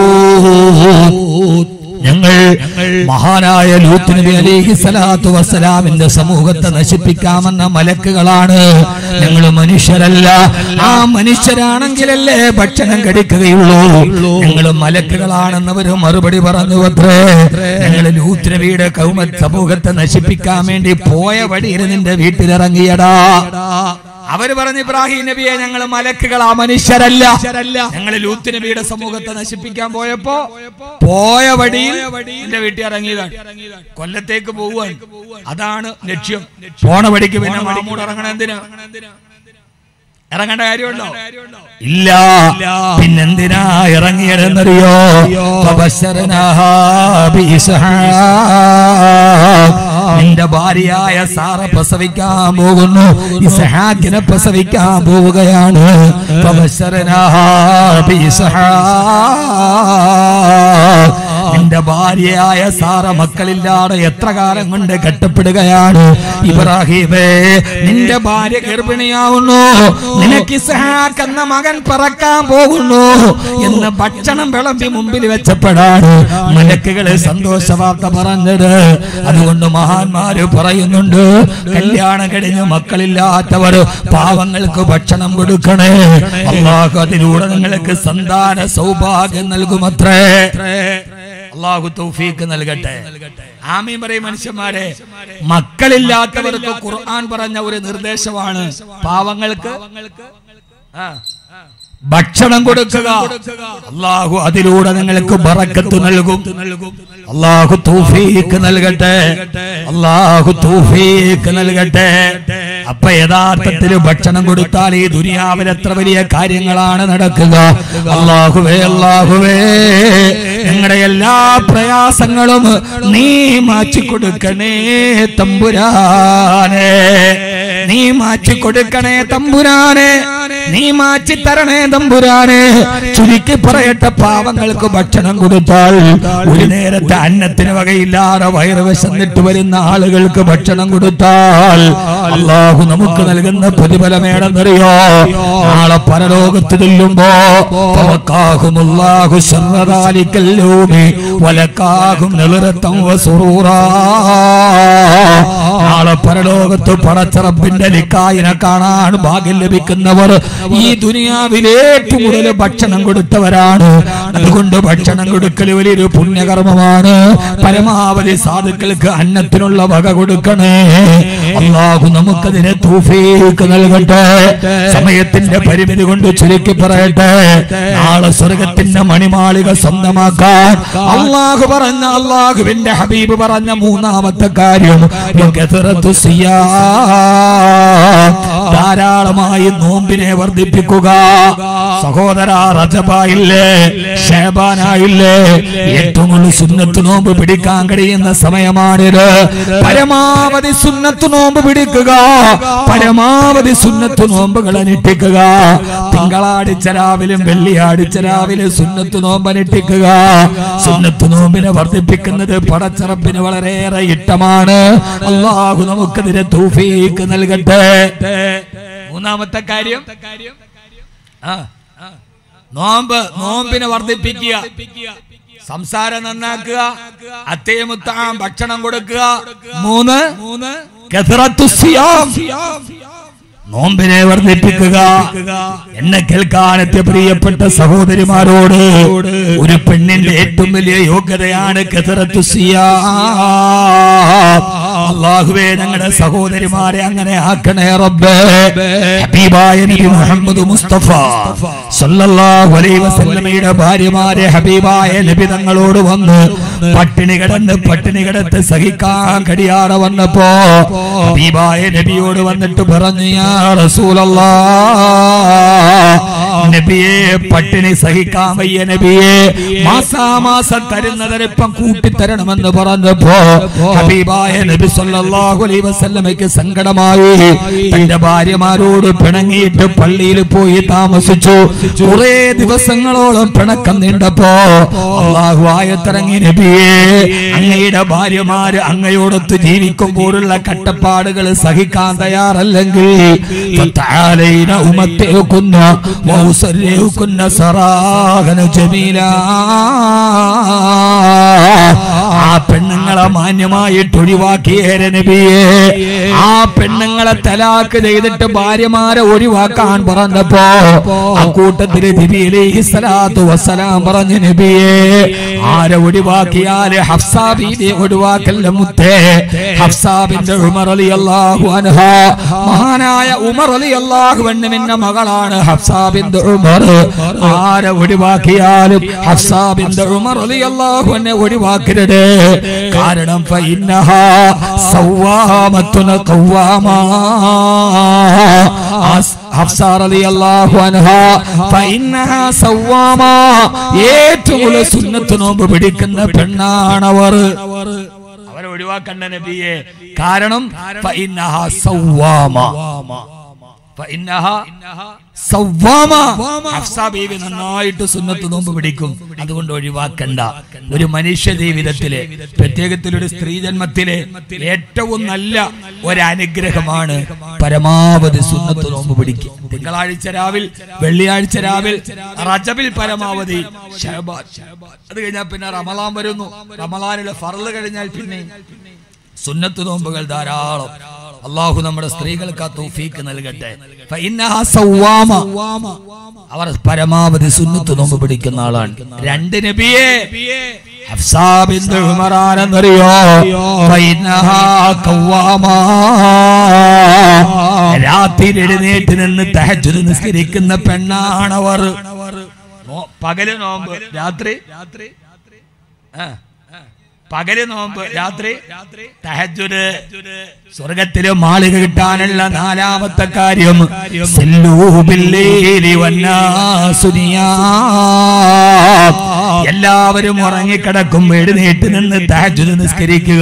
ഞങ്ങൾ മഹാനായ ലൂത്ത് നബി അലൈഹി സ്വലാത്തു വസ്സലാമിന്റെ സമൂഹത്തെ നശിപ്പിക്കാമെന്ന മലക്കുകളാണ് ഞങ്ങൾ മനുഷ്യരല്ല ആ മനുഷ്യരാണെങ്കിലല്ലേ ഭക്ഷണം കഴിക്കുകയുള്ളൂ ഞങ്ങൾ മലക്കുകളാണെന്നവര് മറുപടി പറഞ്ഞു അത്രേ ഞങ്ങൾ ലൂത്ത് നബിയുടെ കൗമ സമൂഹത്തെ നശിപ്പിക്കാൻ വേണ്ടി പോയ വഴിയിൽ നിന്റെ വീട്ടിലിറങ്ങിയടാ അവര് പറഞ്ഞു ഇബ്രാഹിം നബിയെ ഞങ്ങൾ മലക്കുകളാ മനുഷ്യരല്ല ഞങ്ങൾ ലൂത്ത് നബിയുടെ സമൂഹത്തെ നശിപ്പിക്കാൻ പോയപ്പോ പോയ വഴിയിൽ എന്റെ വീട്ടിൽ ഇറങ്ങിയതാണ് കൊല്ലത്തേക്ക് പോവാൻ അതാണ് ലക്ഷ്യം പോണ വഴിക്ക് പിന്നെ മാമൂട് ഇറങ്ങണ എന്തിനാ ഇറങ്ങേണ്ട കാര്യമുണ്ടോ ഇല്ല പിന്നെന്തിനാ ഇറങ്ങിയതെന്നറിയോ ഫബശർനാഹാ ബിഇസ്ഹാഖ്. നിന്റെ ഭാര്യയായ സാറ പ്രസവിക്കാൻ പോകുന്നു ഇസ്ഹാക്കിനെ പ്രസവിക്കാൻ പോവുകയാണ് ഫബശർനാഹാ ബിഇസ്ഹാഖ്. നിന്റെ ഭാര്യയായ സാറ മക്കളില്ലാതെ എത്ര കാലം കൊണ്ട് കെട്ടപ്പെടുകയാണ് ഇബ്രാഹിമേ നിന്റെ ഭാര്യ ഗർഭിണിയാവുന്നു നിനക്ക് ഇസ്ഹാക്ക് എന്ന മകൻ പിറക്കാൻ പോകുന്നു എന്ന് ഭക്ഷണം വിളമ്പി മുമ്പിൽ വെച്ചപ്പോഴാണ് മലക്കുകളെ സന്തോഷ വാർത്ത പറഞ്ഞത് അതുകൊണ്ട് മഹാന്മാര് പറയുന്നുണ്ട് കല്യാണം കഴിഞ്ഞ് മക്കളില്ലാത്തവർ പാവങ്ങൾക്ക് ഭക്ഷണം കൊടുക്കണേ അള്ളാഹു അതിലൂടെ നിങ്ങൾക്ക് സന്താന സൗഭാഗ്യം നൽകുമത്രേ അള്ളാഹു തൗഫീക്ക് നൽകട്ടെ ആമീൻ പറയും മനുഷ്യന്മാരെ മക്കളില്ലാത്തവർക്ക് ഖുർആൻ പറഞ്ഞ ഒരു നിർദ്ദേശമാണ് പാവങ്ങൾക്ക് ആ, ഭക്ഷണം കൊടുക്കുക അള്ളാഹു അതിലൂടെ നിങ്ങൾക്ക് ബറക്കത്ത് നൽകും അള്ളാഹു തൗഫീക്ക് നൽകട്ടെ അള്ളാഹു തൗഫീക്ക് നൽകട്ടെ അപ്പൊ യഥാർത്ഥത്തിൽ ഭക്ഷണം കൊടുത്താൽ ഈ ദുനിയാവിൽ എത്ര വലിയ കാര്യങ്ങളാണ് നടക്കുക അള്ളാഹുവേ അള്ളാഹുവേ ഞങ്ങളുടെ എല്ലാ പ്രയാസങ്ങളും നീ മാറ്റി കൊടുക്കണേ തമ്പുരാനെ നീ മാറ്റി കൊടുക്കണേ തമ്പുരാനെ നീ മാറ്റി തരണേ തമ്പുരാനെ ചുരുക്കി പറയട്ടെ പാവങ്ങൾക്ക് ഭക്ഷണം കൊടുത്താൽ ഒരു നേരത്തെ അന്നത്തിന് വകയില്ലാതെ വയറ് വിശന്നിട്ട് വരുന്ന ആളുകൾക്ക് ഭക്ഷണം കൊടുത്താൽ അള്ളാഹു നമുക്ക് നൽകുന്ന പ്രതിഫലമേടെന്നറിയോ നാളെ പരലോകത്ത് ചെല്ലുമ്പോ ഫവക്കാഹുമുല്ലാഹു ശർറദാലിക്കല്ലൂമി വലക്കാഹും നിളറത്തം വസുറൂറാ നാളെ പരലോകത്ത് പടച്ചറപ്പിന്റെ ലിക്കായിനെ കാണാൻ ഭാഗ്യം ലഭിക്കുന്നവർ ഈ ദുനിയാവിൽ ഏറ്റവും കൂടുതൽ ഭക്ഷണം കൊടുത്തവരാണ് അതുകൊണ്ട് ഭക്ഷണം കൊടുക്കൽ വലിയൊരു പുണ്യകർമ്മമാണ് പരമാവധി സാധുക്കൾക്ക് അന്നത്തിനുള്ള വക കൊടുക്കണേ അള്ളാഹു നമുക്കതിനെ തൂഫീക്ക് നൽകട്ടെ സമയത്തിന്റെ പരിമിതി കൊണ്ട് ചുരുക്കി പറയട്ടെ നാളെ സ്വർഗത്തിന്റെ മണിമാളിക സ്വന്തമാക്കാൻ അള്ളാഹു പറഞ്ഞ അള്ളാഹുവിന്റെ ഹബീബ് പറഞ്ഞ മൂന്നാമത്തെ കാര്യം വകഥറത്തു സിയാം. ധാരാളമായി നോമ്പിനെ വർദ്ധിപ്പിക്കുക സഹോദര റജബായില്ലേ ഷേബാനായില്ലേ ഏറ്റവും കൂടുതൽ സുന്നത്ത് നോമ്പ് പിടിക്കാൻ കഴിയുന്ന സമയമാണിത് പരമാവധി സുന്നത്ത് നോമ്പ് പിടിക്കുക പരമാവധി സുന്നത്ത് നോമ്പുകൾ അനുഷ്ഠിക്കുക തിങ്കളാഴ്ച രാവിലും വെള്ളിയാഴ്ച രാവിലെ സുന്നത്ത് നോമ്പ് അനുഷ്ഠിക്കുക സുന്നത്ത് നോമ്പിനെ വർദ്ധിപ്പിക്കുന്നത് പടച്ചറപ്പിന് വളരെയേറെ ഇഷ്ടമാണ് അള്ളാഹു നമുക്കതിനെ തൗഫീക്ക് നൽകട്ടെ മൂന്നാമത്തെ കാര്യം ആ നോമ്പ് നോമ്പിനെ വർദ്ധിപ്പിക്കുക സംസാരം നന്നാക്കുക അത്തേമുത്താം ഭക്ഷണം കൊടുക്കുക മൂന്ന് മൂന്ന് കഥറത്തു സിയാം നോമ്പിനെ വർദ്ധിപ്പിക്കുക എന്നെ കേൾക്കാനെത്തിയ പ്രിയപ്പെട്ട സഹോദരിമാരോട് ഒരു പെണ്ണിന്റെ ഏറ്റവും വലിയ യോഗ്യതയാണ് കെതിറത്തു അള്ളാഹുവേ ഞങ്ങളുടെ സഹോദരിമാരെ അങ്ങനെ ആക്കണേ റബ്ബേ ഹബീബായ നബി മുഹമ്മദ് മുസ്തഫ സല്ലല്ലാഹു അലൈഹി വസല്ലമയുടെ ഭാര്യമാരെ ഹബീബായ നബി തങ്ങളോട് വന്ന് പട്ടിണി കിടന്ന് പട്ടിണി കിടത്ത് സഹിക്കാൻ കഴിയാതെ വന്നപ്പോ ഹബീബായ നബിയോട് വന്നിട്ട് പറഞ്ഞു യാ റസൂലല്ലാ നബിയെ പട്ടിണി സഹിക്കാൻ വയ്യ നബിയെ മാസാമാസം തരുന്നതിനിപ്പം കൂട്ടിത്തരണമെന്ന് പറഞ്ഞപ്പോ ഹബീബായ നബി സല്ലല്ലാഹു അലൈഹി വസല്ലമയ്ക്ക് സങ്കടമായി തന്റെ ഭാര്യമാരോട് പിണങ്ങിയിട്ട് പള്ളിയിൽ പോയി താമസിച്ചു കുറെ ദിവസങ്ങളോളം പിണക്കം നീണ്ടപ്പോ അള്ളാഹു ആയത്തിറങ്ങി നബിയെ അങ്ങയുടെ ഭാര്യമാര് അങ്ങയോടൊത്ത് ജീവിക്കുമ്പോഴുള്ള കട്ടപ്പാടുകൾ സഹിക്കാൻ തയ്യാറല്ലെങ്കിൽ فتعالين أمتعكن وأسرعكن سراغا جميلا ആ പെണ്ണുങ്ങളെ മാന്യമായിട്ട് ഒഴിവാക്കിയേരെ നബിയെ ആ പെണ്ണുങ്ങളെ തലാക്ക് ചെയ്തിട്ട് ഭാര്യമാരെ ഒഴിവാക്കാൻ പറഞ്ഞപ്പോ ആ കൂട്ടത്തില് നബിയിലേക്ക് സ്വലാത്തു വസ്സലാം പറഞ്ഞ നബിയെ ആരെ ഒഴിവാക്കിയാല് ഹഫ്സാബിനെ ഒഴിവാക്കല്ല മുത്തേ ഹഫ്സാബിന്റെ ഉമർ അലി അള്ളാഹു അൻഹ മഹാനായ ഉമർ അലി അള്ളാഹു എന്ന മകളാണ് ഹഫ്സാബിന്റെ ഉമർ ആരെ ഒഴിവാക്കിയാലും ഹഫ്സാബിന്റെ ഉമർ അലി അള്ളാഹു എന്നെ ഒഴിവാക്കരുത് കാരണം ഫഇന്നഹ സവ്വാമത്തുന ഖവ്വാമാ ഹഫ്സ റളിയല്ലാഹു അൻഹ ഫഇന്നഹ സവ്വാമാ ഏറ്റവും കൂടുതൽ സുന്നത്ത് നോമ്പ് പിടിക്കുന്ന പെണ്ണാണവർ അവരെ ഒഴിവാക്കണ്ട നബിയെ കാരണം ഫഇന്നഹ സവ്വാമാ ഫഇന്നഹ സവ്വാമ. ഹഫ്സ ബീവി നന്നായിട്ട് സുന്നത്ത് നോമ്പ് പിടിക്കും അതുകൊണ്ട് ഒഴിവാക്കണ്ട ഒരു മനുഷ്യ ജീവിതത്തിലെ പ്രത്യേകത്തിൽ ഒരു സ്ത്രീ ജന്മത്തിലെ ഏറ്റവും നല്ല ഒരു അനുഗ്രഹമാണ് പരമാവധി സുന്നത്ത് നോമ്പ് പിടിക്കും തിങ്കളാഴ്ച രാവിൽ വെള്ളിയാഴ്ച രാവിൽ റജബിൽ പരമാവധി ശഅബാൻ. അത് കഴിഞ്ഞാൽ പിന്നെ റമലാൻ വരുന്നു റമലാനിലെ ഫറല് കഴിഞ്ഞാൽ പിന്നെ സുന്നത്ത് നോമ്പുകൾ ധാരാളം അള്ളാഹു നമ്മുടെ സ്ത്രീകൾക്ക് ആ തൗഫീക്ക് നൽകട്ടെ ഫഇന്നഹ സവ്വാമ. അവർ പരമാവധി സുന്നത്ത് നോമ്പ് പിടിക്കുന്ന ആളാണ് രണ്ട് നബിയെ ഹഫ്സാ ബിന്ത് ഉമറാനെന്നറിയോ ഫഇന്നഹ ഖവ്വാമ. രാത്രി എഴുന്നേറ്റ് നിന്ന് തഹജ്ജുദ് നിസ്കരിക്കുന്ന പെണ്ണാണവർ നോ- പകല് നോമ്പ് രാത്രി ആ പകല് നോമ്പ് രാത്രി തഹജ്ജുദ് സ്വർഗത്തില് മാളിക കിട്ടാനുള്ള നാലാമത്തെ കാര്യം സല്ലൂ ബില്ലൈലി വന്നാസു നിയാം. എല്ലാവരും ഉറങ്ങിക്കിടക്കും എഴുന്നേറ്റ് നിന്ന് തഹജ്ജുദ് നിസ്കരിക്കുക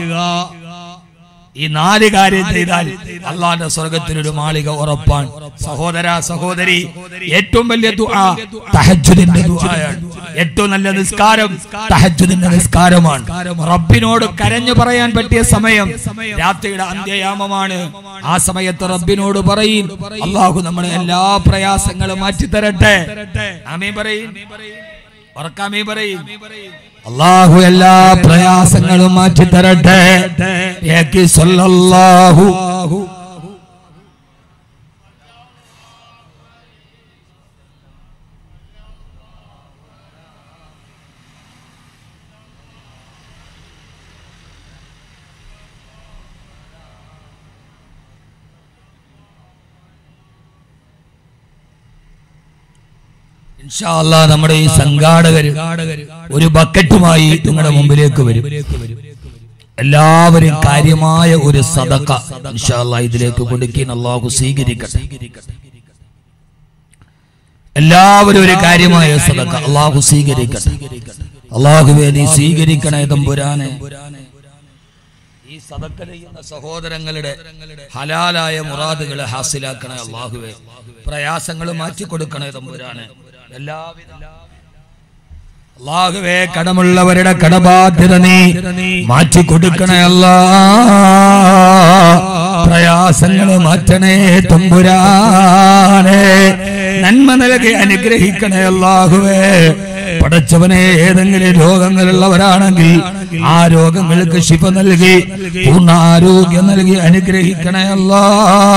ഈ നാല് കാര്യം ചെയ്താൽ അള്ളാന്റെ സ്വർഗത്തിലൊരു മാളിക ഉറപ്പാണ് സഹോദര സഹോദരി ഏറ്റവും വലിയ ദുആ തഹജ്ജുദിന്റെ ദുആയാണ് ഏറ്റവും നല്ല നിസ്കാരം തഹജ്ജുദിന്റെ നിസ്കാരമാണ് റബ്ബിനോട് കരഞ്ഞു പറയാൻ പറ്റിയ സമയം രാത്രിയുടെ അന്ത്യയാമമാണ് ആ സമയത്ത് റബ്ബിനോട് പറയും അള്ളാഹു നമ്മുടെ എല്ലാ പ്രയാസങ്ങളും മാറ്റി തരട്ടെ ആമീൻ പറയും ഉറക്കാമീ പറയും അള്ളാഹു എല്ലാ പ്രയാസങ്ങളും മാറ്റി തരട്ടെ ഏക്ക് സല്ലല്ലാഹു ഇൻഷാ അല്ലാ നമ്മുടെ ഈ സംഘാടകര് ഒരു ബക്കറ്റുമായി നിങ്ങളുടെ മുമ്പിലേക്ക് വരും എല്ലാവരും കാര്യമായ ഒരു സദക്ക ഇൻഷാ അല്ലാ ഇതിലേക്ക് കൊടുക്കാൻ അള്ളാഹു സ്വീകരിക്കട്ടെ എല്ലാവരും ഒരു കാര്യമായ സദക്ക അള്ളാഹു സ്വീകരിക്കട്ടെ അള്ളാഹുവേ നീ സ്വീകരിക്കണേ തമ്പുരാനെ ഈ സദക്ക ചെയ്യുന്ന സഹോദരങ്ങളുടെ ഹലാലായ മുറാദുകളെ ഹാസിലാക്കണേ അള്ളാഹുവേ പ്രയാസങ്ങൾ മാറ്റിക്കൊടുക്കണേ തമ്പുരാനെ എല്ലാവിധ അള്ളാഹുവേ കടമുള്ളവരുടെ കടബാധ്യത നീ മാറ്റിക്കൊടുക്കണേ അല്ലാ പ്രയാസങ്ങൾ മാറ്റണേ തമ്പുരാനെ നന്മ നൽകി അനുഗ്രഹിക്കണേ അല്ലാഹുവേ പടച്ചവനെ ഏതെങ്കിലും രോഗങ്ങളുള്ളവരാണെങ്കിൽ ആ രോഗങ്ങൾക്ക് ശിഫ നൽകി പൂർണ്ണ ആരോഗ്യം നൽകി അനുഗ്രഹിക്കണേ അല്ലാ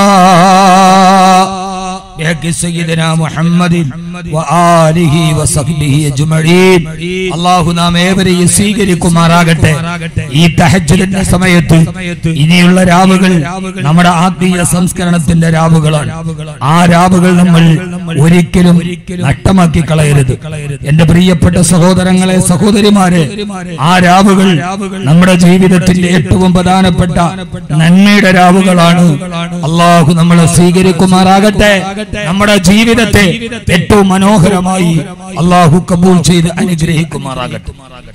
بحق سيدنا محمد وآله وصحبه أجمعين അള്ളാഹു നാം ഏവരെയും സ്വീകരിക്കുമാറാകട്ടെ ഈ തഹജ്ജുദിന്റെ സമയത്ത് ഇനിയുള്ള രാവുകൾ നമ്മുടെ ആത്മീയ സംസ്കരണത്തിന്റെ രാവുകളാണ് ആ രാവുകൾ നമ്മൾ ഒരിക്കലും നഷ്ടമാക്കി കളയരുത് എന്റെ പ്രിയപ്പെട്ട സഹോദരങ്ങളെ സഹോദരിമാരെ ആ രാവുകൾ നമ്മുടെ ജീവിതത്തിന്റെ ഏറ്റവും പ്രധാനപ്പെട്ട നന്മയുടെ രാവുകളാണ് അള്ളാഹു നമ്മളെ സ്വീകരിക്കുമാറാകട്ടെ നമ്മുടെ ജീവിതത്തെ ഏറ്റവും മനോഹരമായി അള്ളാഹു കബൂൽ ചെയ്ത് അനുഗ്രഹിക്കുമാറാകട്ടെ